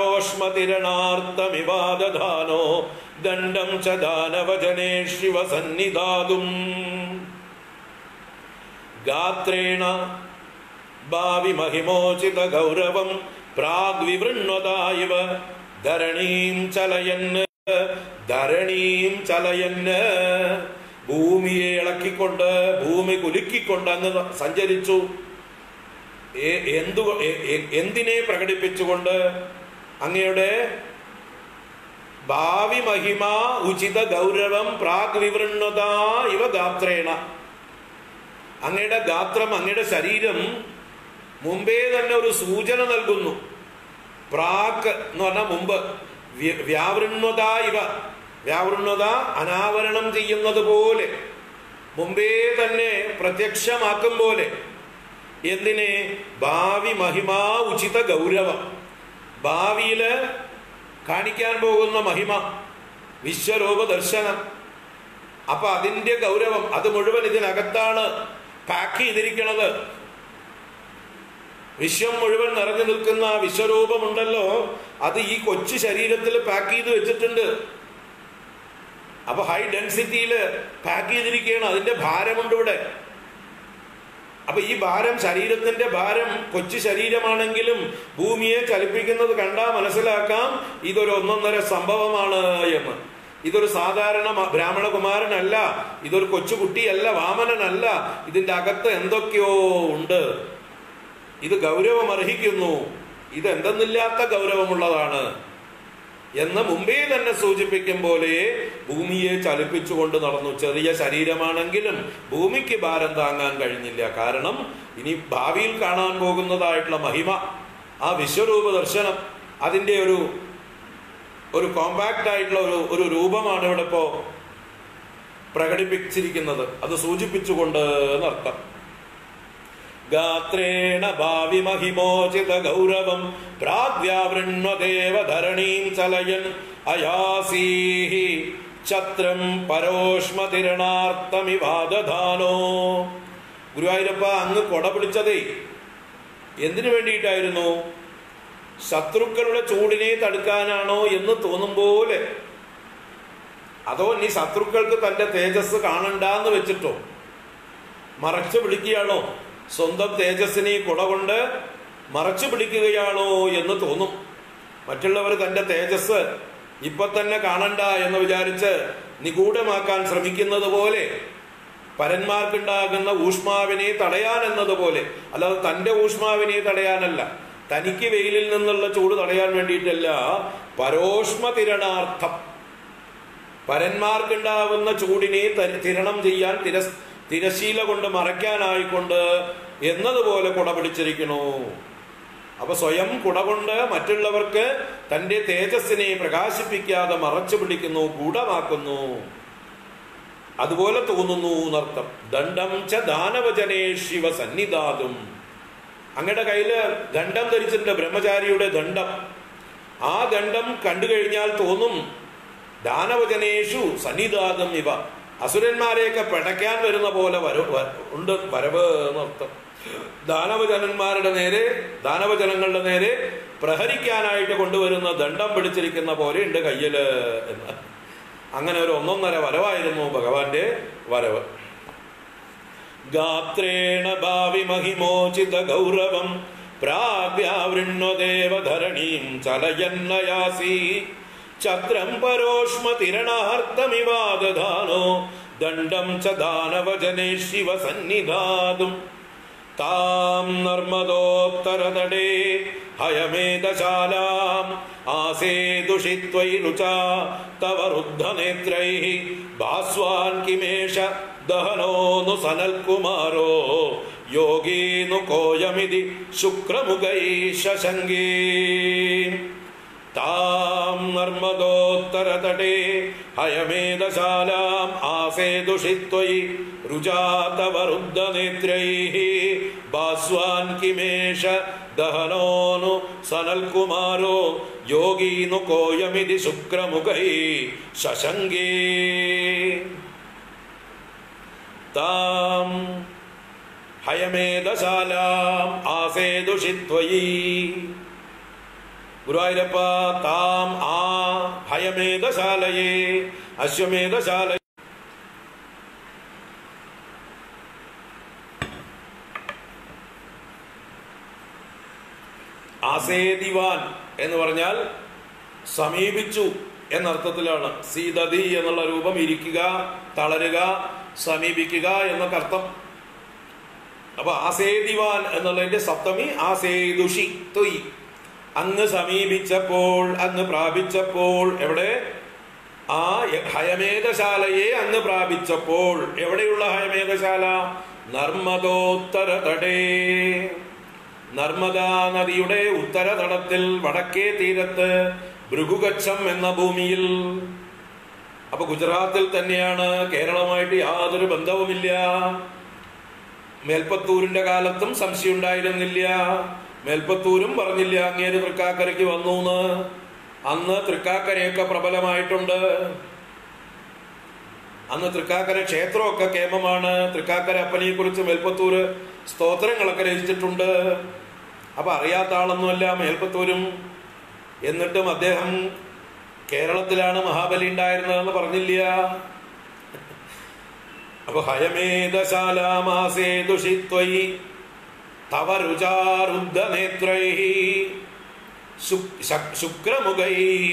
പരോഷ്മതിരണാർത്ഥമിവാദധാനോ ദണ്ഡം ച ദാനവചനേ ശിവസന്നിധാതും ഗാത്രേണ ഭാവി മഹിമോചിത ഗൗരവം പ്രാഗ്വിവൃണ്വതായിവ ധരണീം ചലയന്ന് ധരണീം ചലയന്ന് ഭൂമിയെ ഇളക്കിക്കൊണ്ട് ഭൂമി കുലുക്കിക്കൊണ്ട് അങ്ങ് സഞ്ചരിച്ചു എ- എന്തു എ- എ- എന്തിനെ പ്രകടിപ്പിച്ചുകൊണ്ട് അങ്ങയുടെ ഭാവി മഹിമ ഉചിത ഗൗരവം പ്രാഗ് വിവൃണ്ണത ഇവ ഗാത്രേണ അങ്ങയുടെ ഗാത്രം അങ്ങയുടെ ശരീരം മുമ്പേ തന്നെ ഒരു സൂചന നൽകുന്നു പ്രാക്ക് എന്ന് പറഞ്ഞാൽ മുമ്പ് വ്യ- വ്യാവൃണ്വത ഇവ വ്യാവൃണ്വത അനാവരണം ചെയ്യുന്നത് പോലെ മുമ്പേ തന്നെ പ്രത്യക്ഷമാക്കും പോലെ എന്തിനെ ഭാവി മഹിമാ ഉചിത ഗൗരവം ഭാവിയില് കാണിക്കാൻ പോകുന്ന മഹിമ വിശ്വരൂപ ദർശനം അപ്പൊ അതിന്റെ ഗൗരവം അത് മുഴുവൻ ഇതിനകത്താണ് പാക്ക് ചെയ്തിരിക്കണത് വിശ്വം മുഴുവൻ നിറഞ്ഞു നിൽക്കുന്ന ആ വിശ്വരൂപമുണ്ടല്ലോ അത് ഈ കൊച്ചു ശരീരത്തിൽ പാക്ക് ചെയ്ത് വെച്ചിട്ടുണ്ട് അപ്പൊ ഹൈ ഡെൻസിറ്റിയിൽ പാക്ക് ചെയ്തിരിക്കുകയാണ് അതിന്റെ ഭാരമുണ്ട് ഇവിടെ അപ്പൊ ഈ ഭാരം ശരീരത്തിന്റെ ഭാരം കൊച്ചു ശരീരമാണെങ്കിലും ഭൂമിയെ ചലിപ്പിക്കുന്നത് കണ്ടാ മനസ്സിലാക്കാം ഇതൊരു ഒന്നൊന്നര സംഭവമാണ് എന്ന് ഇതൊരു സാധാരണ മ- ബ്രാഹ്മണ കുമാരനല്ല ഇതൊരു കൊച്ചുകുട്ടിയല്ല വാമനനല്ല ഇതിന്റെ അകത്ത് എന്തൊക്കെയോ ഉണ്ട് ഇത് ഗൗരവം അർഹിക്കുന്നു ഇത് എന്തെന്നില്ലാത്ത ഗൗരവമുള്ളതാണ് എന്ന് മുമ്പേ തന്നെ സൂചിപ്പിക്കും പോലെ ഭൂമിയെ ചലിപ്പിച്ചുകൊണ്ട് നടന്നു ചെറിയ ശരീരമാണെങ്കിലും ഭൂമിക്ക് ഭാരം താങ്ങാൻ കഴിഞ്ഞില്ല കാരണം ഇനി ഭാവിയിൽ കാണാൻ പോകുന്നതായിട്ടുള്ള മഹിമ ആ വിശ്വരൂപ ദർശനം അതിന്റെ ഒരു ഒരു കോമ്പാക്റ്റ് ആയിട്ടുള്ള ഒരു ഒരു രൂപമാണ് ഇവിടെ ഇപ്പോ പ്രകടിപ്പിച്ചിരിക്കുന്നത് അത് സൂചിപ്പിച്ചുകൊണ്ട് എന്നർത്ഥം ഗാത്രേണ ഭാവി മഹിമോചിത ഗൗരവം പ്രാഗ്വ്യാവൃണ്വദേവ ധരണീം ചലയൻ അയാസീഹി ഛത്രം പരോഷ്മതിരണാർത്ഥമിവാദധാനോ ഗുരുവായൂരപ്പ അങ്ങ് കൊട പിടിച്ചതേ എന്തിനു വേണ്ടിയിട്ടായിരുന്നു ശത്രുക്കളുടെ ചൂടിനെ തടുക്കാനാണോ എന്ന് തോന്നും പോലെ അതോ നീ ശത്രുക്കൾക്ക് തന്റെ തേജസ് കാണണ്ടാന്ന് വെച്ചിട്ടോ മറച്ചു പിടിക്കുകയാണോ സ്വന്തം തേജസ്സിനെ കുട കൊണ്ട് മറച്ചു പിടിക്കുകയാണോ എന്ന് തോന്നും മറ്റുള്ളവർ തന്റെ തേജസ് ഇപ്പൊ തന്നെ കാണണ്ട എന്ന് വിചാരിച്ച് നിഗൂഢമാക്കാൻ ശ്രമിക്കുന്നത് പോലെ പരന്മാർക്കുണ്ടാകുന്ന ഊഷ്മാവിനെ തടയാൻ എന്നതുപോലെ അല്ലാതെ തന്റെ ഊഷ്മാവിനെ തടയാനല്ല തനിക്ക് വെയിലിൽ നിന്നുള്ള ചൂട് തടയാൻ വേണ്ടിയിട്ടല്ല പരോഷ്മ തിരണാർത്ഥം പരന്മാർക്കുണ്ടാവുന്ന ചൂടിനെ ത- തിരണം ചെയ്യാൻ തിരസ് തിരശീല കൊണ്ട് മറയ്ക്കാനായിക്കൊണ്ട് എന്നതുപോലെ കുട പിടിച്ചിരിക്കണു അപ്പൊ സ്വയം കുട കൊണ്ട് മറ്റുള്ളവർക്ക് തന്റെ തേജസ്സിനെ പ്രകാശിപ്പിക്കാതെ മറച്ചു പിടിക്കുന്നു ഗൂഢമാക്കുന്നു അതുപോലെ തോന്നുന്നു എന്നർത്ഥം ദണ്ഡം ച ദാനവചനേ ശിവ സന്നിധാതും അങ്ങയുടെ കയ്യില് ദണ്ഡം ധരിച്ചിട്ടുണ്ട് ബ്രഹ്മചാരിയുടെ ദണ്ഡം ആ ദണ്ഡം കണ്ടു കഴിഞ്ഞാൽ തോന്നും ദാനവചനേഷു സന്നിധാതം ഇവ അസുരന്മാരെയൊക്കെ പിടയ്ക്കാൻ വരുന്ന പോലെ വര വ- ഉണ്ട് വരവ് എന്നർത്ഥം ദാനവജനന്മാരുടെ നേരെ ദാനവജനങ്ങളുടെ നേരെ പ്രഹരിക്കാനായിട്ട് കൊണ്ടുവരുന്ന ദണ്ഡം പിടിച്ചിരിക്കുന്ന പോലെ ഉണ്ട് കയ്യില് എന്ന് അങ്ങനെ ഒരു ഒന്നൊന്നര വരവായിരുന്നു ഭഗവാന്റെ വരവ് ഗാത്രേണ ഭാവി മഹിമോചിത ഗൗരവം പ്രാഗ്യാവൃണ്വദേവധരണീം ചലയന്നയാസി ചത്രം പരോഷ്മതിരണാർത്ഥമിവാദധാനോ ദണ്ഡം ച ദാനവജനേ ശിവ സന്നിധാതും താം നർമ്മദോത്തരതടേ ഹയമേധശാലാം ആസേദുഷിത്വൈരുച തവ രുദ്ധനേത്രൈः ഭാസ്വാൻ കിമേഷ ദഹനോന്നു സനൽകുമാരോ യോഗീനു കോയമിതി ശുക്രമുഖൈ ശശങ്കേ താം നർമ്മദോത്തരതടേ ഹയമേധശാലാം ആസേദുഷിത്വയി രുജാതവ രുദ്ധനേത്രൈः ഭാസ്വാൻ കിമേഷ ദഹനോനു സനൽകുമാരോ യോഗീനു കോയമിതി ശുക്രമുഖൈ ശശങ്കേ താം ഹയമേധശാലാം ആസേദുഷിത്വയി ഗുരുവായൂരപ്പ താം ആ ഹയമേധശാലയെ അശ്വമേധശാല ആസേദിവാൻ എന്ന് പറഞ്ഞാൽ സമീപിച്ചു എന്നർത്ഥത്തിലാണ് സീതതി എന്നുള്ള രൂപം ഇരിക്കുക തളരുക സമീപിക്കുക എന്നൊക്കെ അർത്ഥം അപ്പൊ ആസേദിവാൻ എന്നുള്ളതിന്റെ സപ്തമി ആസേദുഷി തൊയ് അങ്ങ് സമീപിച്ചപ്പോൾ അങ്ങ് പ്രാപിച്ചപ്പോൾ എവിടെ ആ ഹയമേധശാലയെ അങ്ങ് പ്രാപിച്ചപ്പോൾ എവിടെയുള്ള ഹയമേധശാല നർമ്മദോത്തര തടേ നർമ്മദാ നദിയുടെ ഉത്തരതടത്തിൽ വടക്കേ തീരത്ത് ഭൃഗുഗച്ഛം എന്ന ഭൂമിയിൽ അപ്പൊ ഗുജറാത്തിൽ തന്നെയാണ് കേരളമായിട്ട് യാതൊരു ബന്ധവുമില്ല മേൽപ്പത്തൂരിന്റെ കാലത്തും സംശയം ഉണ്ടായിരുന്നില്ല മേൽപ്പത്തൂരും പറഞ്ഞില്ല അങ്ങേര് തൃക്കാക്കരയ്ക്ക് വന്നു എന്ന് അന്ന് തൃക്കാക്കരയൊക്കെ പ്രബലമായിട്ടുണ്ട് അന്ന് തൃക്കാക്കര ക്ഷേത്രമൊക്കെ കേമമാണ് തൃക്കാക്കര അപ്പനെ കുറിച്ച് മേൽപ്പത്തൂര് സ്തോത്രങ്ങളൊക്കെ രചിച്ചിട്ടുണ്ട് അപ്പൊ അറിയാത്ത ആളൊന്നുമല്ല മേൽപ്പത്തൂരും എന്നിട്ടും അദ്ദേഹം കേരളത്തിലാണ് മഹാബലി ഉണ്ടായിരുന്നതെന്ന് പറഞ്ഞില്ല അപ്പൊ ഹയമേധശാലാമാസേ ദുഷിത്വയി തവ രുചാരുദ്ധനേത്രൈ ശുക്രമുഖൈ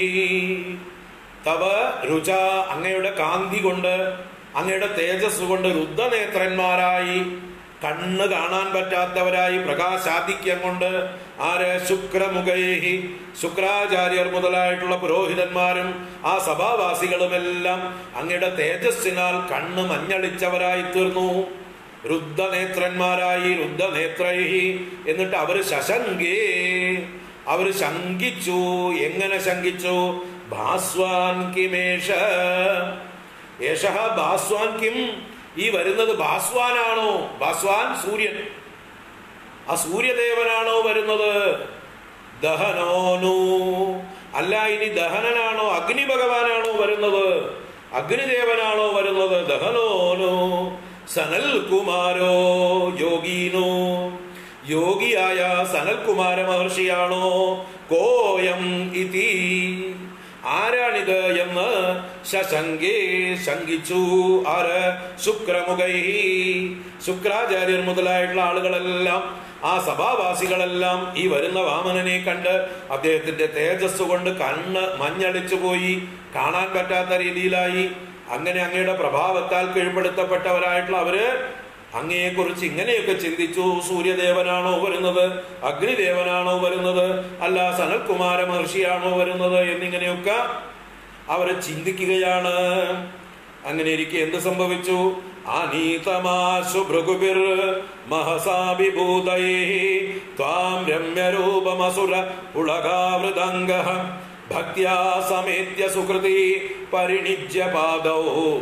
തവ രുച അങ്ങയുടെ കാന്തി കൊണ്ട് അങ്ങയുടെ തേജസ് കൊണ്ട് രുദ്ധനേത്രന്മാരായി കണ്ണ് കാണാൻ പറ്റാത്തവരായി പ്രകാശാധിക്യം കൊണ്ട് ആര് ശുക്രമുഖൈഹി ശുക്രാചാര്യർ മുതലായിട്ടുള്ള പുരോഹിതന്മാരും ആ സഭാവാസികളുമെല്ലാം അങ്ങയുടെ തേജസ്സിനാൽ കണ്ണ് മഞ്ഞളിച്ചവരായി തീർന്നു രുദ്ധനേത്രന്മാരായി രുദ്ധനേത്രൈഹി എന്നിട്ട് അവര് ശശങ്കേ അവര് ശങ്കിച്ചു എങ്ങനെ ശങ്കിച്ചു ഭാസ്വാൻ കിമേഷ യേശ ഭാസ്വാൻ കിം ഈ വരുന്നത് ഭാസ്വാനാണോ ഭാസ്വാൻ സൂര്യൻ ആ സൂര്യദേവനാണോ വരുന്നത് ദഹനോനു അല്ല ഇനി ദഹനനാണോ അഗ്നി ഭഗവാനാണോ വരുന്നത് അഗ്നിദേവനാണോ വരുന്നത് ദഹനോനു സനൽ കുമാരോ യോഗീനോ യോഗിയായ സനൽകുമാര മഹർഷിയാണോ കോയം ഇതി ആരാണിത് എന്ന് ശശങ്കേ ശങ്കിച്ചു ആര് ശുക്രമുഖൈ ശുക്രാചാര്യർ മുതലായിട്ടുള്ള ആളുകളെല്ലാം ആ സഭാവാസികളെല്ലാം ഈ വരുന്ന വാമനനെ കണ്ട് അദ്ദേഹത്തിന്റെ തേജസ് കൊണ്ട് കണ്ണ് മഞ്ഞളിച്ചു പോയി കാണാൻ പറ്റാത്ത രീതിയിലായി അങ്ങനെ അങ്ങയുടെ പ്രഭാവത്താൽ കീഴ്പ്പെടുത്തപ്പെട്ടവരായിട്ടുള്ള അവര് അങ്ങയെക്കുറിച്ച് ഇങ്ങനെയൊക്കെ ചിന്തിച്ചു സൂര്യദേവനാണോ വരുന്നത് അഗ്നിദേവനാണോ വരുന്നത് അല്ല സനൽകുമാര മഹർഷിയാണോ വരുന്നത് എന്നിങ്ങനെയൊക്കെ അവർ ചിന്തിക്കുകയാണ് അങ്ങനെ ഇരിക്കെ എന്ത് സംഭവിച്ചു അനീതമാശു ഭൃഗുബിർ മഹസാഭിഭൂതൈ ത്വാം രമ്യരൂപമസുര പുളകാവൃതംഗ ഭക്യാ സമേത്യ സുഹൃതി പരിണിജ്യ പാദൗ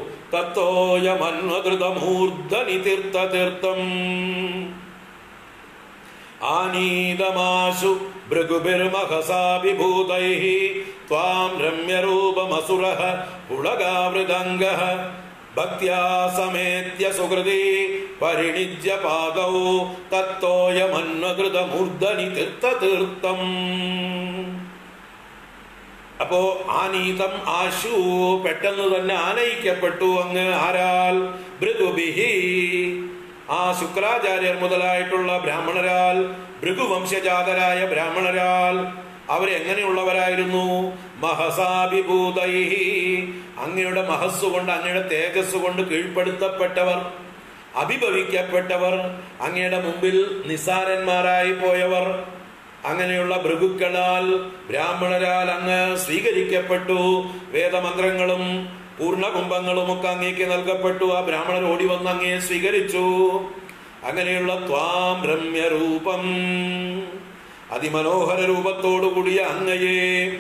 തത്തോയമന്വധൃതമൂർധനി തീർത്ഥതീർത്ഥം ആനീതമാശു ഭൃഗുഭിർമഹസാഭിഭൂതൈः त्वां रम्यरूपमसुरः पुलगावृदङ्गः भक्त्या समेत्य सुहृदि परिणिज्य पादौ തത്തോയമന്വകൃതമൂർധനി തീർത്ഥതീർത്ഥം അപ്പോ ആനീതം ആശു പെട്ടെന്ന് തന്നെ ആനയിക്കപ്പെട്ടു അങ്ങ് ആരാൽ ഭൃഗുബിഹി ആ ശുക്രാചാര്യർ മുതലായിട്ടുള്ള ബ്രാഹ്മണരാൽ ഭൃഗുവംശജാതരായ ബ്രാഹ്മണരാൽ അവരെങ്ങനെയുള്ളവരായിരുന്നു മഹസാഭിഭൂതൈഹി അങ്ങയുടെ മഹസ് കൊണ്ട് അങ്ങയുടെ തേജസ് കൊണ്ട് കീഴ്പ്പെടുത്തപ്പെട്ടവർ അഭിഭവിക്കപ്പെട്ടവർ അങ്ങയുടെ മുമ്പിൽ നിസാരന്മാരായി പോയവർ അങ്ങനെയുള്ള ഭൃഗുക്കളാൽ ബ്രാഹ്മണരാൽ അങ്ങ് സ്വീകരിക്കപ്പെട്ടു വേദമന്ത്രങ്ങളും പൂർണ്ണകുംഭങ്ങളും ഒക്കെ അങ്ങേക്ക് നൽകപ്പെട്ടു ആ ബ്രാഹ്മണർ ഓടി വന്ന് അങ്ങേ സ്വീകരിച്ചു അങ്ങനെയുള്ള ത്വാം രമ്യരൂപം അതിമനോഹര രൂപത്തോടു കൂടിയ അങ്ങയെ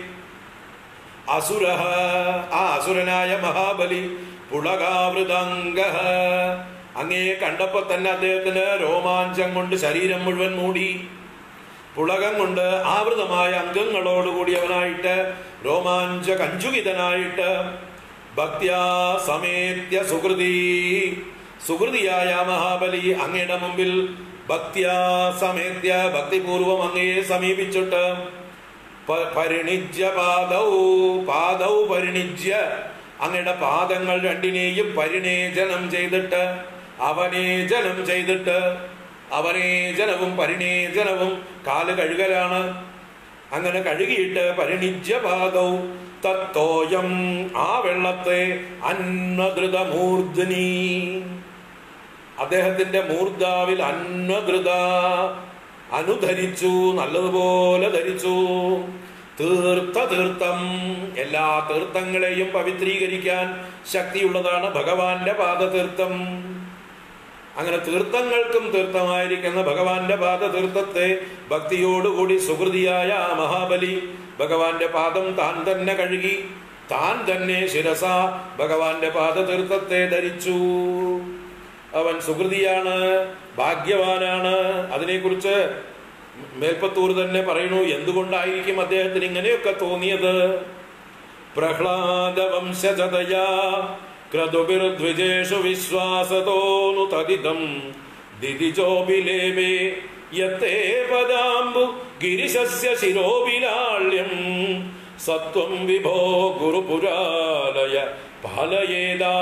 അസുര ആ അസുരനായ മഹാബലി പുളകാവൃതംഗ അങ്ങയെ കണ്ടപ്പോ തന്നെ അദ്ദേഹത്തിന് രോമാഞ്ചം കൊണ്ട് ശരീരം മുഴുവൻ മൂടി പുളകം കൊണ്ട് ആവൃതമായ അംഗങ്ങളോടുകൂടിയവനായിട്ട് രോമാഞ്ച കഞ്ചുകിതനായിട്ട് ഭക്ത്യാ സമേത്യ സുഹൃതി സുഹൃതിയായ മഹാബലി അങ്ങയുടെ മുമ്പിൽ ഭക്ത്യാ സമേത്യ ഭക്തിപൂർവം അങ്ങയെ സമീപിച്ചിട്ട് പ- പരിണിജ്യ പാദൗ പാദൗ പരിണിജ്യ അങ്ങയുടെ പാദങ്ങൾ രണ്ടിനെയും പരിണേജനം ചെയ്തിട്ട് അവനേജനം ചെയ്തിട്ട് അവനേജനവും പരിണേജനവും കാല് കഴുകലാണ് അങ്ങനെ കഴുകിയിട്ട് പരിണിജ്യ പാദവും തത്തോയം ആ വെള്ളത്തെ അന്നദ്രുതമൂർധനി അദ്ദേഹത്തിന്റെ മൂർധാവിൽ അന്നദ്രുത അനുധരിച്ചു നല്ലതുപോലെ ധരിച്ചു തീർത്ഥ തീർത്ഥം എല്ലാ തീർത്ഥങ്ങളെയും പവിത്രീകരിക്കാൻ ശക്തിയുള്ളതാണ് ഭഗവാന്റെ പാദതീർത്ഥം അങ്ങനെ തീർത്ഥങ്ങൾക്കും തീർത്ഥമായിരിക്കുന്ന ഭഗവാന്റെ പാദതീർത്ഥത്തെ ഭക്തിയോടുകൂടി സുഹൃതിയായ ആ മഹാബലി ഭഗവാന്റെ പാദം താൻ തന്നെ കഴുകി താൻ തന്നെ ശിരസ ഭഗവാന്റെ പാദതീർത്ഥത്തെ ധരിച്ചു അവൻ സുഹൃതിയാണ് ഭാഗ്യവാനാണ് അതിനെക്കുറിച്ച് മേൽപ്പത്തൂർ തന്നെ പറയുന്നു എന്തുകൊണ്ടായിരിക്കും അദ്ദേഹത്തിന് ഇങ്ങനെയൊക്കെ തോന്നിയത് പ്രഹ്ലാദ വംശജതയാ ക്രതുബിർദ്വിജേഷു വിശ്വാസതോനു തദിതം ദിദിജോബിലേവേ യത്തേ പദാംബു ഗിരിശസ്യ ശിരോബിലാള്യം സത്വം വിഭോ ഗുരുപുരാലയ പാലയേതാ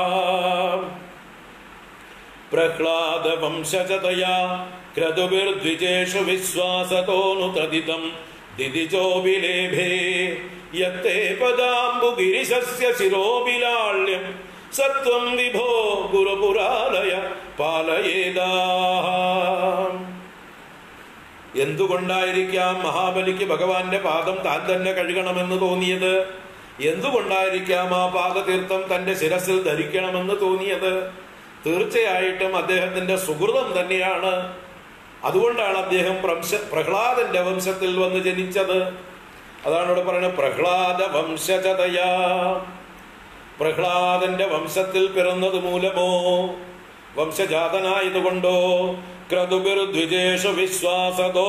പ്രഹ്ലാദ വംശജതയാ ക്രതുബിർദ്വിജേഷു വിശ്വാസതോനു തദിതം ദിദിജോബിലേഭേ യത്തേ പദാംബു ഗിരിശസ്യ ശിരോബിലാള്യം സത്വം വിഭോ ഗുരുപുരാലയ പാലയേതാ എന്തുകൊണ്ടായിരിക്കാം മഹാബലിക്ക് ഭഗവാന്റെ പാദം താൻ തന്നെ കഴുകണമെന്ന് തോന്നിയത് എന്തുകൊണ്ടായിരിക്കാം ആ പാദതീർത്ഥം തന്റെ ശിരസിൽ ധരിക്കണമെന്ന് തോന്നിയത് തീർച്ചയായിട്ടും അദ്ദേഹത്തിന്റെ സുഹൃതം തന്നെയാണ് അതുകൊണ്ടാണ് അദ്ദേഹം പ്രംശ പ്രഹ്ലാദന്റെ വംശത്തിൽ വന്ന് ജനിച്ചത് അതാണ് ഇവിടെ പറയുന്നത് പ്രഹ്ലാദ വംശജതയാ പ്രഹ്ലാദന്റെ വംശത്തിൽ പിറന്നത് മൂലമോ വംശജാതനായതുകൊണ്ടോ ക്രതുബിർദ്വിജേഷു വിശ്വാസതോ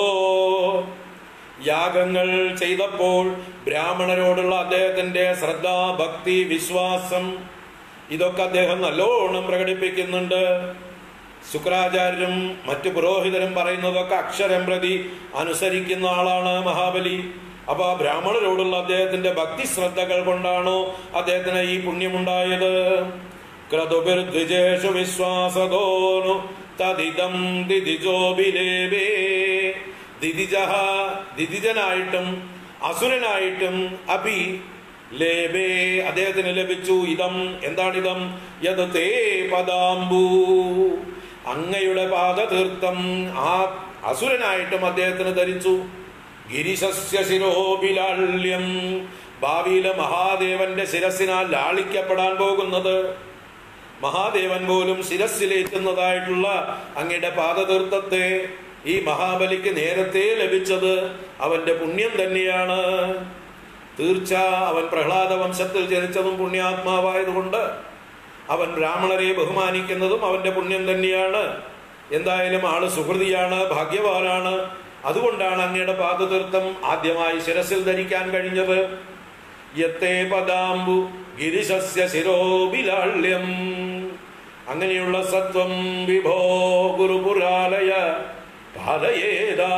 യാഗങ്ങൾ ചെയ്തപ്പോൾ ബ്രാഹ്മണരോടുള്ള അദ്ദേഹത്തിന്റെ ശ്രദ്ധ ഭക്തി വിശ്വാസം ഇതൊക്കെ അദ്ദേഹം നല്ലോണം പ്രകടിപ്പിക്കുന്നുണ്ട് ശുക്രാചാര്യരും മറ്റു പുരോഹിതരും പറയുന്നതൊക്കെ അക്ഷരം പ്രതി അനുസരിക്കുന്ന ആളാണ് മഹാബലി അപ്പൊ ആ ബ്രാഹ്മണരോടുള്ള അദ്ദേഹത്തിന്റെ ഭക്തി ശ്രദ്ധകൾ കൊണ്ടാണോ അദ്ദേഹത്തിന് ഈ പുണ്യമുണ്ടായത് ക്രതുബിർദ്വിജേഷു വിശ്വാസതോനു തദിതം ദിദിജോബിലേവേ ദിദിജഹ ദിദിജനായിട്ടും അസുരനായിട്ടും അപി ലേബേ അദ്ദേഹത്തിന് ലഭിച്ചു ഇതം എന്താണിതം യത് തേ പദാംബു അങ്ങയുടെ പാദതീർത്ഥം ആ അസുരനായിട്ടും അദ്ദേഹത്തിന് ധരിച്ചു ഗിരിശസ്യ ശിരോബിലാള്യം ഭാവിയിലെ മഹാദേവന്റെ ശിരസിനാൽ ലാളിക്കപ്പെടാൻ പോകുന്നത് മഹാദേവൻ പോലും ശിരസിലേറ്റുന്നതായിട്ടുള്ള അങ്ങയുടെ പാദതീർത്ഥത്തെ ഈ മഹാബലിക്ക് നേരത്തെ ലഭിച്ചത് അവന്റെ പുണ്യം തന്നെയാണ് തീർച്ച അവൻ പ്രഹ്ലാദ വംശത്തിൽ ജനിച്ചതും പുണ്യാത്മാവായതുകൊണ്ട് അവൻ ബ്രാഹ്മണരെ ബഹുമാനിക്കുന്നതും അവന്റെ പുണ്യം തന്നെയാണ് എന്തായാലും ആള് സുഹൃതിയാണ് ഭാഗ്യവാനാണ് അതുകൊണ്ടാണ് അങ്ങയുടെ പാദതീർത്ഥം ആദ്യമായി ശിരസിൽ ധരിക്കാൻ കഴിഞ്ഞത് യത്തേ പദാംബു ഗിരിശസ്യ ശിരോബിലാള്യം അങ്ങനെയുള്ള സത്വം വിഭോ ഗുരുപുരാലയ പാലയേതാ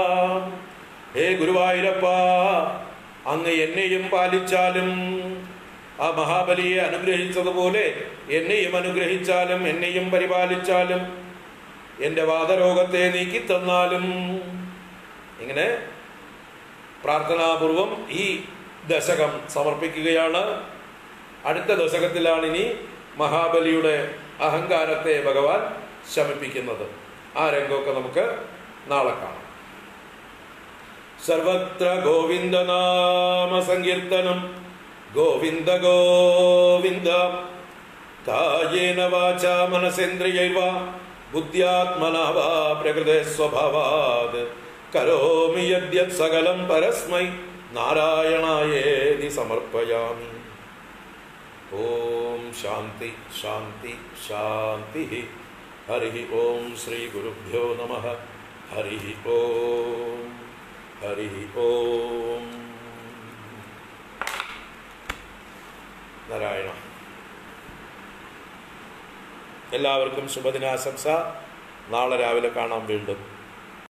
ഹേ ഗുരുവായൂരപ്പ അങ്ങ് എന്നെയും പാലിച്ചാലും ആ മഹാബലിയെ അനുഗ്രഹിച്ചതുപോലെ എന്നെയും അനുഗ്രഹിച്ചാലും എന്നെയും പരിപാലിച്ചാലും എൻ്റെ വാദരോഗത്തെ നീക്കി തന്നാലും ഇങ്ങനെ പ്രാർത്ഥനാപൂർവം ഈ ദശകം സമർപ്പിക്കുകയാണ് അടുത്ത ദശകത്തിലാണ് ഇനി മഹാബലിയുടെ അഹങ്കാരത്തെ ഭഗവാൻ ശമിപ്പിക്കുന്നത് ആ രംഗമൊക്കെ നമുക്ക് നാളെ കാണാം സർവത്ര ഗോവിന്ദനാമ സങ്കീർത്തനം ഗോവിന്ദ ഗോവിന്ദ കായേന വാച മനസേന്ദ്രിയൈവ ബുദ്ധ്യാത്മന വാ പ്രകൃതി സ്വഭാവാത് കരോമി യദ്യത് സകലം പരസ്മൈ നാരായണായേതി സമർപ്പയാമി ഓം ശാന്തി ശാന്തി ശാന്തി ഹരി ഓം ശ്രീ ഗുരുഭ്യോ നമ ഹരി ഓം ഹരി ഓം നാരായണ എല്ലാവർക്കും ശുഭദിനാശംസ നാളെ രാവിലെ കാണാം വീണ്ടും